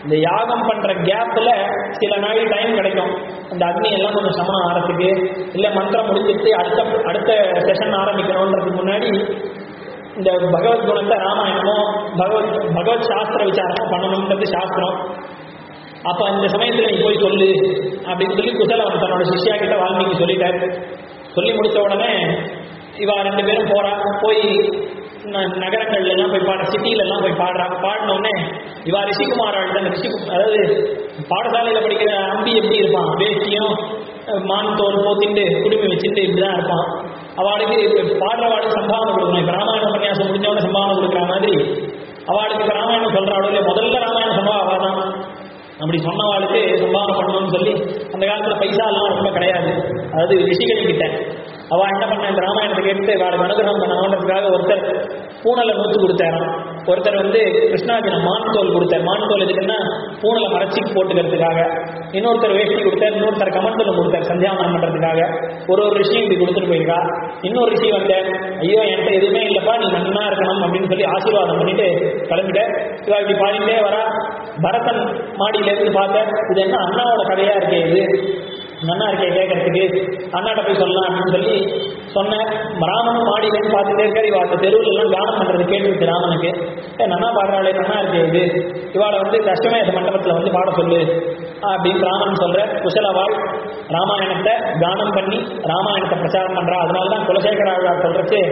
இந்த யாகம் பண்ற கேப்ல சில நாள் டைம் கிடைக்கும் அந்த அக்னி எல்லாம் கொஞ்சம் சமனம் ஆறதுக்கு இல்ல மந்திரம் முடிஞ்சிட்டு அடுத்த அடுத்த செஷன் ஆரம்பிக்கணுன்றதுக்கு முன்னாடி இந்த பகவத் குணத்தை ராமாயணமோ பகவத் பகவத் சாஸ்திர விசாரமோ பண்ணணுன்றது சாஸ்திரம் அப்ப இந்த சமயத்துல நீ போய் சொல்லு அப்படின்னு சொல்லி குசலவன் தன்னோட சிஷ்யா கிட்ட வால்மீகி சொல்லிட்டாரு சொல்லி முடிச்ச உடனே இவா ரெண்டு பேரும் போறா போய் ந- நகரங்கள்ல எல்லாம் போய் பாட சிட்டில எல்லாம் போய் பாடுறா பாடின உடனே இவா ரிஷிகுமாராள் தான் ரிஷி அதாவது பாடசாலையில படிக்கிற அம்பி எப்படி இருப்பான் வேஷ்டியும் அஹ், மான் தோல் போத்திட்டு குடுமி வச்சுட்டு இப்படிதான் இருப்பான் அவளுக்கு இப்ப பாடுறவாளுக்கு சம்பாவனை கொடுக்கணும் இப்ப ராமாயண உபன்யாசம் முடிஞ்சவன சம்பாவனை கொடுக்குற மாதிரி அவளுக்கு இப்ப ராமாயணம் சொல்றாளோ இல்லையா முதல்ல ராமாயணம் சம்பவம் அவள் தான் அப்படி சொன்னவாளுக்கு சம்பாவனை பண்ணணும்னு சொல்லி அந்த காலத்துல பைசா எல்லாம் ரொம்ப கிடையாது அதாவது ரிஷிகள் கிட்ட அவ என்ன பண்ண இந்த ராமாயணத்தை கேட்டு அவளுக்கு அனுகிரகம் பண்ணணுன்றதுக்காக ஒருத்தர் பூனலை நூத்து கொடுத்தாராம் ஒருத்தர் வந்து கிருஷ்ணாஜினம் மான் தோல் கொடுத்தார் மான் தோல் எதுக்குன்னா பூனலை மறைச்சி போட்டுக்கிறதுக்காக இன்னொருத்தர் வேஷ்டி கொடுத்தார் இன்னொருத்தர் கமண்டலம் கொடுத்தார் சந்தியாவனம் பண்றதுக்காக ஒரு ஒரு ரிஷியும் இப்படி கொடுத்துட்டு போயிருக்கா இன்னொரு ரிஷி வந்தார் ஐயோ என்கிட்ட எதுவுமே இல்லப்பா நீ நன்னா இருக்கணும் அப்படின்னு சொல்லி ஆசீர்வாதம் பண்ணிட்டு கிளம்பிட்ட இவா இப்படி பாடிட்டே வரா பரதன் மாடியில இருந்து பார்த்த இது என்ன அண்ணாவோட கதையா இருக்கே இது நன்னா இருக்கே கேட்கறதுக்கு அண்ணாட்ட போய் சொல்லலாம் அப்படின்னு சொல்லி சொன்னேன் ராமனும் மாடியிலேருந்து பார்த்துட்டே இருக்காரு இவா அந்த தெருவுல எல்லாம் கானம் பண்றது கேட்டுருச்சு ராமனுக்கு ஏ நன்னா பாடுறாளே நன்னா இருக்கே இது இவாளை வந்து தஷ்டமேத மண்டபத்துல வந்து பாட சொல்லு அப்படின்னு ராமன் சொல்ற குசலவாள் ராமாயணத்தை கானம் பண்ணி ராமாயணத்தை பிரச்சாரம் பண்றா அதனால தான் குலசேகர ஆழ்வார் சொல்றச்சு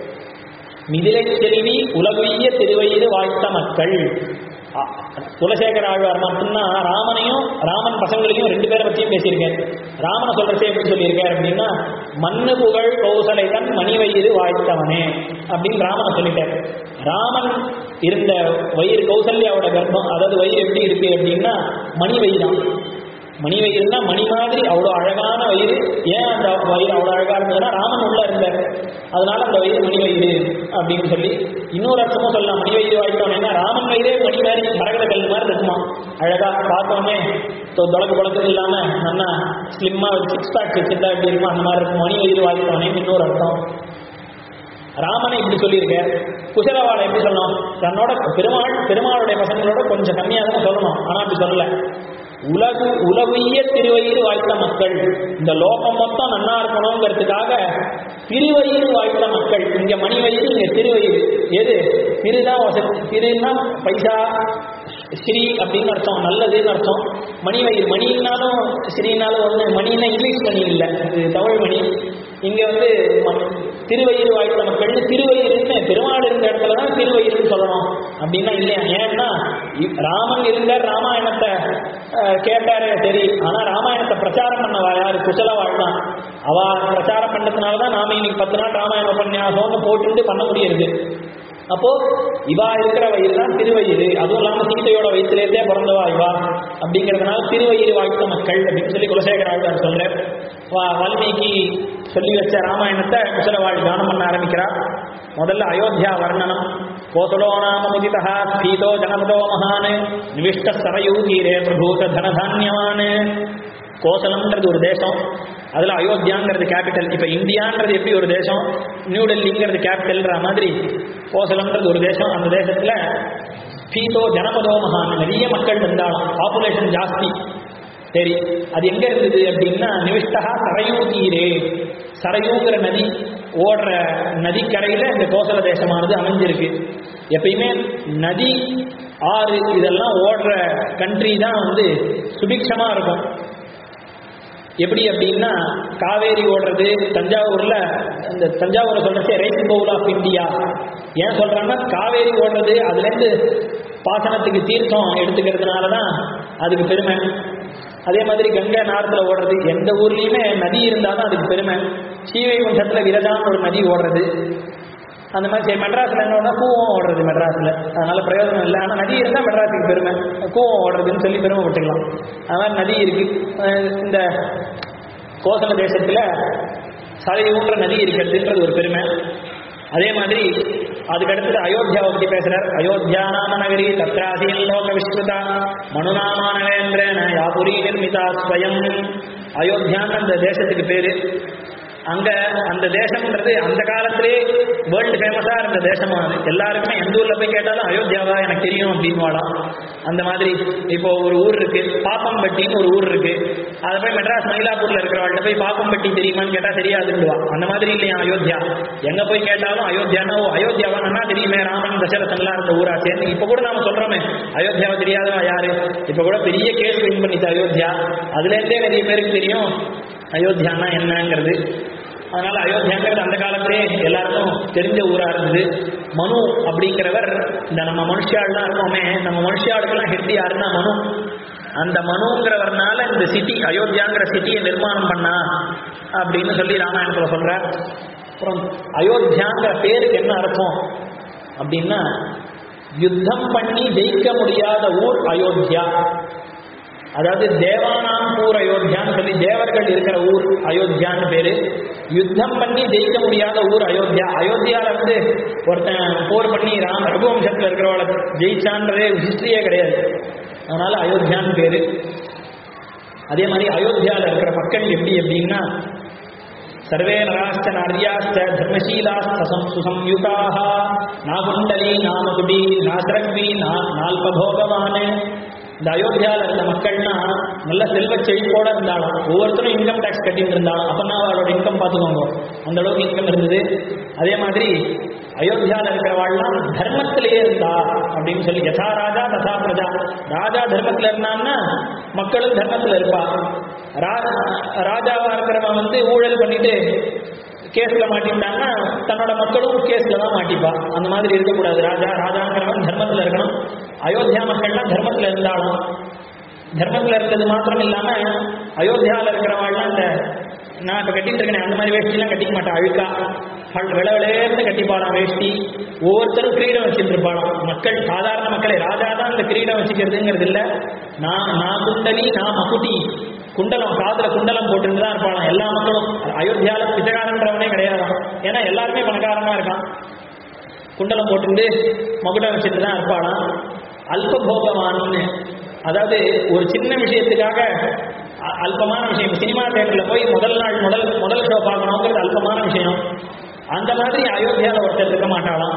மிதிலை செல்வி உலகுய்ய திருவயிறு வாய்த்த மக்கள் அ- குலசேகர ஆழ்வார் மட்டும்தான் ராமனையும் ராமன் பசங்களையும் ரெண்டு பேரை பற்றியும் பேசியிருக்காரு ராமனை சொல்றச்சே எப்படி சொல்லியிருக்காரு அப்படின்னா மண்ணு புகழ் கௌசலை தன் மணிவயிறு வாய்த்தவனே அப்படின்னு ராமனை சொல்லிட்டாரு ராமன் இருந்த வயிறு கௌசல்யாவோட கர்ப்பம் அதாவது வயிறு எப்படி இருக்கு அப்படின்னா மணி வயிறான் மணி வயிறுனா மணி மாதிரி அவ்வளோ அழகான வயிறு ஏன் அந்த வயிறு அவ்வளோ அழகா இருந்ததுன்னா ராமன் உள்ள இருந்தார் அதனால அந்த வயிறு மணி வயிறு அப்படின்னு சொல்லி இன்னொரு அர்த்தமும் சொல்லலாம் மணி வயிறு வாய்த்தோன்னா ராமன் வயிறே மணி மாதிரி மரகத கல் மாதிரி இருக்குமா அழகா பார்த்தோன்னே தொடக்கு பழக்கம் இல்லாம நல்லா ஸ்லிம்மா சிக்ஸ் பேக் வச்சிருந்தா எப்படி இருக்குமோ அந்த மாதிரி இருக்கும் மணி வயிறு வாய்த்தோனே இன்னொரு அர்த்தம் ராமனை இப்படி சொல்லியிருக்க குசலவாளை எப்படி சொல்லணும் தன்னோட பெருமாள் பெருமாளுடைய பசங்களோட கொஞ்சம் கம்மியாக தான் சொல்லணும் ஆனா அப்படி சொல்லல உலகு உலகிய திருவயிறு வாய்த்த மக்கள் இந்த லோகம் மொத்தம் நன்னா இருக்கணுங்கிறதுக்காக திருவயிறு வாய்த்த மக்கள் இங்க மணி வயிறு இங்க திருவயிறு எது திருதான் வசதி திருன்னா பைசா ஸ்ரீ அப்படின்னு அர்த்தம் நல்லதுன்னு அர்த்தம் மணி வயிறு மணினாலும் ஸ்ரீனாலும் ஒன்று மணின்னா இங்கிலீஷ் மணி இல்லை இது தமிழ் மணி இங்க வந்து ம- திருவயிறு வாய்த்த மக்கள்னு திருவயிறுன்னு பெருமாள் இருந்த இடத்துல தான் திருவயிறுன்னு சொல்லணும் அப்படின்னா இல்லையா ஏன்னா இ- ராமன் இருந்தார் ராமாயணத்தை அஹ், கேட்டாரு சரி ஆனா ராமாயணத்தை பிரச்சாரம் பண்ணவா யாரு குசலவாள் தான் அவ பிரச்சாரம் பண்ணதுனால தான் நாம இன்னைக்கு பத்து நாள் ராமாயண உபன்யாசம்னு போட்டுட்டு பண்ண முடியுது அப்போ இவா இருக்கிற வயிறு தான் திருவயிறு அதுவும் இல்லாம சீதையோட வயிற்றுலேருந்தே பிறந்தவா இவா அப்படிங்கிறதுனால திருவயிறு வாழ்த்த மக்கள் அப்படின்னு சொல்லி குலசேகர ஆழ்வார் சொல்றார் வா வால்மீகி சொல்லி வச்ச ராமாயணத்தை குசலவாள் கானம் பண்ண ஆரம்பிக்கிறார் முதல்ல அயோத்தியா வர்ணனம் கோசலோ நாம முதிதா ஸ்பீதோ ஜனபதோ மகான் நிவிஷ்ட சரயூ தீரே பிரபூத தனதான்யவான் கோசலம்ன்றது ஒரு தேசம் அதுல அயோத்தியாங்கிறது கேபிட்டல் இப்ப இந்தியான்றது எப்படி ஒரு தேசம் நியூ டெல்லிங்கிறது கேபிட்டல்ன்ற மாதிரி கோசலம்ன்றது ஒரு தேசம் அந்த தேசத்துல பீதோ ஜனபதோ மகான் நிறைய மக்கள் இருந்தாலும் பாப்புலேஷன் ஜாஸ்தி சரி அது எங்க இருந்தது அப்படின்னா நிவிஷ்டா சரையூ தீரே சரையூங்கிற நதி ஓடுற நதிக்கரையில இந்த கோசல தேசமானது அமைஞ்சிருக்கு எப்பயுமே நதி ஆறு இதெல்லாம் ஓடுற கண்ட்ரி தான் வந்து சுபிக்ஷமா இருக்கும் எப்படி அப்படின்னா காவேரி ஓடுறது தஞ்சாவூர்ல இந்த தஞ்சாவூரை சொல்றச்சே ரைஸ் பவுல் ஆஃப் இந்தியா ஏன் சொல்றாங்கன்னா காவேரி ஓடுறது அதுலேருந்து பாசனத்துக்கு தீர்த்தம் எடுத்துக்கிறதுனால தான் அதுக்கு பெருமை அதே மாதிரி கங்கை நாரத்துல ஓடுறது எந்த ஊர்லயுமே நதி இருந்தால் தான் அதுக்கு பெருமை ஸ்ரீவைகுண்டத்துல விரதான்னு ஒரு நதி ஓடுறது அந்த மாதிரி சரி மெட்ராஸ்ல என்ன கூவம் ஓடுறது மெட்ராஸ்ல அதனால பிரயோஜனம் இல்லை ஆனால் நதி இருந்தால் மெட்ராஸுக்கு பெருமை கூவம் ஓடுறதுன்னு சொல்லி பெருமைப்பட்டுக்கலாம் அது மாதிரி நதி இருக்கு அஹ் இந்த கோசல தேசத்துல சரையூன்ற நதி இருக்கிறதுன்றது ஒரு பெருமை அதே மாதிரி அதுக்கு அடுத்தது அயோத்தியாவை பத்தி பேசுறார் அயோத்தியா நாம நகரி தத்ராசீன் லோக விஸ்ருதா மனுநாமா நவேந்திரன யாபுரி நிர்மிதா ஸ்வயம் அயோத்தியான்னு அந்த தேசத்துக்கு பேரு அங்க அந்த தேசம்ன்றது அந்த காலத்திலே வேர்ல்டு ஃபேமஸா இருந்த தேசமா அது எல்லாருக்குமே எந்த ஊர்ல போய் கேட்டாலும் அயோத்தியாவா எனக்கு தெரியும் அப்படின்னு அந்த மாதிரி இப்போ ஒரு ஊர் இருக்கு பாப்பம்பட்டின்னு ஒரு ஊர் இருக்கு அதை போய் மெட்ராஸ் மயிலாப்பூர்ல இருக்கிறவள்கிட்ட போய் பாப்பம்பட்டி தெரியுமான்னு கேட்டா தெரியாதுன்னுவா அந்த மாதிரி இல்லையா அயோத்தியா எங்க போய் கேட்டாலும் அயோத்தியானா ஓ அயோத்தியாவா நன்னா தெரியுமே ராமன் தசரதன்லாம் இருந்த ஊரா சேர்ந்து இப்ப கூட நாம சொல்றோமே அயோத்தியாவை தெரியாதவா யாரு இப்ப கூட பெரிய கேஸ் வின் பண்ணிச்சு அயோத்தியா அதுல இருந்தே நிறைய பேருக்கு தெரியும் அயோத்தியானா என்னங்கிறது அதனால அயோத்தியாங்கிறது அந்த காலத்திலே எல்லாருக்கும் தெரிஞ்ச ஊரா இருந்தது மனு அப்படிங்கிறவர் இந்த நம்ம மனுஷியாள்லாம் இருக்கோமே நம்ம மனுஷியாளுக்கெல்லாம் ஹெட் யாருன்னா மனு அந்த மனுங்கிறவர்னால இந்த சிட்டி அயோத்தியாங்கிற சிட்டியை நிர்மாணம் பண்ணா அப்படின்னு சொல்லி ராமாயணத்துல சொல்றார் அப்புறம் அயோத்தியாங்கிற பேருக்கு என்ன அர்த்தம் அப்படின்னா யுத்தம் பண்ணி ஜெயிக்க முடியாத ஊர் அயோத்தியா அதாவது தேவானாம் ஊர் அயோத்தியான்னு சொல்லி தேவர்கள் இருக்கிற ஊர் அயோத்தியான்னு பேரு யுத்தம் பண்ணி ஜெயிக்க முடியாத ஊர் அயோத்தியா அயோத்தியால வந்து ஒருத்தன் போர் பண்ணி ராம் ரகுவம்சத்துல இருக்கிறவளை ஜெயிச்சான்றதே ஹிஸ்டரியே கிடையாது அதனால அயோத்தியான்னு பேரு அதே மாதிரி அயோத்தியால இருக்கிற மக்கள் எப்படி அப்படின்னா சர்வே நராஷ்ட நாரியாஷ்ட தர்மசீலாஸ்த சம் சுசம்யுதாக நாகுண்டலி நாமகுடி நாசரக்வி நா நால்பபோகவானு இந்த அயோத்தியால இருந்த மக்கள்னா நல்ல செல்வ செழிப்போட இருந்தாலும் ஒவ்வொருத்தரும் இன்கம் டேக்ஸ் கட்டிட்டு இருந்தாலும் அப்பனா அவளோட இன்கம் பார்த்துக்கோங்க அந்த அளவுக்கு இன்கம் இருந்தது அதே மாதிரி அயோத்தியால இருக்கிறவாள்லாம் தர்மத்திலேயே இருந்தா அப்படின்னு சொல்லி யதா ராஜா ததா பிரஜா ராஜா தர்மத்துல இருந்தான்னா மக்களும் தர்மத்துல இருப்பா ரா- ராஜாவா இருக்கிறவன் வந்து ஊழல் பண்ணிட்டு கேஸ்ல மாட்டிட்டான்னா தன்னோட மக்களும் கேஸ்ல தான் மாட்டிப்பா அந்த மாதிரி இருக்கக்கூடாது ராஜா ராஜாங்கிறவன் தர்மத்துல இருக்கணும் அயோத்தியா மக்கள்லாம் தர்மத்துல இருந்தாலும் தர்மத்துல இருந்தது மாத்திரம் இல்லாம அயோத்தியால இருக்கிறவாள்லாம் இந்த நான் இப்ப கட்டிட்டு இருக்கேன் அந்த மாதிரி வேஷ்டிலாம் கட்டிக்க மாட்டேன் அழுக்கா பல் விள விளையர்ந்து கட்டிப்பாளாம் வேஷ்டி ஒவ்வொருத்தரும் கிரீடம் வச்சுட்டு இருப்பாளாம் மக்கள் சாதாரண மக்களே ராஜா தான் இந்த கிரீடம் வச்சுக்கிறதுங்கிறது இல்ல நான் நான் குண்டலி நான் மகுட்டி குண்டலம் காதுல குண்டலம் போட்டுட்டு தான் இருப்பாளாம் எல்லா மக்களும் அயோத்தியால பிச்சைக்காரன்றவனே கிடையாதாம் ஏன்னா எல்லாருமே பணக்காரனா இருக்கான் குண்டலம் போட்டுட்டு மகுடம் வச்சுட்டு தான் இருப்பாளாம் அல்பபோகவான்னு அதாவது ஒரு சின்ன விஷயத்துக்காக அ- அல்பமான விஷயம் சினிமா தேட்டர்ல போய் முதல் நாள் முதல் முதல் ஷோ பார்க்கணுங்கிறது அல்பமான விஷயம் அந்த மாதிரி அயோத்தியால ஒருத்தர் இருக்க மாட்டாளாம்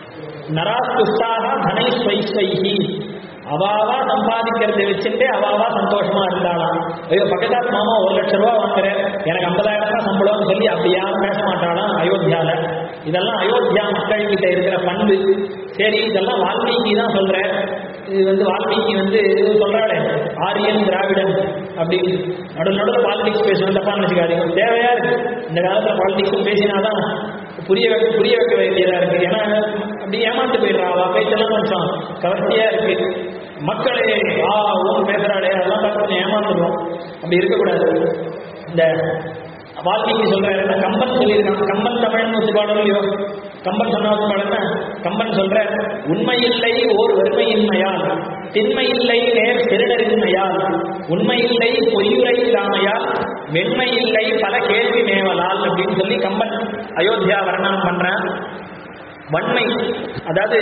நராஸ்துஷ்டாக தனை ஸ்வைஸ்வைஹி அவாவா சம்பாதிக்கிறதை வச்சுட்டு அவாவா சந்தோஷமா இருந்தாளாம் ஐயோ பக்கத்தாத்து மாமா ஒரு லட்சம் ரூபா வாங்குறேன் எனக்கு ஐம்பதாயிரம் தான் சம்பளம்னு சொல்லி அப்படி யாரும் பேச மாட்டாளாம் அயோத்தியால இதெல்லாம் அயோத்தியா மக்கள் கிட்ட இருக்கிற பண்பு சரி இதெல்லாம் வால்மீகி தான் சொல்றேன் இது வந்து வால்மீகி வந்து சொல்றாளே ஆரியன் திராவிடன் அப்படின்னு நடுவில் நடுவில் பாலிடிக்ஸ் பேசணும் தப்பான்னு வச்சுக்காதீங்க தேவையா இருக்கு இந்த காலத்துல பாலிடிக்ஸ் பேசினாதான் புரிய வைக்க புரிய வைக்க வேண்டியதா இருக்கு ஏன்னா அப்படி ஏமாந்து போயிடுறா அவ பேச்செல்லாம் கொஞ்சம் கவர்ச்சியா இருக்கு மக்களே ஆ ஊர் பேசுறாளே அதெல்லாம் பார்த்து கொஞ்சம் ஏமாந்துடுவோம் அப்படி இருக்கக்கூடாது இந்த வால்மீகி சொல்றாரு இந்த கம்பன் சொல்லியிருக்கான் கம்பன் தமிழ்னு வச்சு பாடணும் இல்லையோ கம்பன் சொன்ன வச்சு பாடுன்னா கம்பன் சொல்ற உண்மையில்லை ஓர் வெறுமையின்மையால் திண்மையில்லை நேர் திருடரின்மையால் உண்மையில்லை பொய்யுரை இல்லாமையால் வெண்மையில்லை பல கேள்வி மேவலால் அப்படின்னு சொல்லி கம்பன் அயோத்தியா வர்ணனம் பண்றான் வன்மை அதாவது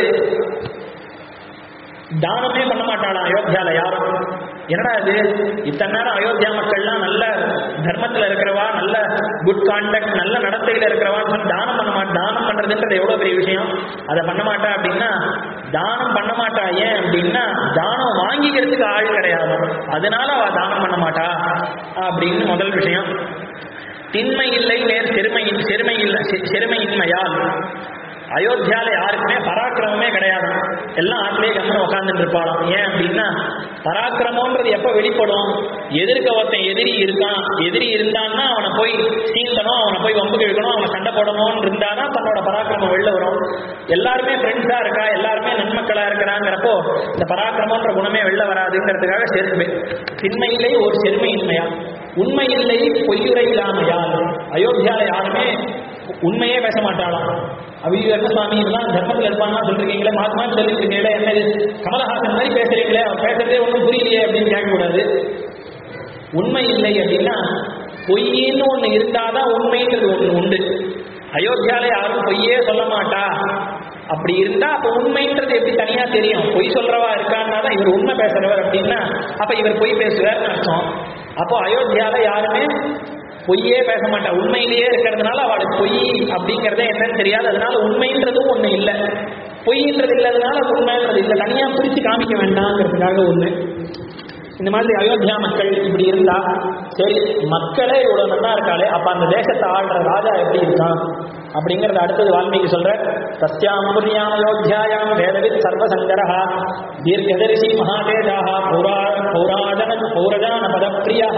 தானமே பண்ண மாட்டாளாம் அயோத்தியால யாரும் என்னடா இது இத்தனை நேரம் அயோத்தியா மக்கள்லாம் நல்ல தர்மத்துல இருக்கிறவா நல்ல குட் கான்டாக்ட் நல்ல நடத்தையில இருக்கிறவான்னு சொல்லி தானம் பண்ண மாட்டா தானம் பண்றதுன்றது எவ்வளவு பெரிய விஷயம் அதை பண்ண மாட்டா அப்படின்னா தானம் பண்ண மாட்டா ஏன் அப்படின்னா தானம் வாங்கிக்கிறதுக்கு ஆள் கிடையாது அதனால அவ தானம் பண்ண மாட்டா அப்படின்னு முதல் விஷயம் திண்மை இல்லை நேர் செருமையின் செருமை இல்லை செ- செருமையின்மையால் அயோத்தியால யாருக்குமே பராக்கிரமமே கிடையாது எல்லாம் ஆட்டிலே கம்மன் உட்காந்துட்டு இருப்பாளாம் ஏன் அப்படின்னா பராக்கிரமம்ன்றது எப்ப வெளிப்படும் எதிர்க்க ஒருத்தன் எதிரி இருக்கான் எதிரி இருந்தான்னா அவனை போய் சீந்தணும் அவனை போய் வம்பு இழுக்கணும் அவனை சண்டை போடணும்னு இருந்தாதான் தன்னோட பராக்கிரமம் வெளில வரும் எல்லாருமே ஃப்ரெண்ட்ஸா இருக்கா எல்லாருமே நன்மக்களா இருக்கிறாங்கிறப்போ இந்த பராக்கிரமன்ற குணமே வெளில வராதுங்கிறதுக்காக செருமை திண்மையிலே ஒரு செருமையின்மையா உண்மையில்லை பொய்யுரை இல்லாமையால் அயோத்தியால யாருமே உண்மையே பேச மாட்டாளாம் அபிவியர்ண சுவாமி இதெல்லாம் தர்மத்தில் இருப்பான்னா சொல்றீங்களே மாத்மா சொல்லிட்டு இருக்கீங்களே என்ன இது கமலஹாசன் மாதிரி பேசுறீங்களே அவர் பேசுறதே ஒன்றும் புரியலையே அப்படின்னு கேட்கக்கூடாது உண்மை இல்லை அப்படின்னா பொய்யின்னு ஒண்ணு இருந்தாதான் உண்மைன்றது ஒண்ணு உண்டு அயோத்தியால யாரும் பொய்யே சொல்ல மாட்டா அப்படி இருந்தா அப்ப உண்மைன்றது எப்படி தனியா தெரியும் பொய் சொல்றவா இருக்கான்னா தான் இவர் உண்மை பேசுறவர் அப்படின்னா அப்ப இவர் பொய் பேசுவார்னு அர்த்தம் அப்போ அயோத்தியால யாருமே பொய்யே பேச மாட்டா உண்மையிலேயே இருக்கிறதுனால அவளுக்கு பொய் அப்படிங்கறதே என்னன்னு தெரியாது அதனால உண்மைன்றதும் ஒண்ணு இல்லை பொய்ன்றது இல்லாதனால உண்மைன்றது இல்லை தனியா பிரிச்சு காமிக்க வேண்டாங்கிறதுக்காக ஒண்ணு இந்த மாதிரி அயோத்தியா மக்கள் இப்படி இருந்தா சரி மக்களே இவ்வளவு நல்லா இருக்காளே அப்ப அந்த தேசத்தை ஆள்ற ராஜா எப்படி இருக்கான் அப்படிங்கறத அடுத்தது வால்மீகி சொல்ற தஸ்யாம் புரியாம் அயோத்தியாயாம் வேதவித் சர்வசங்கரா தீர்க்கதரிசி மகாதேஜாக பௌரா பௌராஜன பௌரஜான பதப்பிரியா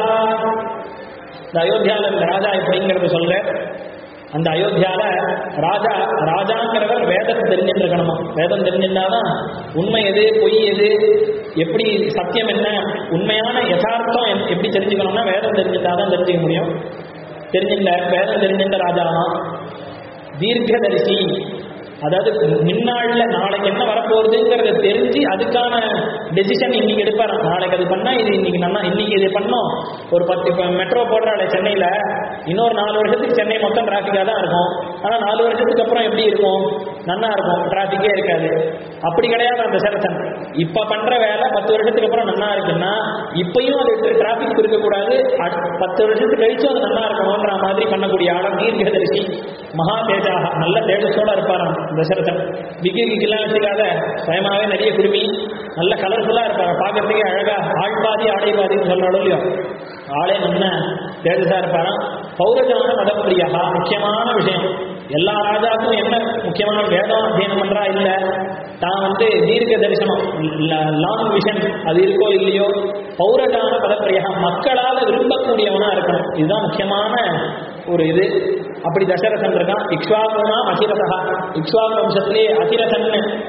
இந்த அயோத்தியால இந்த ராஜா எப்படிங்கிறது சொல்ற அந்த அயோத்தியால ராஜா ராஜாங்கிறவர் வேதத்தை தெரிஞ்சுட்டு இருக்கணுமா வேதம் தெரிஞ்சிருந்தாதான் உண்மை எது பொய் எது எப்படி சத்தியம் என்ன உண்மையான யதார்த்தம் எப்- எப்படி தெரிஞ்சுக்கணும்னா வேதம் தெரிஞ்சிருந்தாதான் தெரிஞ்சுக்க முடியும் தெரிஞ்சிருந்த வேதம் தெரிஞ்சிருந்த ராஜாவா தீர்க்கதரிசி அதாவது முன்னாள்ல நாளைக்கு என்ன வரப்போகுதுங்கிறத தெரிஞ்சு அதுக்கான டெசிஷன் இன்னைக்கு எடுப்பார் நாளைக்கு அது பண்ணா இது இன்னைக்கு நல்லா இன்னைக்கு இது பண்ணோம் ஒரு பத்து இப்போ மெட்ரோ போடுறாள் சென்னையில இன்னொரு நாலு வருஷத்துக்கு சென்னை மொத்தம் டிராஃபிக்காக தான் இருக்கும் ஆனா நாலு வருஷத்துக்கு அப்புறம் எப்படி இருக்கும் நல்லா இருக்கும் டிராஃபிக்கே இருக்காது அப்படி கிடையாது அந்த செலக்ஷன் இப்ப பண்ற வேலை பத்து வருஷத்துக்கு அப்புறம் நல்லா இருக்குன்னா இப்பயும் அது டிராஃபிக் இருக்கக்கூடாது அட்- பத்து வருஷத்துக்கு கழிச்சும் அது நல்லா இருக்கணும்ன்ற மாதிரி பண்ணக்கூடிய ஆடம் தீர்க்கதரிசி மகா தேஜாக நல்ல தேஜஸோட இருப்பாராம் தசரதன் விக்கி விக்கிலாம் வச்சுக்காத பயமாவே நிறைய குடுமி நல்ல கலர்ஃபுல்லா இருப்பார் பார்க்கறதுக்கே அழகா ஆள் பாதி ஆடை பாதின்னு சொல்றாலும் இல்லையோ ஆளே நல்ல தேஜஸா இருப்பாராம் பௌரஜான மதப்பிரியா முக்கியமான விஷயம் எல்லா ராஜாக்கும் என்ன முக்கியமான வேதம் அத்தியனம் பண்றா இல்ல தான் வந்து தீர்க்க தரிசனம் லாங் விஷன் அது இருக்கோ இல்லையோ பௌரஜான பதப்பிரியா மக்களால விரும்பக்கூடியவனா இருக்கணும் இதுதான் முக்கியமான ஒரு இது அப்படி தசரதன் இருக்கான் இக்ஷ்வாகுனா அகிரதா இக்ஷ்வாகு வம்சத்திலே அகிரதன்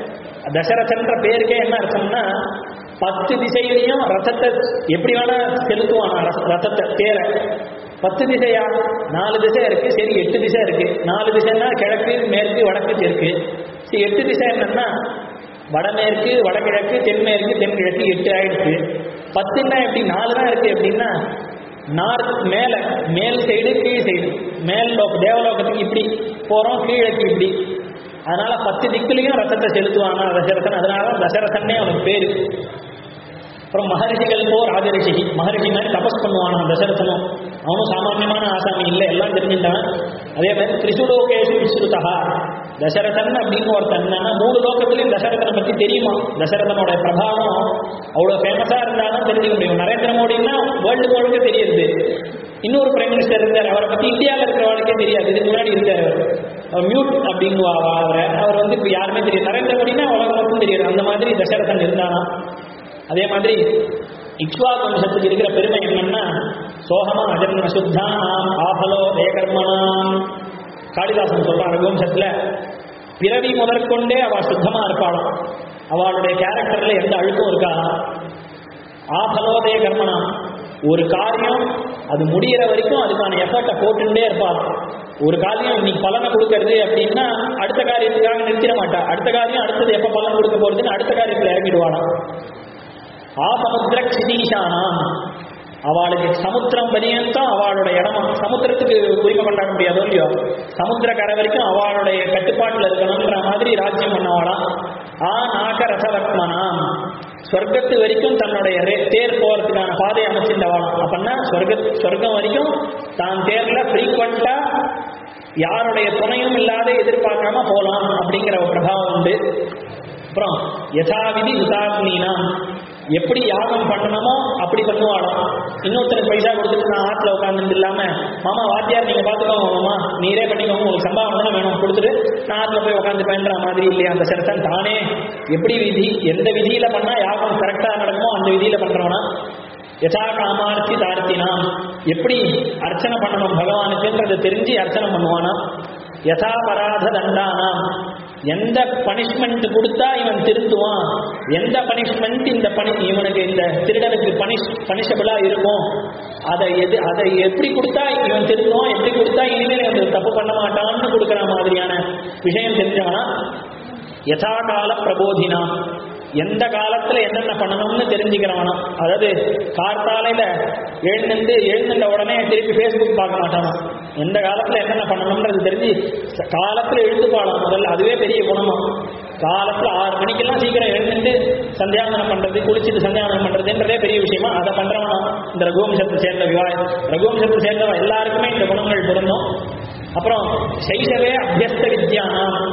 தசரதன்ற பேருக்கே என்ன அர்த்தம்னா பத்து திசையிலையும் ரதத்தை எப்படி வேணா செலுத்துவான் ரச- ரதத்தை தேரை பத்து திசையா நாலு திசை இருக்கு சரி எட்டு திசை இருக்கு நாலு திசைன்னா கிழக்கு மேற்கு வடக்கு தெற்கு சரி எட்டு திசை என்னன்னா வடமேற்கு வடகிழக்கு தென்மேற்கு தென்கிழக்கு எட்டு ஆயிடுச்சு பத்துன்னா எப்படி நாலு தான் இருக்கு எப்படின்னா நார்த் மேல மேல் சைடு கீழ் சைடு மேல் லோக தேவலோகத்துக்கு இப்படி போறோம் கீழக்கு இப்படி அதனால பத்து திக்குலையும் ரத்தத்தை செலுத்துவானா தசரதன் அதனால தான் தசரதன்னே அவனுக்கு பேரு அப்புறம் மகரிஷிகள் போ ராஜரிஷி மகரிஷி மாதிரி தபஸ் பண்ணுவானான் தசரதனும் அவனும் சாமானியமான ஆசாமி இல்லை எல்லாம் தெரிஞ்சுட்டான் அதே மாதிரி திரிசுலோகேஷு விஸ்ருதா தசரதன் அப்படின்னு ஒருத்தன் என்னன்னா மூணு லோகத்திலையும் தசரதனை பத்தி தெரியுமா தசரதனோட பிரபாவம் அவ்வளவு ஃபேமஸா இருந்தாதான் தெரிஞ்சுக்க முடியும் நரேந்திர மோடின்னா வேர்ல்டு முழுக்க தெரியுது இன்னொரு பிரைம் மினிஸ்டர் இருந்தார் அவரை பத்தி இந்தியாவில் இருக்கிறவனுக்கே தெரியாது இதுக்கு முன்னாடி இருந்தார் அவர் மியூட் அப்படின்னு அவரை அவர் வந்து இப்ப யாருமே தெரியும் நரேந்திர மோடினா உலகம் மட்டும் தெரியாது அந்த மாதிரி தசரதன் இருந்தானா அதே மாதிரி இக்ஷ்வாகு வம்சத்துக்கு இருக்கிற பெருமை என்னன்னா சோகமா அஜன்ம சுத்தானாம் ஆபலோ தேகர்மனாம் காளிதாசன் சொல்றான் ரகுவம்சத்துல பிறவி முதற்கொண்டே அவ சுத்தமா இருப்பாளாம் அவளுடைய கேரக்டர்ல எந்த அழுக்கும் இருக்காதாம் ஆபலோதய கர்மனா ஒரு காரியம் அது முடியிற வரைக்கும் அதுக்கான எஃபர்ட்டை போட்டுட்டே இருப்பாளாம் ஒரு காரியம் இன்னைக்கு பலனை கொடுக்கறது அப்படின்னா அடுத்த காரியத்துக்காக நிறுத்திட மாட்டா அடுத்த காரியம் அடுத்தது எப்ப பலன் கொடுக்க போறதுன்னு அடுத்த காரியத்துல இறங்கிடுவாளாம் ஆசமுத்திர க்ஷிதீஷானாம் அவளுக்கு சமுத்திரம் பரியந்தம் அவளோட இடமா சமுத்திரத்துக்கு உரிமை கொண்டாட முடியாதோ இல்லையோ சமுத்திர கரை வரைக்கும் அவளுடைய கட்டுப்பாட்டுல இருக்கணும்ன்ற மாதிரி ராஜ்யம் பண்ணவாளாம் ஆ நாக ரசவத்மனாம் சொர்க்கத்து வரைக்கும் தன்னுடைய ரே- தேர் போறதுக்கான பாதை அமைச்சிருந்தவாளாம் அப்படின்னா சொர்க்க சொர்க்கம் வரைக்கும் தான் தேர்ல ஃப்ரீக்வெண்டா யாருடைய துணையும் இல்லாத எதிர்பார்க்காம போலாம் அப்படிங்கிற ஒரு பிரபாவம் உண்டு அப்புறம் யதாவிதி உதாக்னீனா எப்படி யாகம் பண்ணணுமோ அப்படி பண்ணுவாளாம் இன்னொருத்தருக்கு பைசா கொடுத்துட்டு நான் ஆற்றுல உட்கார்ந்து இல்லாம மாமா வாத்தியார் நீங்க பாத்துக்கோங்க மாமா நீரே பண்ணிக்கோங்க உங்களுக்கு சம்பாவனை தானே வேணும் கொடுத்துட்டு நான் ஆற்றுல போய் உட்காந்து பண்ற மாதிரி இல்லையா அந்த சிரத்தன் தானே எப்படி விதி எந்த விதியில பண்ணா யாகம் கரெக்டா நடக்குமோ அந்த விதியில பண்றவனா யதா காமார்த்தி தார்த்தினாம் எப்படி அர்ச்சனை பண்ணணும் பகவானுக்குன்றதை தெரிஞ்சு அர்ச்சனை பண்ணுவானா யதா பராத தண்டானாம் எந்த பனிஷ்மெண்ட் கொடுத்தா இவன் திருத்துவான் எந்த பனிஷ்மெண்ட் இந்த பனி இவனுக்கு இந்த திருடனுக்கு பனிஷ் பனிஷபிளா இருக்கும் அதை எது அதை எப்படி கொடுத்தா இவன் திருத்துவான் எப்படி கொடுத்தா இனிமேல் இவன் தப்பு பண்ண மாட்டான்னு கொடுக்குற மாதிரியான விஷயம் தெரிஞ்சவனா யதா கால பிரபோதினா எந்த காலத்துல என்னென்ன பண்ணணும்னு தெரிஞ்சுக்கிறவனா அதாவது கார்த்தாலையில எழுந்து எழுந்துட்ட உடனே திருப்பி ஃபேஸ்புக் பார்க்க மாட்டானா எந்த காலத்துல என்னென்ன பண்ணணும்ன்றது தெரிஞ்சு ச- காலத்துல எழுந்துப்பாளாம் முதல்ல அதுவே பெரிய குணமா காலத்துல ஆறு மணிக்கெல்லாம் சீக்கிரம் எழுந்துட்டு சந்தியாவனம் பண்றது குளிச்சுட்டு சந்தியாவனம் பண்றதுன்றதே பெரிய விஷயமா அதை பண்றவனா இந்த ரகுவம்சத்தை சேர்ந்த விவாய் ரகுவம்சத்தை சேர்ந்தவன் எல்லாருக்குமே இந்த குணங்கள் பொருந்தும் அப்புறம் சைஷவே அபியஸ்த வித்யானாம்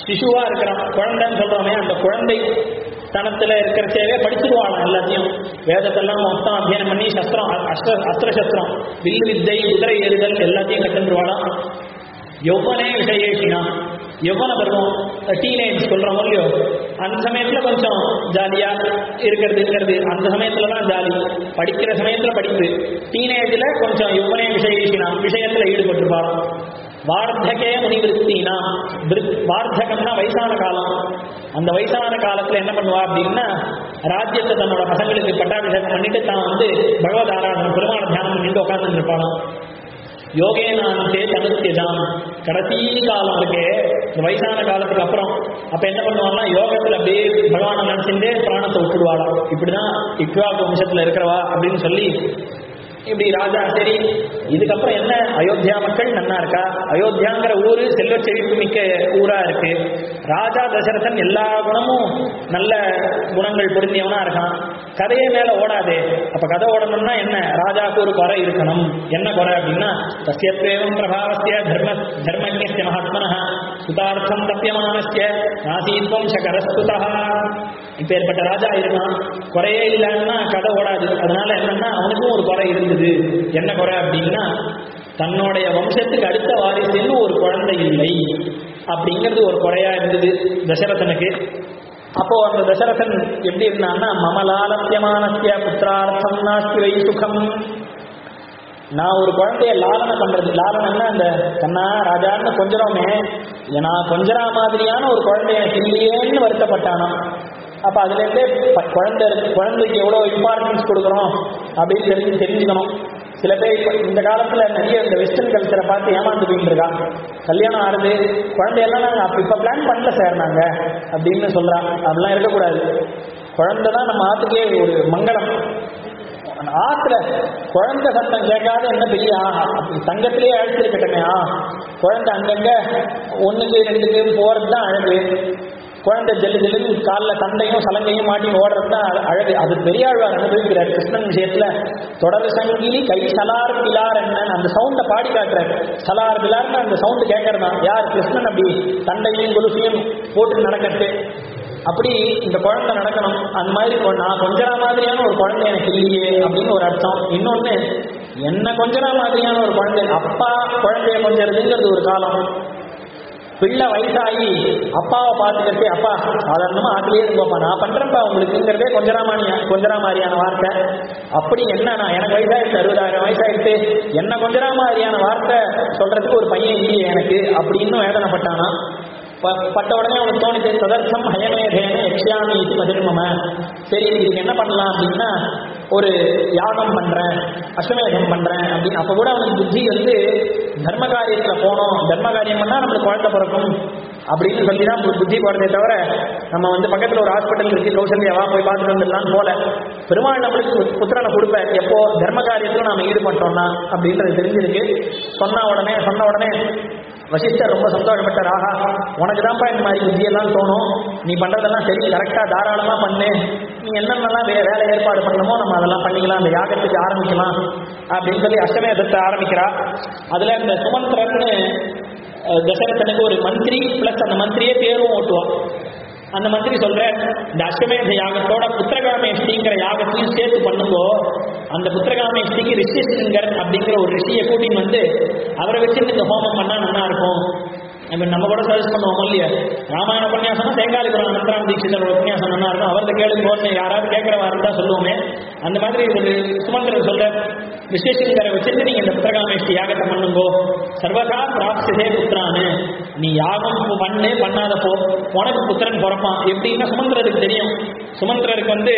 சிசுவா இருக்கிறான் குழந்தைன்னு சொல்றோமே அந்த குழந்தை தனத்துல இருக்கிறச்சேவே படிச்சிருவாளாம் எல்லாத்தையும் வேதத்தெல்லாம் மொத்தம் அத்தியனம் பண்ணி சஸ்திரம் அ- அஸ்திர அஸ்திர சஸ்திரம் வில்லு வித்தை குதிரை ஏறுதல் எல்லாத்தையும் கற்றுருவாளாம் யௌவனே விஷயேஷினா யௌவன பருவம் டீனேஜ் சொல்றோம் இல்லையோ அந்த சமயத்துல கொஞ்சம் ஜாலியா இருக்கிறதுங்கிறது அந்த சமயத்துல தான் ஜாலி படிக்கிற சமயத்துல படிப்பு டீனேஜ்ல கொஞ்சம் யௌவனே விஷயேஷினா விஷயத்துல ஈடுபட்டிருப்பாள் வார்த்தகே முனிவிருத்தினா விருத்- வார்த்தகம்னா வயசான காலம் அந்த வயசான காலத்துல என்ன பண்ணுவா அப்படின்னா ராஜ்யத்தை தன்னோட பசங்களுக்கு பட்டாபிஷேகம் பண்ணிட்டு தான் வந்து பகவத் ஆராதனை பெருமான தியானம் பண்ணிட்டு உட்கார்ந்து இருப்பாளாம் யோகேனாந்தே தனுத்தியதாம் கடைசி காலம் இருக்கே இந்த வயசான காலத்துக்கு அப்புறம் அப்ப என்ன பண்ணுவாங்கன்னா யோகத்துல அப்படியே பகவானை நினைச்சுட்டே பிராணத்தை விட்டுடுவாளாம் இப்படிதான் இக்வாக்கு வம்சத்துல இருக்கிறவா அப்படின்னு சொல்லி இப்படி ராஜா சரி இதுக்கப்புறம் என்ன அயோத்தியா மக்கள் நன்னா இருக்கா அயோத்தியாங்கிற ஊரு செல்வ செழிப்பு மிக்க ஊரா இருக்கு ராஜா தசரதன் எல்லா குணமும் நல்ல குணங்கள் பொருந்தியவனா இருக்கான் கதையே மேல ஓடாதே அப்ப கதை ஓடணும்னா என்ன ராஜாக்கு ஒரு குறை இருக்கணும் என்ன குறை அப்படின்னா தஸ்யத்வேவம் பிரபாவஸ்ய தர்ம தர்மஜ்ய மகாத்மன சுதார்த்தம் தப்பியமானஸ்ய நாசீத்வம் சகரஸ்துதா இப்பேற்பட்ட ராஜா இருக்கான் குறையே இல்லைன்னா கதை ஓடாது அதனால என்னன்னா அவனுக்கும் ஒரு குறை இருந்தது என்ன குறை அப்படின்னா தன்னுடைய வம்சத்துக்கு அடுத்த வாரிசுன்னு ஒரு குழந்தை இல்லை அப்படிங்கிறது ஒரு குறையா இருந்தது தசரதனுக்கு அப்போ அந்த தசரதன் எப்படி இருந்தான்னா மமலாலத்தியமானஸ்ய புத்திரார்த்தம் நாஸ்தி வை சுகம் நான் ஒரு குழந்தைய லாலனை பண்றது லாலனன்னா அந்த கண்ணா ராஜான்னு கொஞ்சறோமே நான் கொஞ்சரா மாதிரியான ஒரு குழந்தை எனக்கு இல்லையேன்னு வருத்தப்பட்டானா அப்ப அதுல இருந்தே ப- குழந்தை இருக்கு குழந்தைக்கு எவ்வளவு இம்பார்ட்டன்ஸ் கொடுக்குறோம் அப்படின்னு தெரிஞ்சு தெரிஞ்சுக்கணும் சில பேர் இப்ப இந்த காலத்துல நிறைய இந்த வெஸ்டர்ன் கல்ச்சரை பார்த்து ஏமாந்து போயிட்டு இருக்கா கல்யாணம் ஆறுது குழந்தையெல்லாம் நாங்க அப்ப இப்ப பிளான் பண்ணல சார் நாங்க அப்படின்னு சொல்றாங்க அப்படிலாம் இருக்கக்கூடாது குழந்தை தான் நம்ம ஆத்துக்கே ஒரு மங்களம் ஆத்துல குழந்தை சத்தம் கேட்காத என்ன பெரிய ஆஹா அப்படி தங்கத்திலேயே அழைச்சிருக்கட்டுமே ஆ குழந்தை அங்கங்க ஒண்ணுக்கு ரெண்டுக்கு போறது தான் அழகு குழந்தை ஜெல்லு ஜெல்லுன்னு காலில் தண்டையும் சலங்கையும் மாட்டி ஓடுறது தான் அழ- அழகு அது பெரியாழ்வார் அனுபவிக்கிறார் கிருஷ்ணன் விஷயத்துல தொடர் சங்கிலி கை சலார் பிலார் என்ன அந்த சவுண்டை பாடி காட்டுறாரு சலார் பிலார்னு அந்த சவுண்டு கேட்கறதா யார் கிருஷ்ணன் அப்படி தண்டையும் கொலுசையும் போட்டு நடக்கிறது அப்படி இந்த குழந்தை நடக்கணும் அந்த மாதிரி கொ- நான் கொஞ்சரா மாதிரியான ஒரு குழந்தை எனக்கு இல்லையே அப்படின்னு ஒரு அர்த்தம் இன்னொன்னு என்ன கொஞ்சரா மாதிரியான ஒரு குழந்தை அப்பா குழந்தைய கொஞ்சறதுங்கிறது ஒரு காலம் பிள்ளை வயசாகி அப்பாவை பார்த்துக்கிட்டே அப்பா சாதாரணமா ஆட்டிலே இருங்கப்பா நான் பண்றேன்ப்பா உங்களுக்குங்கிறதே கொஞ்சராமானியா கொஞ்சரா மாதிரியான வார்த்தை அப்படி என்ன நான் எனக்கு வயசாயிடுச்சு அறுபதாயிரம் வயசாயிடுச்சு என்ன கொஞ்சரா மாதிரியான வார்த்தை சொல்றதுக்கு ஒரு பையன் இல்லையே எனக்கு அப்படின்னு வேதனைப்பட்டானா ப- பட்ட உடனே அவனுக்கு தோணுச்சு ததர்த்தம் ஹயமேதேன யக்ஷாமி இது மதிர்மம சரி இதுக்கு என்ன பண்ணலாம் அப்படின்னா ஒரு யாகம் பண்றேன் அஸ்வமேதம் பண்றேன் அப்படின்னு அப்ப கூட அவனுக்கு புத்தி வந்து தர்ம காரியத்துல போனோம் தர்ம காரியம் பண்ணா நம்மளுக்கு குழந்தை பிறக்கும் அப்படின்னு சொல்லி தான் பு- புத்தி போறதே தவிர நம்ம வந்து பக்கத்துல ஒரு ஹாஸ்பிட்டல் இருக்கு கௌசல்யாவா போய் பார்த்துட்டு வந்துடலாம் போல பெருமாள் நம்மளுக்கு பு- புத்திரனை கொடுப்பேன் எப்போ தர்ம காரியத்துல நாம ஈடுபட்டோம்னா அப்படின்றது தெரிஞ்சிருக்கு சொன்ன உடனே சொன்ன உடனே வசிஷ்டர் ரொம்ப சந்தோஷப்பட்டார் ஆஹா உனக்கு தான்ப்பா இந்த மாதிரி புத்தியெல்லாம் தோணும் நீ பண்றதெல்லாம் சரி கரெக்டா தாராளமா பண்ணு நீ என்னென்னலாம் வே வேலை ஏற்பாடு பண்ணணுமோ நம்ம அதெல்லாம் பண்ணிக்கலாம் அந்த யாகத்துக்கு ஆரம்பிக்கலாம் அப்படின்னு சொல்லி அஷ்டமேதத்தை ஆரம்பிக்கிறா அதுல இந்த சுமந்திரன்னு அஹ், தசரதனுக்கு ஒரு மந்திரி பிளஸ் அந்த மந்திரியே பேரும் ஓட்டுவா அந்த மந்திரி சொல்ற இந்த அஸ்வமேத யாகத்தோட புத்திரகாமேஷ்டிங்கிற யாகத்தையும் சேர்த்து பண்ணுங்கோ அந்த புத்திரகாமேஷ்டிக்கு ரிஷிசிங்கர் அப்படிங்கிற ஒரு ரிஷியை கூட்டின்னு வந்து அவரை வச்சு இந்த ஹோமம் பண்ணா நல்லா இருக்கும் இப்ப நம்ம கூட சஜஸ்ட் பண்ணுவோம் இல்லையா ராமாயண உபன்யாசம்னா தேங்காலிபுரம் அனந்தராம் தீட்சிதரோட உபன்யாசம் நல்லா இருக்கும் அவரது கேளுங்க போது யாராவது கேட்கறவா இருந்தா சொல்லுவோமே அந்த மாதிரி ஒரு சுமந்திரர் சொல்ற விசேஷங்கரை வச்சுட்டு நீங்க இந்த புத்திரகாமேஷ்டி யாகத்தை பண்ணுங்கோ சர்வதா பிராப்சிதே புத்திரானு நீ யாகம் பண்ணு பண்ணாதப்போ உனக்கு புத்திரன் பிறப்பான் எப்படின்னா சுமந்திரருக்கு தெரியும் சுமந்திரருக்கு வந்து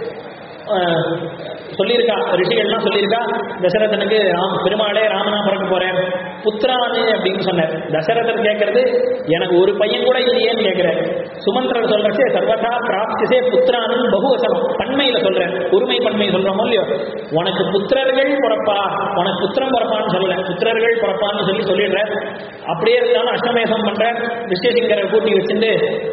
அஹ், சொல்லியிருக்கா ரிஷிகள்லாம் சொல்லியிருக்கா தசரதனுக்கு ராம் பெருமாளே ராமனா பிறக்க போறேன் புத்திரானு அப்படின்னு சொன்னார் தசரதர் கேட்கறது எனக்கு ஒரு பையன் கூட இல்லையேன்னு கேட்கிறார் சுமந்திரர் சொல்றச்சே சர்வதா பிராப்திசே புத்திரானு பகுவசனம் பன்மையில சொல்றேன் ஒருமை பன்மை சொல்றோமோ இல்லையோ உனக்கு புத்திரர்கள் பிறப்பா உனக்கு புத்திரம் பிறப்பான்னு சொல்லல புத்திரர்கள் பிறப்பான்னு சொல்லி சொல்லிடுறேன் அப்படியே இருந்தாலும் அஷ்டமேசம் பண்ற விஸ்வசிங்கரை கூட்டி வச்சுட்டு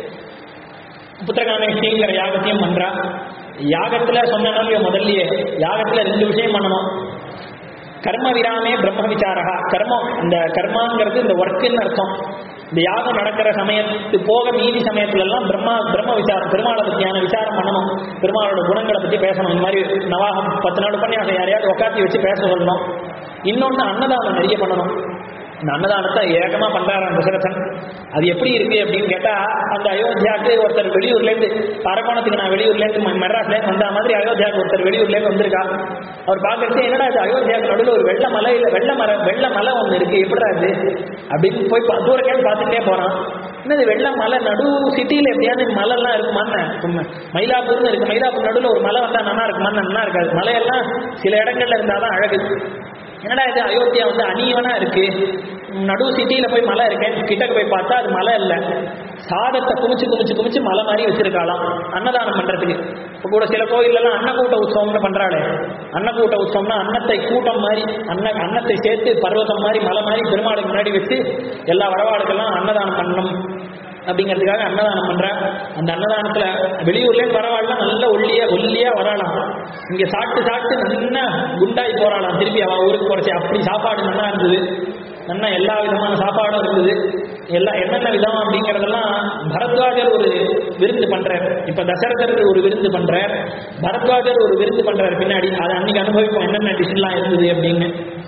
புத்திரகாமேஷ்டிங்கிற யாகத்தையும் பண்றா யாகத்துல சொன்னாலும் முதல்லயே யாகத்துல ரெண்டு விஷயம் பண்ணணும் கர்ம விராமே பிரம்ம விசாரா கர்மம் இந்த கர்மாங்கிறது இந்த ஒர்க்குன்னு அர்த்தம் இந்த யாகம் நடக்கிற சமயத்து போக மீதி சமயத்துல எல்லாம் பிரம்மா பிரம்ம விசாரம் பெருமாளை பத்தியான விசாரம் பண்ணணும் பெருமாளோட குணங்களை பத்தி பேசணும் இந்த மாதிரி நவாகம் பத்து நாள் உபன்யாசம் யாரையாவது உட்காத்தி வச்சு பேச சொல்லணும் இன்னொன்னு அன்னதானம் நிறைய பண்ணணும் இந்த அன்னதானத்தை ஏகமா பண்றாராம் தசரதன் அது எப்படி இருக்கு அப்படின்னு கேட்டா அந்த அயோத்தியாவுக்கு ஒருத்தர் வெளியூர்ல இருந்து அரக்கோணத்துக்கு நான் வெளியூர்ல இருந்து ம- மெட்ராஸ்ல இருந்து வந்த மாதிரி அயோத்தியாவுக்கு ஒருத்தர் வெளியூர்ல இருந்து வந்திருக்கா அவர் பார்க்கறது என்னடா இது அயோத்தியாவுக்கு நடுவில் ஒரு வெள்ள மலை இல்ல வெள்ள மர வெள்ள மலை ஒண்ணு இருக்கு எப்படிடா இது அப்படின்னு போய் பா- தூரக்கே பார்த்துட்டே போறான் என்னது வெள்ள மலை நடு சிட்டியில எப்படியாவது மலைலாம் இருக்குமான்னு உண்மை. மயிலாப்பூர்னு இருக்கு மயிலாப்பூர் நடுவில் ஒரு மலை வந்தா நல்லா இருக்குமான்னு நல்லா இருக்காது மலையெல்லாம் சில இடங்கள்ல இருந்தாதான் அழகு என்னடா இது அயோத்தியா வந்து அநீவனா இருக்கு நடு சிட்டியில போய் மலை இருக்கேன் கிட்டக்க போய் பார்த்தா அது மலை இல்ல சாதத்தை குமிச்சு குமிச்சு குமிச்சு மலை மாதிரி வச்சிருக்காளாம் அன்னதானம் பண்றதுக்கு இப்ப கூட சில கோயிலெல்லாம் அன்னக்கூட்ட உற்சவம்னு பண்றாளே அன்னக்கூட்ட உற்சவம்னா அன்னத்தை கூட்டம் மாதிரி அன்ன அன்னத்தை சேர்த்து பர்வதம் மாதிரி மலை மாதிரி பெருமாளுக்கு முன்னாடி வச்சு எல்லா வரவாளுக்கெல்லாம் அன்னதானம் பண்ணணும் அப்படிங்கிறதுக்காக அன்னதானம் பண்ற அந்த அன்னதானத்துல வெளியூர்ல இருந்து வரவாள்லாம் நல்ல ஒல்லியா ஒல்லியா வராளாம் இங்க சாப்பிட்டு சாப்பிட்டு நல்லா குண்டாய் போறாளாம் திருப்பி அவ ஊருக்கு போறச்சு அப்படி சாப்பாடு நல்லா இருந்தது நல்லா எல்லா விதமான சாப்பாடும் இருந்தது எல்லா என்னென்ன விதம் அப்படிங்கறதெல்லாம் பரத்வாஜர் ஒரு விருந்து பண்றார் இப்ப தசரதருக்கு ஒரு விருந்து பண்றார் பரத்வாஜர் ஒரு விருந்து பண்றார் பின்னாடி அதை அன்னைக்கு அனுபவிப்போம் என்னென்ன டிஷ்லாம் இருந்தது அப்படின்னு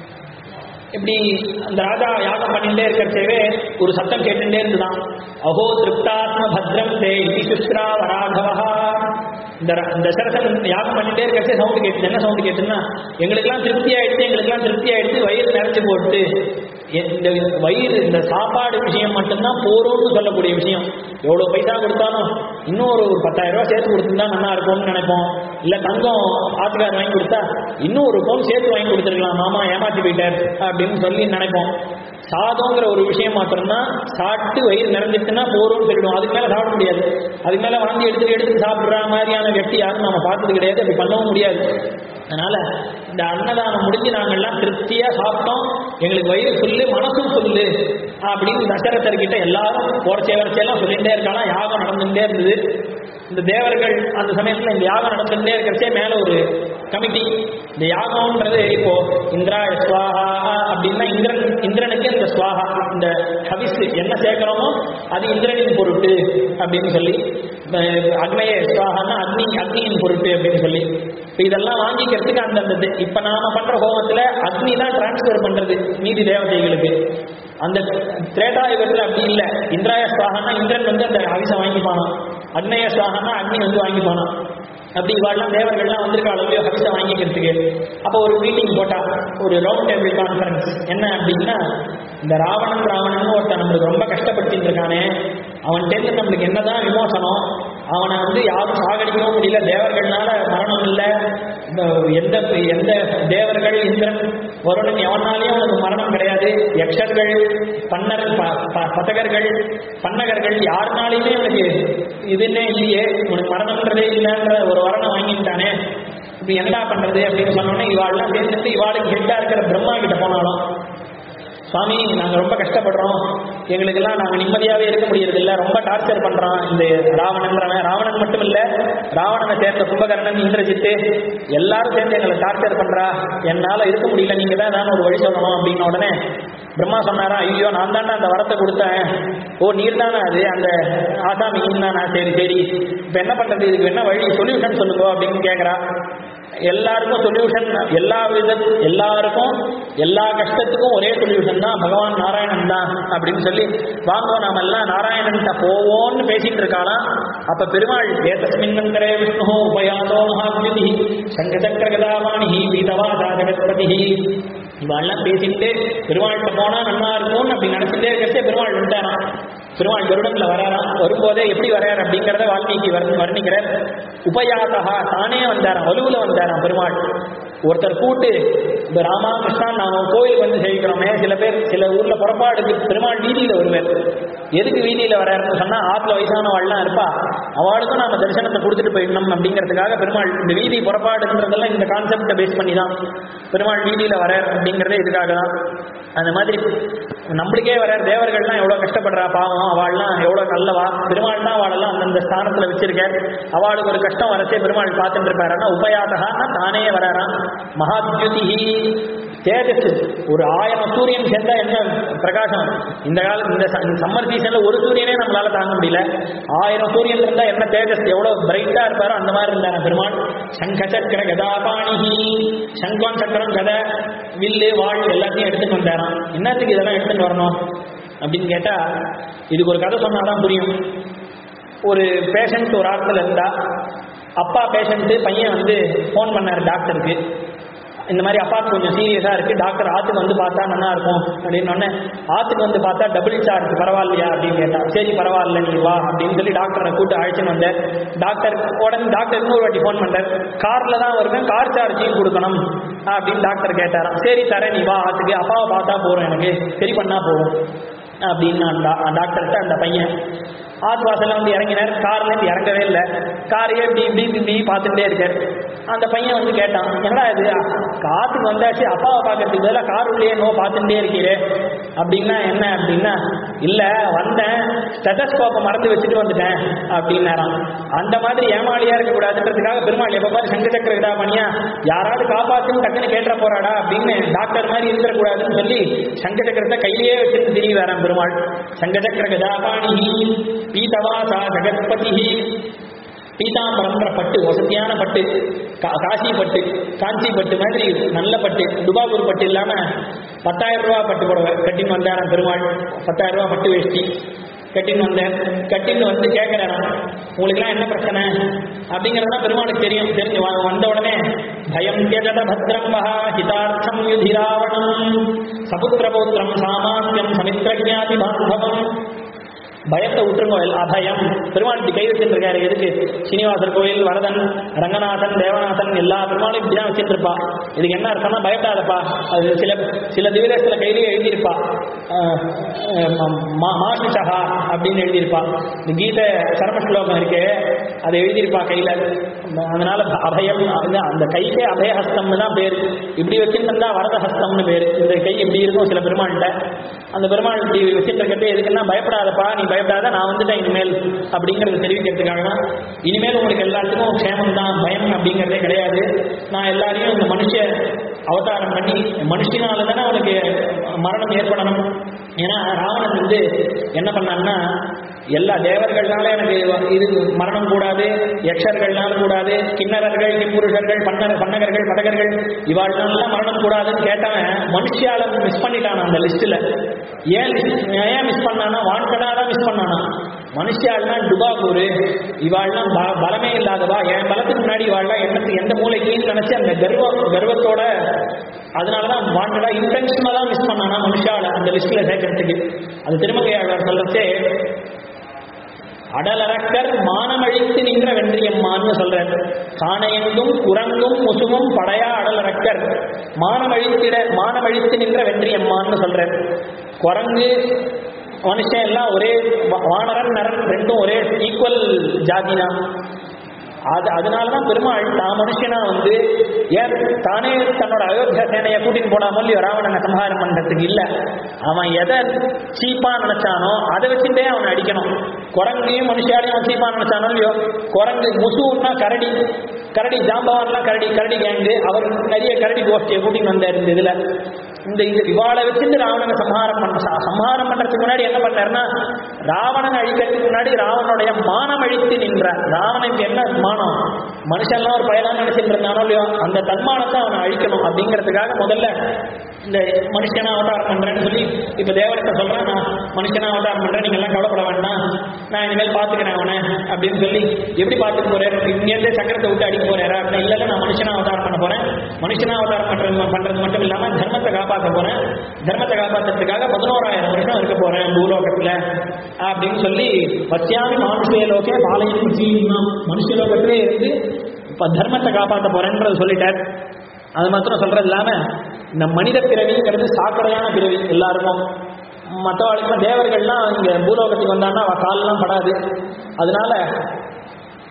இப்படி அந்த ராஜா யாகம் பண்ணிட்டே இருக்கிறச்சவே ஒரு சத்தம் கேட்டுட்டே இருந்துதான் அஹோ திருப்தாத்ம பத்ரம் தே இதி சுஸ்ரா வராகவா இந்த ர- இந்த தசரதன் யாகம் பண்ணிட்டே இருக்கிறச்சே சவுண்டு கேட்டு என்ன சவுண்டு கேட்டுன்னா எங்களுக்கெல்லாம் திருப்தி ஆயிடுச்சு எங்களுக்கெல்லாம் திருப்தி ஆயிடுச்சு வயிறு நிறைஞ்சு போட்டு எ- இந்த வயிறு இந்த சாப்பாடு விஷயம் மட்டும்தான் போறோம்னு சொல்லக்கூடிய விஷயம் எவ்வளவு பைசா கொடுத்தாலும் இன்னும் ஒரு ஒரு பத்தாயிரம் ரூபாய் சேர்த்து கொடுத்துருந்தா நல்லா இருக்கும்னு நினைப்போம் இல்ல தங்கம் ஆத்துக்கார் வாங்கி கொடுத்தா இன்னும் ஒரு பவுன் சேர்த்து வாங்கி கொடுத்துருக்கலாம் மாமா ஏமாத்தி போயிட்டார் அப்படின்னு சொல்லி நினைப்போம் சாதம்ங்கிற ஒரு விஷயம் மாத்திரம்தான் சாப்பிட்டு வயிறு நிறைஞ்சிட்டுன்னா போறோம்னு சொல்லிடுவோம் அதுக்கு மேல சாப்பிட முடியாது அதுக்கு மேல வாங்கி எடுத்து எடுத்து சாப்பிடுற மாதிரியான வெட்டி யாரும் நம்ம பார்த்தது கிடையாது அப்படி பண்ணவும் முடியாது அதனால இந்த அன்னதானம் முடிஞ்சு நாங்கெல்லாம் திருப்தியா சாப்பிட்டோம் எங்களுக்கு வயிறு சொல்லு மனசும் சொல்லு அப்படின்னு தசரதர்கிட்ட எல்லாரும் போறச்சே வரச்செல்லாம் சொல்லிட்டே இருக்கலாம் யாகம் நடந்துட்டே இருந்தது இந்த தேவர்கள் அந்த சமயத்துல இந்த யாகம் நடந்துட்டே இருக்கிறச்சே மேல ஒரு கமிட்டி இந்த யாகம்ன்றது இப்போ இந்திரா ஸ்வாஹா அப்படின்னா இந்திரன் இந்திரனுக்கு இந்த ஸ்வாஹா இந்த ஹவிஸ் என்ன சேர்க்கிறோமோ அது இந்திரனின் பொருட்டு அப்படின்னு சொல்லி அஹ் அக்னய ஸ்வாஹான்னா அக்னி அக்னியின் பொருட்டு அப்படின்னு சொல்லி இப்ப இதெல்லாம் வாங்கிக்கிறதுக்கு அந்தந்த தே- இப்ப நாம பண்ற ஹோமத்துல அக்னி தான் டிரான்ஸ்ஃபர் பண்றது மீதி தேவதைகளுக்கு அந்த திரேதா யுகத்துல அப்படி இல்ல இந்திராய ஸ்வாகனா இந்திரன் வந்து அந்த அவிசம் வாங்கிப்பானான் அக்னேய ஸ்வாகனா அக்னி வந்து வாங்கிப்பானான் அப்படி இவாள்லாம் தேவர்கள்லாம் வந்திருக்க அளவுலயோ ஹவிசை வாங்கிக்கிறதுக்கு அப்போ ஒரு மீட்டிங் போட்டா ஒரு ரவுண்ட் டேபிள் கான்ஃபரன்ஸ் என்ன அப்படின்னா இந்த ராவணன் ராவணன் ஒருத்தன் நம்மளுக்கு ரொம்ப கஷ்டப்படுத்திட்டு இருக்கானே அவன்கிட்ட நம்மளுக்கு என்னதான் விமோசனம் அவனை வந்து யாரும் சாகடிக்கவும் முடியல தேவர்கள்னால மரணம் இல்லை எந்த எந்த தேவர்கள் இந்திரன் வருணன் எவனாலையும் அவனுக்கு மரணம் கிடையாது யக்ஷர்கள் பன்னர் ப- ப- பதகர்கள் பன்னகர்கள் யாருனாலையுமே அவனுக்கு இதுன்னே இல்லையே உனக்கு மரணம்ன்றதே இல்லைன்ற ஒரு வரனை வாங்கிட்டானே இப்படி என்னடா பண்றது அப்படின்னு சொன்னோன்னே இவாள்லாம் சேர்ந்துட்டு இவாளுக்கு ஹெட்டா இருக்கிற பிரம்மா கிட்ட போனாலும் சுவாமி நாங்க ரொம்ப கஷ்டப்படுறோம் எங்களுக்கெல்லாம் நாங்க நிம்மதியாவே இருக்க முடியறது இல்ல ரொம்ப டார்ச்சர் பண்றான் இந்த ராவணன்றவன் ராவணன் மட்டும் இல்ல ராவணனை சேர்ந்த கும்பகர்ணன் இந்திரஜித்து எல்லாரும் சேர்ந்து எங்களை டார்ச்சர் பண்றா என்னால இருக்க முடியல நீங்க தான் ஏதாவது ஒரு வழி சொல்லணும் அப்படின்ன உடனே பிரம்மா சொன்னாரா ஐயோ நான் தானே அந்த வரத்தை கொடுத்தேன் ஓ நீர் தானே அது அந்த ஆசாமி நீர் தானா சரி சரி இப்ப என்ன பண்றது இதுக்கு என்ன வழி சொல்யூஷன் சொல்லுங்க அப்படின்னு கேக்குறா எல்லாருக்கும் சொல்யூஷன் எல்லா வித எல்லாருக்கும் எல்லா கஷ்டத்துக்கும் ஒரே சொல்யூஷன் தான் பகவான் நாராயணன் தான் அப்படின்னு சொல்லி வாங்க நாம எல்லாம் நாராயணன் போவோம்னு பேசிட்டு இருக்காளாம் அப்ப பெருமாள் ஏதஸ்மின்னந்தரே விஷ்ணு உபயாதோ மகாத்யுதி சங்க சக்கர கதாவாணி பீதவாதா ஜெகத்பதி இவாள்லாம் பேசிட்டு பெருமாள்கிட்ட போனா நல்லா இருக்கும்னு அப்படி நினைச்சிட்டே இருக்கிறதே பெருமாள் வந்துட்டாராம் பெருமாள் கருடன்ல வராராம் வரும்போதே எப்படி வரார் அப்படிங்கறத வால்மீகி வர்ண- வர்ணிக்கிறார் உபயாதகா தானே வந்தாராம் வலுவுல வந்தாராம் பெருமாள் ஒருத்தர் கூட்டு இந்த ராமா கிருஷ்ணா நாம கோயிலுக்கு வந்து சேவிக்கிறோமே சில பேர் சில ஊர்ல புறப்பாடுக்கு பெருமாள் வீதியில வருவார் எதுக்கு வீதியில வராருன்னு சொன்னா ஆத்துல வயசானவாள்லாம் இருப்பா அவளுக்கும் நாம தரிசனத்தை கொடுத்துட்டு போயிடணும் அப்படிங்கிறதுக்காக பெருமாள் இந்த வீதி புறப்பாடுன்றதெல்லாம் இந்த கான்செப்டை பேஸ் பண்ணி தான் பெருமாள் வீதியில வரார் அப்படிங்கறதே இதுக்காக தான் அந்த மாதிரி நம்மளுக்கே வர தேவர்கள்லாம் எவ்வளவு கஷ்டப்படுறா பாவம் அவள்லாம் எவ்வளவு நல்லவா பெருமாள் தான் அவளெல்லாம் அந்தந்த ஸ்தானத்துல வச்சிருக்கார் அவளுக்கு ஒரு கஷ்டம் வரச்சே பெருமாள் பார்த்துட்டு இருப்பாருன்னா உபயாதகான்னா தானே வராராம் மகாத்யுதி தேஜஸ் ஒரு ஆயிரம் சூரியன் சேர்ந்தா என்ன பிரகாசம் இந்த கால இந்த சம்மர் சீசன்ல ஒரு சூரியனே நம்மளால தாங்க முடியல ஆயிரம் சூரியன் இருந்தா என்ன தேஜஸ் எவ்வளவு பிரைட்டா இருப்பாரோ அந்த மாதிரி இருந்தாங்க பெருமாள் சங்க சக்கர கதாபாணிஹி சங்கம் சக்கரம் கதை வில்லு வாழ் எல்லாத்தையும் எடுத்துட்டு வந்தாராம் என்னத்துக்கு இதெல்லாம் எடுத்துட்டு வரணும் அப்படின்னு கேட்டா இதுக்கு ஒரு கதை சொன்னாதான் புரியும் ஒரு பேஷண்ட் ஒரு ஆத்துல இருந்தா அப்பா பேஷண்ட்டு பையன் வந்து ஃபோன் பண்ணார் டாக்டருக்கு இந்த மாதிரி அப்பாவுக்கு கொஞ்சம் சீரியஸாக இருக்குது டாக்டர் ஆற்றுக்கு வந்து பார்த்தா நல்லா இருக்கும் அப்படின்னு உடனே ஆற்றுக்கு வந்து பார்த்தா டபுள் சார்ஜ் பரவாயில்லையா அப்படின்னு கேட்டா சரி பரவாயில்ல நீ வா அப்படின்னு சொல்லி டாக்டரை கூட்டு அழைச்சின்னு வந்தேன் டாக்டர் உடனே டாக்டர் இன்னொரு வாட்டி ஃபோன் பண்ணார் காரில் தான் வருவேன் கார் சார்ஜையும் கொடுக்கணும் அப்படின்னு டாக்டர் கேட்டாராம் சரி தரேன் நீ வா ஆற்றுக்கு அப்பாவை பார்த்தா போகிறோம் எனக்கு சரி பண்ணா போதும் அப்படின்னு நான் டா- டாக்டர்கிட்ட அந்த பையன் ஆத்து வாசல்ல வந்து இறங்கினார் கார்ல இருந்து இறங்கவே இல்லை காரையே இப்படி இப்படி இப்படி பார்த்துட்டே இருக்கார் அந்த பையன் வந்து கேட்டான் என்னடா இது காத்துக்கு வந்தாச்சு அப்பாவை பார்க்கறதுக்கு பதிலாக கார் உள்ளே நோ பார்த்துட்டே இருக்கிறே அப்படின்னா என்ன அப்படின்னா இல்ல வந்தேன் ஸ்டெதஸ்கோப்பை மறந்து வச்சுட்டு வந்துட்டேன் அப்படின்னாராம் அந்த மாதிரி ஏமாளியா இருக்கக்கூடாதுன்றதுக்காக பெருமாள் எப்ப பாரு சங்க சக்கர விதாமணியா யாராவது காப்பாத்துன்னு டக்குன்னு கேட்டுற போறாடா அப்படின்னு டாக்டர் மாதிரி இருந்துடக்கூடாதுன்னு சொல்லி சங்க சக்கரத்தை கையிலேயே வச்சுட்டு திரிவி வரான் பெருமாள் சங்க சக்கர கதாபாணி பீதவாசா ஜெகத்பதி பீதாம்பரம்ன்ற பட்டு வசதியான பட்டு கா- காசி பட்டு காஞ்சி பட்டு மாதிரி நல்ல பட்டு துபாகூர் பட்டு இல்லாம பத்தாயிரம் ரூபாய் பட்டு புடவை கட்டின்னு வந்தாராம் பெருமாள் பத்தாயிரம் ரூபாய் பட்டு வேஷ்டி கட்டின்னு வந்தேன் கட்டின்னு வந்து கேட்கிறேன் உங்களுக்குலாம் என்ன பிரச்சனை அப்படிங்கிறதுலாம் பெருமாளுக்கு தெரியும் தெரிஞ்சு வ- வந்த உடனே பயம் தியஜத பத்ரம் வஹா ஹிதார்த்தம் யுதிராவணம் சபுத்திரபௌத்திரம் சாமான்யம் சமித்ரஜாதி பாந்தவம் பயத்தை விட்டுருங்க எல்லாம் அபயம் பெருமாள் இப்படி கை வச்சுட்டு இருக்காரு எதுக்கு சீனிவாசர் கோயில் வரதன் ரங்கநாதன் தேவநாதன் எல்லா பெருமாளும் இப்படி தான் வச்சுட்டு இருப்பா இதுக்கு என்ன அர்த்தம்னா பயப்படாதப்பா அது சில சில திவிதேசத்துல கையிலேயே எழுதியிருப்பா அஹ், அஹ், மா- மாஷிஷா அப்படின்னு எழுதியிருப்பா இந்த கீதை சரம ஸ்லோகம் இருக்கு அதை எழுதியிருப்பா கையில அதனால அபயம் அந்த அந்த கைக்கே அபயஹஸ்தம்னு தான் பேர் இப்படி வச்சுட்டு இருந்தா வரதஹஸ்தம்னு பேர் இந்த கை இப்படி இருக்கும் சில பெருமாள்கிட்ட அந்த பெருமாள் இப்படி வச்சுட்டு இருக்கிறது எதுக்குன்னா பயப்படாதப்பா நீ பயப்படாத நான் வந்துட்டேன் இனிமேல் அப்படிங்கிறது தெரிவிக்கிறதுக்காக தான் இனிமேல் உங்களுக்கு எல்லாத்துக்கும் க்ஷேமம் தான் பயம் அப்படிங்கிறதே கிடையாது நான் எல்லாரையும் இந்த மனுஷ அவதாரம் பண்ணி மனுஷனால தானே அவனுக்கு மரணம் ஏற்படணும் ஏன்னா ராவணன் வந்து என்ன பண்ணான்னா எல்லா தேவர்கள்னால எனக்கு இது மரணம் கூடாது யக்ஷர்கள்னால கூடாது கிண்ணறர்கள் கிம்புருஷர்கள் பன்னர் பன்னகர்கள் படகர்கள் இவாழ்னாலாம் மரணம் கூடாதுன்னு கேட்டவன் மனுஷியால மிஸ் பண்ணிட்டான் அந்த லிஸ்ட்ல ஏன் list- ஏன் மிஸ் பண்ணானா வான்கடா தான் மிஸ் பண்ணானா மனுஷியாள்னா டுபாகூரு இவாள்லாம் ப- பலமே இல்லாதவா என் பலத்துக்கு முன்னாடி இவாள்லாம் என்னத்துக்கு எந்த மூளைக்குன்னு நினைச்சு அந்த கர்வம் கர்வத்தோட அதனாலதான் வாண்டடா இன்டென்ஷனா தான் மிஸ் பண்ணானா மனுஷால அந்த லிஸ்ட்ல சேர்க்கறதுக்கு அது திருமங்கையாளர் சொல்லச்சே அடலரக்கர் மானமழித்து நின்ற வென்றியம்மான்னு சொல்றார் காணையெங்கும் குரங்கும் முசுமும் படையா அடலரக்கர் மானமழித்திட மானமழித்து நின்ற வென்றியம்மான்னு சொல்றார் குரங்கு மனுஷன் எல்லாம் ஒரே வா- வானரன் நரன் ரெண்டும் ஒரே ஈக்குவல் ஜாதி தான் அது அதனால தான் பெருமாள் தான் மனுஷனா வந்து ஏன் தானே தன்னோட அயோத்தியா சேனையை கூட்டிட்டு போனாமோ இல்லையோ ராவணனை சம்ஹாரம் பண்றதுக்கு இல்ல அவன் எதை சீப்பா நினைச்சானோ அதை வச்சுட்டே அவனை அடிக்கணும் குரங்கையும் மனுஷாலையும் அவன் சீப்பா நினைச்சானோ இல்லையோ குரங்கு முசுன்னா கரடி கரடி ஜாம்பவான்லாம் கரடி கரடி கேங்கு அவர் நிறைய கரடி கோஷ்டியை கூட்டின்னு வந்தார் இந்த இதுல இந்த இது இவாளை வச்சுட்டு ராவணனை சம்ஹாரம் பண்ண ச- சம்ஹாரம் பண்றதுக்கு முன்னாடி என்ன பண்ணாருன்னா ராவணனை அழிக்கிறதுக்கு முன்னாடி ராவனுடைய மானம் அழித்து நின்றார் ராவனுக்கு என்ன மானம் மனுஷன்லாம் ஒரு பயலாம் நினைச்சிட்டு இருந்தானோ இல்லையோ அந்த தன்மானத்தை அவனை அழிக்கணும் அப்படிங்கிறதுக்காக முதல்ல இந்த மனுஷனா அவதாரம் பண்றேன்னு சொல்லி இப்ப தேவரத்தை சொல்றேன் நான் மனுஷனா அவதாரம் பண்றேன் நீங்க எல்லாம் கவலைப்பட வேண்டாம் நான் இனிமேல் பாத்துக்கிறேன் அவனை அப்படின்னு சொல்லி எப்படி பாத்துக்க போறேன் இங்கேருந்தே சக்கரத்தை விட்டு அடிக்க போறாரா அப்படின்னா இல்ல இல்ல நான் மனுஷனா அவதாரம் பண்ண போறேன் மனுஷனா அவதாரம் பண்றது பண்றது மட்டும் இல்லாம தர்மத்தை காப்பாற்ற போறேன் தர்மத்தை காப்பாத்துறதுக்காக பதினோராயிரம் வருஷம் இருக்க போறேன் பூலோகத்துல அப்படின்னு சொல்லி பத்தியாமி மானுஷ லோகே பாலையும் ஜீவனம் மனுஷ லோகத்திலே இருந்து இப்ப தர்மத்தை காப்பாற்ற போறேன்றது சொல்லிட்டார் அது மாத்திரம் சொல்றது இல்லாம இந்த மனித பிறவிங்கிறது சாக்கடையான பிறவி எல்லாருக்கும் மற்றவாளுக்கு தேவர்கள்லாம் இங்க பூலோகத்துக்கு வந்தான்னா அவ காலெல்லாம் படாது அதனால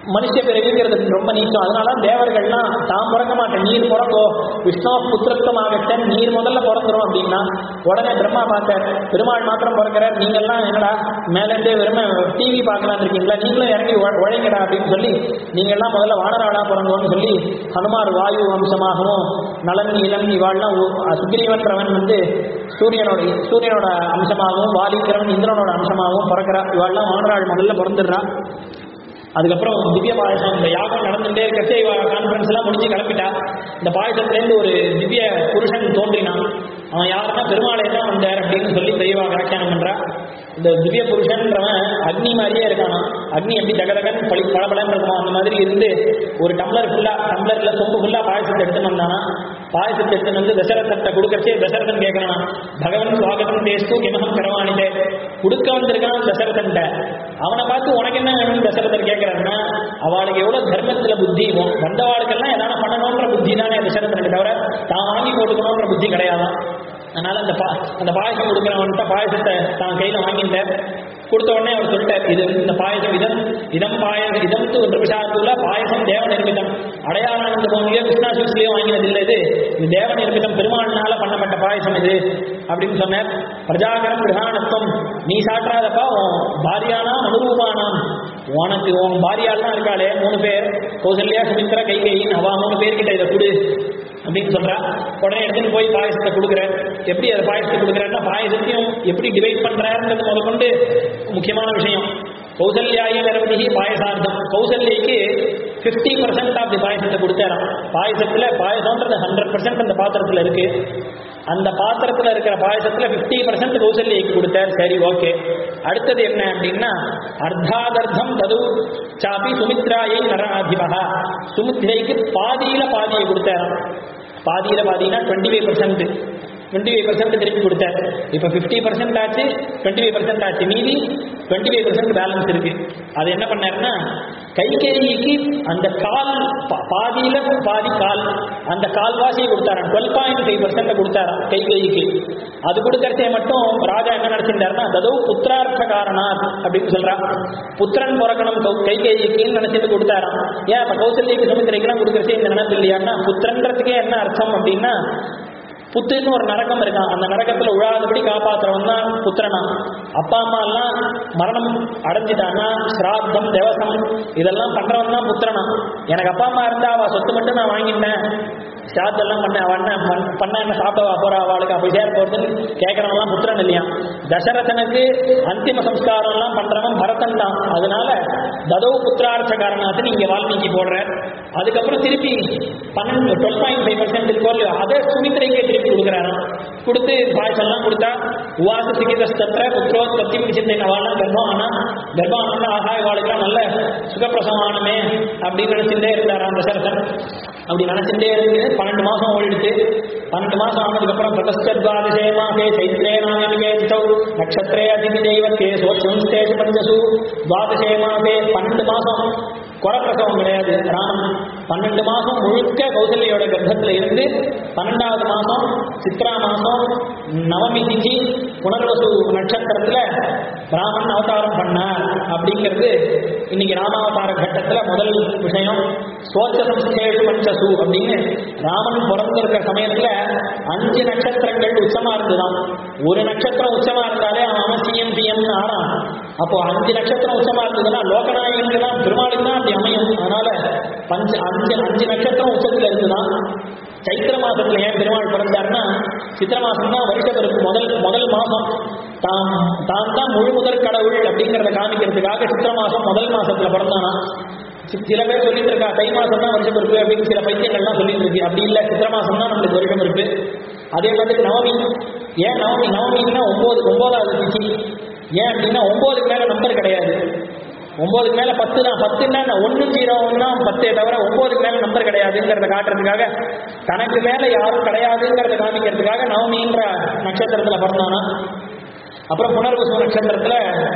மனுஷ பிறவிங்கிறது ரொம்ப நீச்சம் அதனால தேவர்கள்லாம் தான் பிறக்க மாட்டேன் நீர் பிறக்கோ விஷ்ணு புத்திரத்துவமாகட்டன் நீர் முதல்ல பிறந்துரும் அப்படின்னா உடனே பிரம்மா பார்த்தார் பெருமாள் மாத்திரம் பிறக்கிறார் நீங்கெல்லாம் என்னடா மேலேருந்தே வெறுமை டிவி பார்க்கலாம் இருக்கீங்களா நீங்களும் இறங்கி உழ- உழைங்கடா அப்படின்னு சொல்லி நீங்கெல்லாம் முதல்ல வானராடா பிறந்தோன்னு சொல்லி ஹனுமார் வாயு வம்சமாகவும் நலன் இளம் இவாள்லாம் உ- சுக்ரீவன்றவன் வந்து சூரியனோட சூரியனோட அம்சமாகவும் வாலிக்கிறவன் இந்திரனோட அம்சமாகவும் பிறக்கிறா இவாள்லாம் வானராள் முதல்ல பிறந்துடுறா அதுக்கப்புறம் திவ்ய பாயசம் இந்த யாகம் நடந்துட்டே இருக்கச்சே இவ கான்ஃபரன்ஸ் எல்லாம் முடிஞ்சு கிளம்பிட்டா இந்த பாயசத்துலேருந்து ஒரு திவ்ய புருஷன் தோன்றினான் அவன் யாருன்னா பெருமாளே தான் வந்தார் அப்படின்னு சொல்லி பெரியவா வியாக்கியானம் பண்றா இந்த திவ்ய புருஷன்றவன் அக்னி மாதிரியே இருக்கானா அக்னி எப்படி தகதகன் பழி பளபளன்னு இருக்குமோ அந்த மாதிரி இருந்து ஒரு டம்ளர் ஃபுல்லா டம்ளர்ல சொம்பு ஃபுல்லா பாயசத்தை எடுத்து வந்தானா பாயசத்தை எடுத்து வந்து தசரதத்தை கொடுக்கறச்சே தசரதன் கேட்கறான் பகவன் சுவாகதம் தேஸ்து கிமகம் கரவாணிதே கொடுக்க வந்திருக்கான் தசரதன்ட்ட அவனை பார்த்து உனக்கு என்ன வேணும்னு தசரதர் கேட்கிறாருன்னா அவளுக்கு எவ்வளவு தர்மத்துல புத்தி வ- வந்தவாளுக்கெல்லாம் எதனா பண்ணணும்ன்ற புத்தி தானே தசரதனுக்கு தவிர தான் வாங்கி போட்டுக்கணும்ன்ற புத்தி கிடையாதான் அதனால அந்த பா அந்த பாயசம் கொடுக்குறவன்ட்ட பாயசத்தை தான் கையில வாங்கிட்டார் கொடுத்த உடனே அவர் சொல்லிட்டார் இது இந்த பாயசம் இதம் இதம் பாயசம் இதம் து நிர்விஷாத்துல பாயசம் தேவ நிர்மிதம் அடையாளந்த பூமியிலே கிருஷ்ணாசிஸ்லயும் வாங்கினது இல்லை இது இது தேவ நிர்மிதம் பெருமாள்னால பண்ணப்பட்ட பாயசம் இது அப்படின்னு சொன்னார் பிரஜாகரம் கிரகாணத்துவம் நீ சாற்றாதப்பா உன் பாரியானாம் அனுரூபானாம் உனக்கு உன் பாரியாலாம் இருக்காளே மூணு பேர் கௌசல்யா சுமித்ரா கைகேயின் அவா மூணு பேர்கிட்ட இதை கொடு அப்படின்னு சொல்றா உடனே எடுத்துட்டு போய் பாயசத்தை கொடுக்குறார் எப்படி அதை பாயசத்தை கொடுக்குறாருன்னா பாயசத்தையும் எப்படி டிவைட் பண்றாருன்றது முதற்கொண்டு முக்கியமான விஷயம் கௌசல்யாயி நிரவதிகி பாயசார்த்தம் கௌசல்யக்கு ஃபிஃப்டி பர்சன்ட் ஆஃப் தி பாயசத்தை கொடுத்தாராம் பாயசத்துல பாயசம்ன்றது ஹண்ட்ரட் பர்சன்ட் அந்த பாத்திரத்துல இருக்கு அந்த பாத்திரத்துல இருக்கிற பாயசத்துல 50% பர்சன்ட் கௌசல்யக்கு கொடுத்தார் சரி ஓகே அடுத்தது என்ன அப்படின்னா அர்த்தாதர்த்தம் தது சாப்பி சுமித்ராயை நராதிபகா சுமித்ரைக்கு பாதியில பாதியை கொடுத்தாராம் பாதியில பாதினா twenty five percent twenty five percent திருப்பி கொடுத்தார் இப்போ ஃபிஃப்டி பர்சன்ட் ஆச்சு டுவெண்ட்டி ஃபைவ் பர்சன்ட் ஆச்சு மீதி டுவெண்ட்டி ஃபைவ் பர்சன்ட் பேலன்ஸ் இருக்கு அது என்ன பண்ணாருன்னா கைகேயிக்கு அந்த கால் பா- பாதியில பாதி கால் அந்த கால்வாசியை கொடுத்தாராம் டுவெல் பாயிண்ட் ஃபைவ் பர்சன்ட் கொடுத்தாராம் கைகேயிக்கு அது கொடுக்கறதே மட்டும் ராஜா என்ன நினைச்சிருந்தாருன்னா ததோ புத்திரார்த்த காரணாத் அப்படின்னு சொல்றா புத்திரன் பிறக்கணும் கௌ- கைகேயிக்குன்னு நினைச்சிட்டு கொடுத்தாராம் ஏன் அப்ப கௌசல்யக்கு சுமித்திரைக்கெல்லாம் கொடுக்கறதே இந்த நினைப்பு இல்லையான்னா புத்திரன்றதுக்கே என்ன அர்த்தம் அப்படின்னா புத்துன்னு ஒரு நரகம் இருக்கான் அந்த நரகத்துல உழாதபடி காப்பாத்துறவன் தான் புத்திரனா அப்பா அம்மா எல்லாம் மரணம் அடைஞ்சிட்டான்னா சிராத்தம் தேவசம் இதெல்லாம் பண்றவன் தான் புத்திரனா எனக்கு அப்பா அம்மா இருந்தா அவ சொத்து மட்டும் நான் வாங்கிட்டேன் சாத்தெல்லாம் பண்ண அவன் என்ன பண்- பண்ணா என்ன சாப்பிடவா போறா அவளுக்கு அப்படி சேர போறதுன்னு கேட்கறவன்லாம் புத்திரன் இல்லையா தசரதனுக்கு அந்திம சம்ஸ்காரம் எல்லாம் பண்றவன் பரதன் தான் அதனால ததோ புத்திரார்த்த காரணாத்து நீங்க வால்மீகி போடுற அதுக்கப்புறம் திருப்பி பன்னெண்டு டுவெல் பாயிண்ட் ஃபைவ் பர்சன்ட் இருக்கோ இல்லையோ அதை சுமித்திரைக்கே திருப்பி கொடுக்குறாராம் கொடுத்து பாயசம்லாம் கொடுத்தா உவாச சிகிதஸ்தத்திர புத்திரோத்பத்தி சிந்தை அவெல்லாம் கர்ப்பம் ஆனா கர்ப்பம் ஆனா ஆஹா இவாளுக்கெல்லாம் நல்ல சுகப்பிரசவமானமே அப்படின்னு நினைச்சுட்டே இருந்தாராம் தசரதன் அப்படி நினைச்சுட்டே இருந்து பன்னெண்டு மாசம் ஓடிடுச்சு பன்னெண்டு மாசம் ஆனதுக்கப்புறம் பிரதஸ்தத்வாதிசே மாசே சைத்ரே நாமிகே திதௌ நட்சத்திரே அதிதி தெய்வத்தே சோச்சம்ஸ்தேஷு பஞ்சசு துவாதசே மாசே பன்னெண்டு மாசம் குறப்பிரசவம் கிடையாது ராமன் பன்னெண்டு மாசம் முழுக்க கௌசல்யோட கர்ப்பத்துல இருந்து பன்னெண்டாவது மாசம் சித்ரா மாசம் நவமி திதி புனர்வசு நட்சத்திரத்துல ராமன் அவதாரம் பண்ணார் அப்படிங்கிறது இன்னைக்கு ராமாவதார கட்டத்துல முதல் விஷயம் சோச்சசம்ஸ்தேஷு பஞ்சசு அப்படின்னு ராமன் பிறந்திருக்க சமயத்துல அஞ்சு நட்சத்திரங்கள் உச்சமா இருந்துதான் ஒரு நட்சத்திரம் உச்சமா இருந்தாலே அவன் அவன் சிஎம் சிஎம்னு ஆறான் அப்போ அஞ்சு நட்சத்திரம் உச்சமா இருந்ததுன்னா லோகநாயகனுக்கு தான் பெருமாளுக்கு தான் அப்படி அமையும் அதனால பஞ்ச அஞ்சு அஞ்சு நட்சத்திரம் உச்சத்துல இருந்துதான் சைத்திர மாசத்துல ஏன் பெருமாள் பிறந்தாருன்னா சித்திர மாசம் தான் வருஷ பிறப்பு முதல் முதல் மாசம் தான் தான் தான் முழு முதற் கடவுள் அப்படிங்கிறத காமிக்கிறதுக்காக சித்திர மாசம் முதல் மாசத்துல பிறந்தானா சி- சில பேர் சொல்லிட்டு இருக்கா தை மாசம் தான் வருஷ பிறப்பு அப்படின்னு சில பைத்தியங்கள்லாம் சொல்லிட்டு இருக்கு அப்படி இல்லை சித்திர மாசம் தான் நம்மளுக்கு வருஷம் இருக்கு அதே மாதிரி நவமி ஏன் நவமி நவமின்னா ஒன்பது ஒன்பதாவது திதி ஏன் அப்படின்னா ஒன்பதுக்கு மேல நம்பர் கிடையாது ஒன்பதுக்கு மேல பத்து தான் பத்துன்னா என்ன? ஒண்ணு ஜீரோ ஒன்னா பத்தே தவிர ஒன்பதுக்கு மேல நம்பர் கிடையாதுங்கிறத காட்டுறதுக்காக தனக்கு மேல யாரும் கிடையாதுங்கிறத காமிக்கிறதுக்காக நவமின்ற நட்சத்திரத்துல பிறந்தானா அப்புறம் புனர்வசு நட்சத்திரத்துல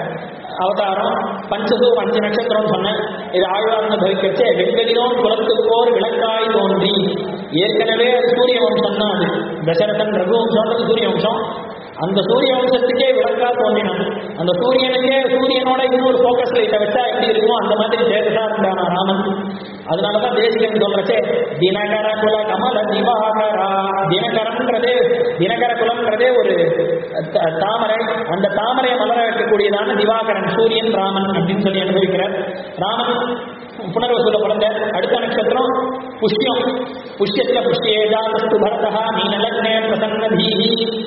அவதாரம் பஞ்சசு அஞ்சு நட்சத்திரம் சொன்னேன் இது ஆழ்வார்னு பவிக்கச்சே வெண்கலினோன் குலத்துக்கோர் விளக்காய் தோன்றி ஏற்கனவே அது சூரிய வம்சம் தான் அது தசரதன் ரகு வம்சம்ன்றது சூரிய வம்சம் அந்த சூரிய வம்சத்துக்கே விளக்கா தோன்றினான் அந்த சூரியனுக்கே சூரியனோட இன்னொரு ஃபோக்கஸ் லைட்டை வச்சா எப்படி இருக்குமோ அந்த மாதிரி தேஜஸா இருந்தானா ராமன் அதனாலதான் தேசிகன் சொல்றச்சே தினகர குல கமல திவாகரா தினகரன்றதே தினகர குலம்ன்றதே ஒரு த- தாமரை அந்த தாமரையை மலர வைக்கக்கூடியதான திவாகரன் சூரியன் ராமன் அப்படின்னு சொல்லி அனுபவிக்கிறார் ராமன் புனர்வசூல பிறந்த அடுத்த நட்சத்திரம் புஷ்யம் புஷ்யத்துல புஷ்யேஜாதஸ்து பரதா மீனலக்னே பிரசன்ன தீஹி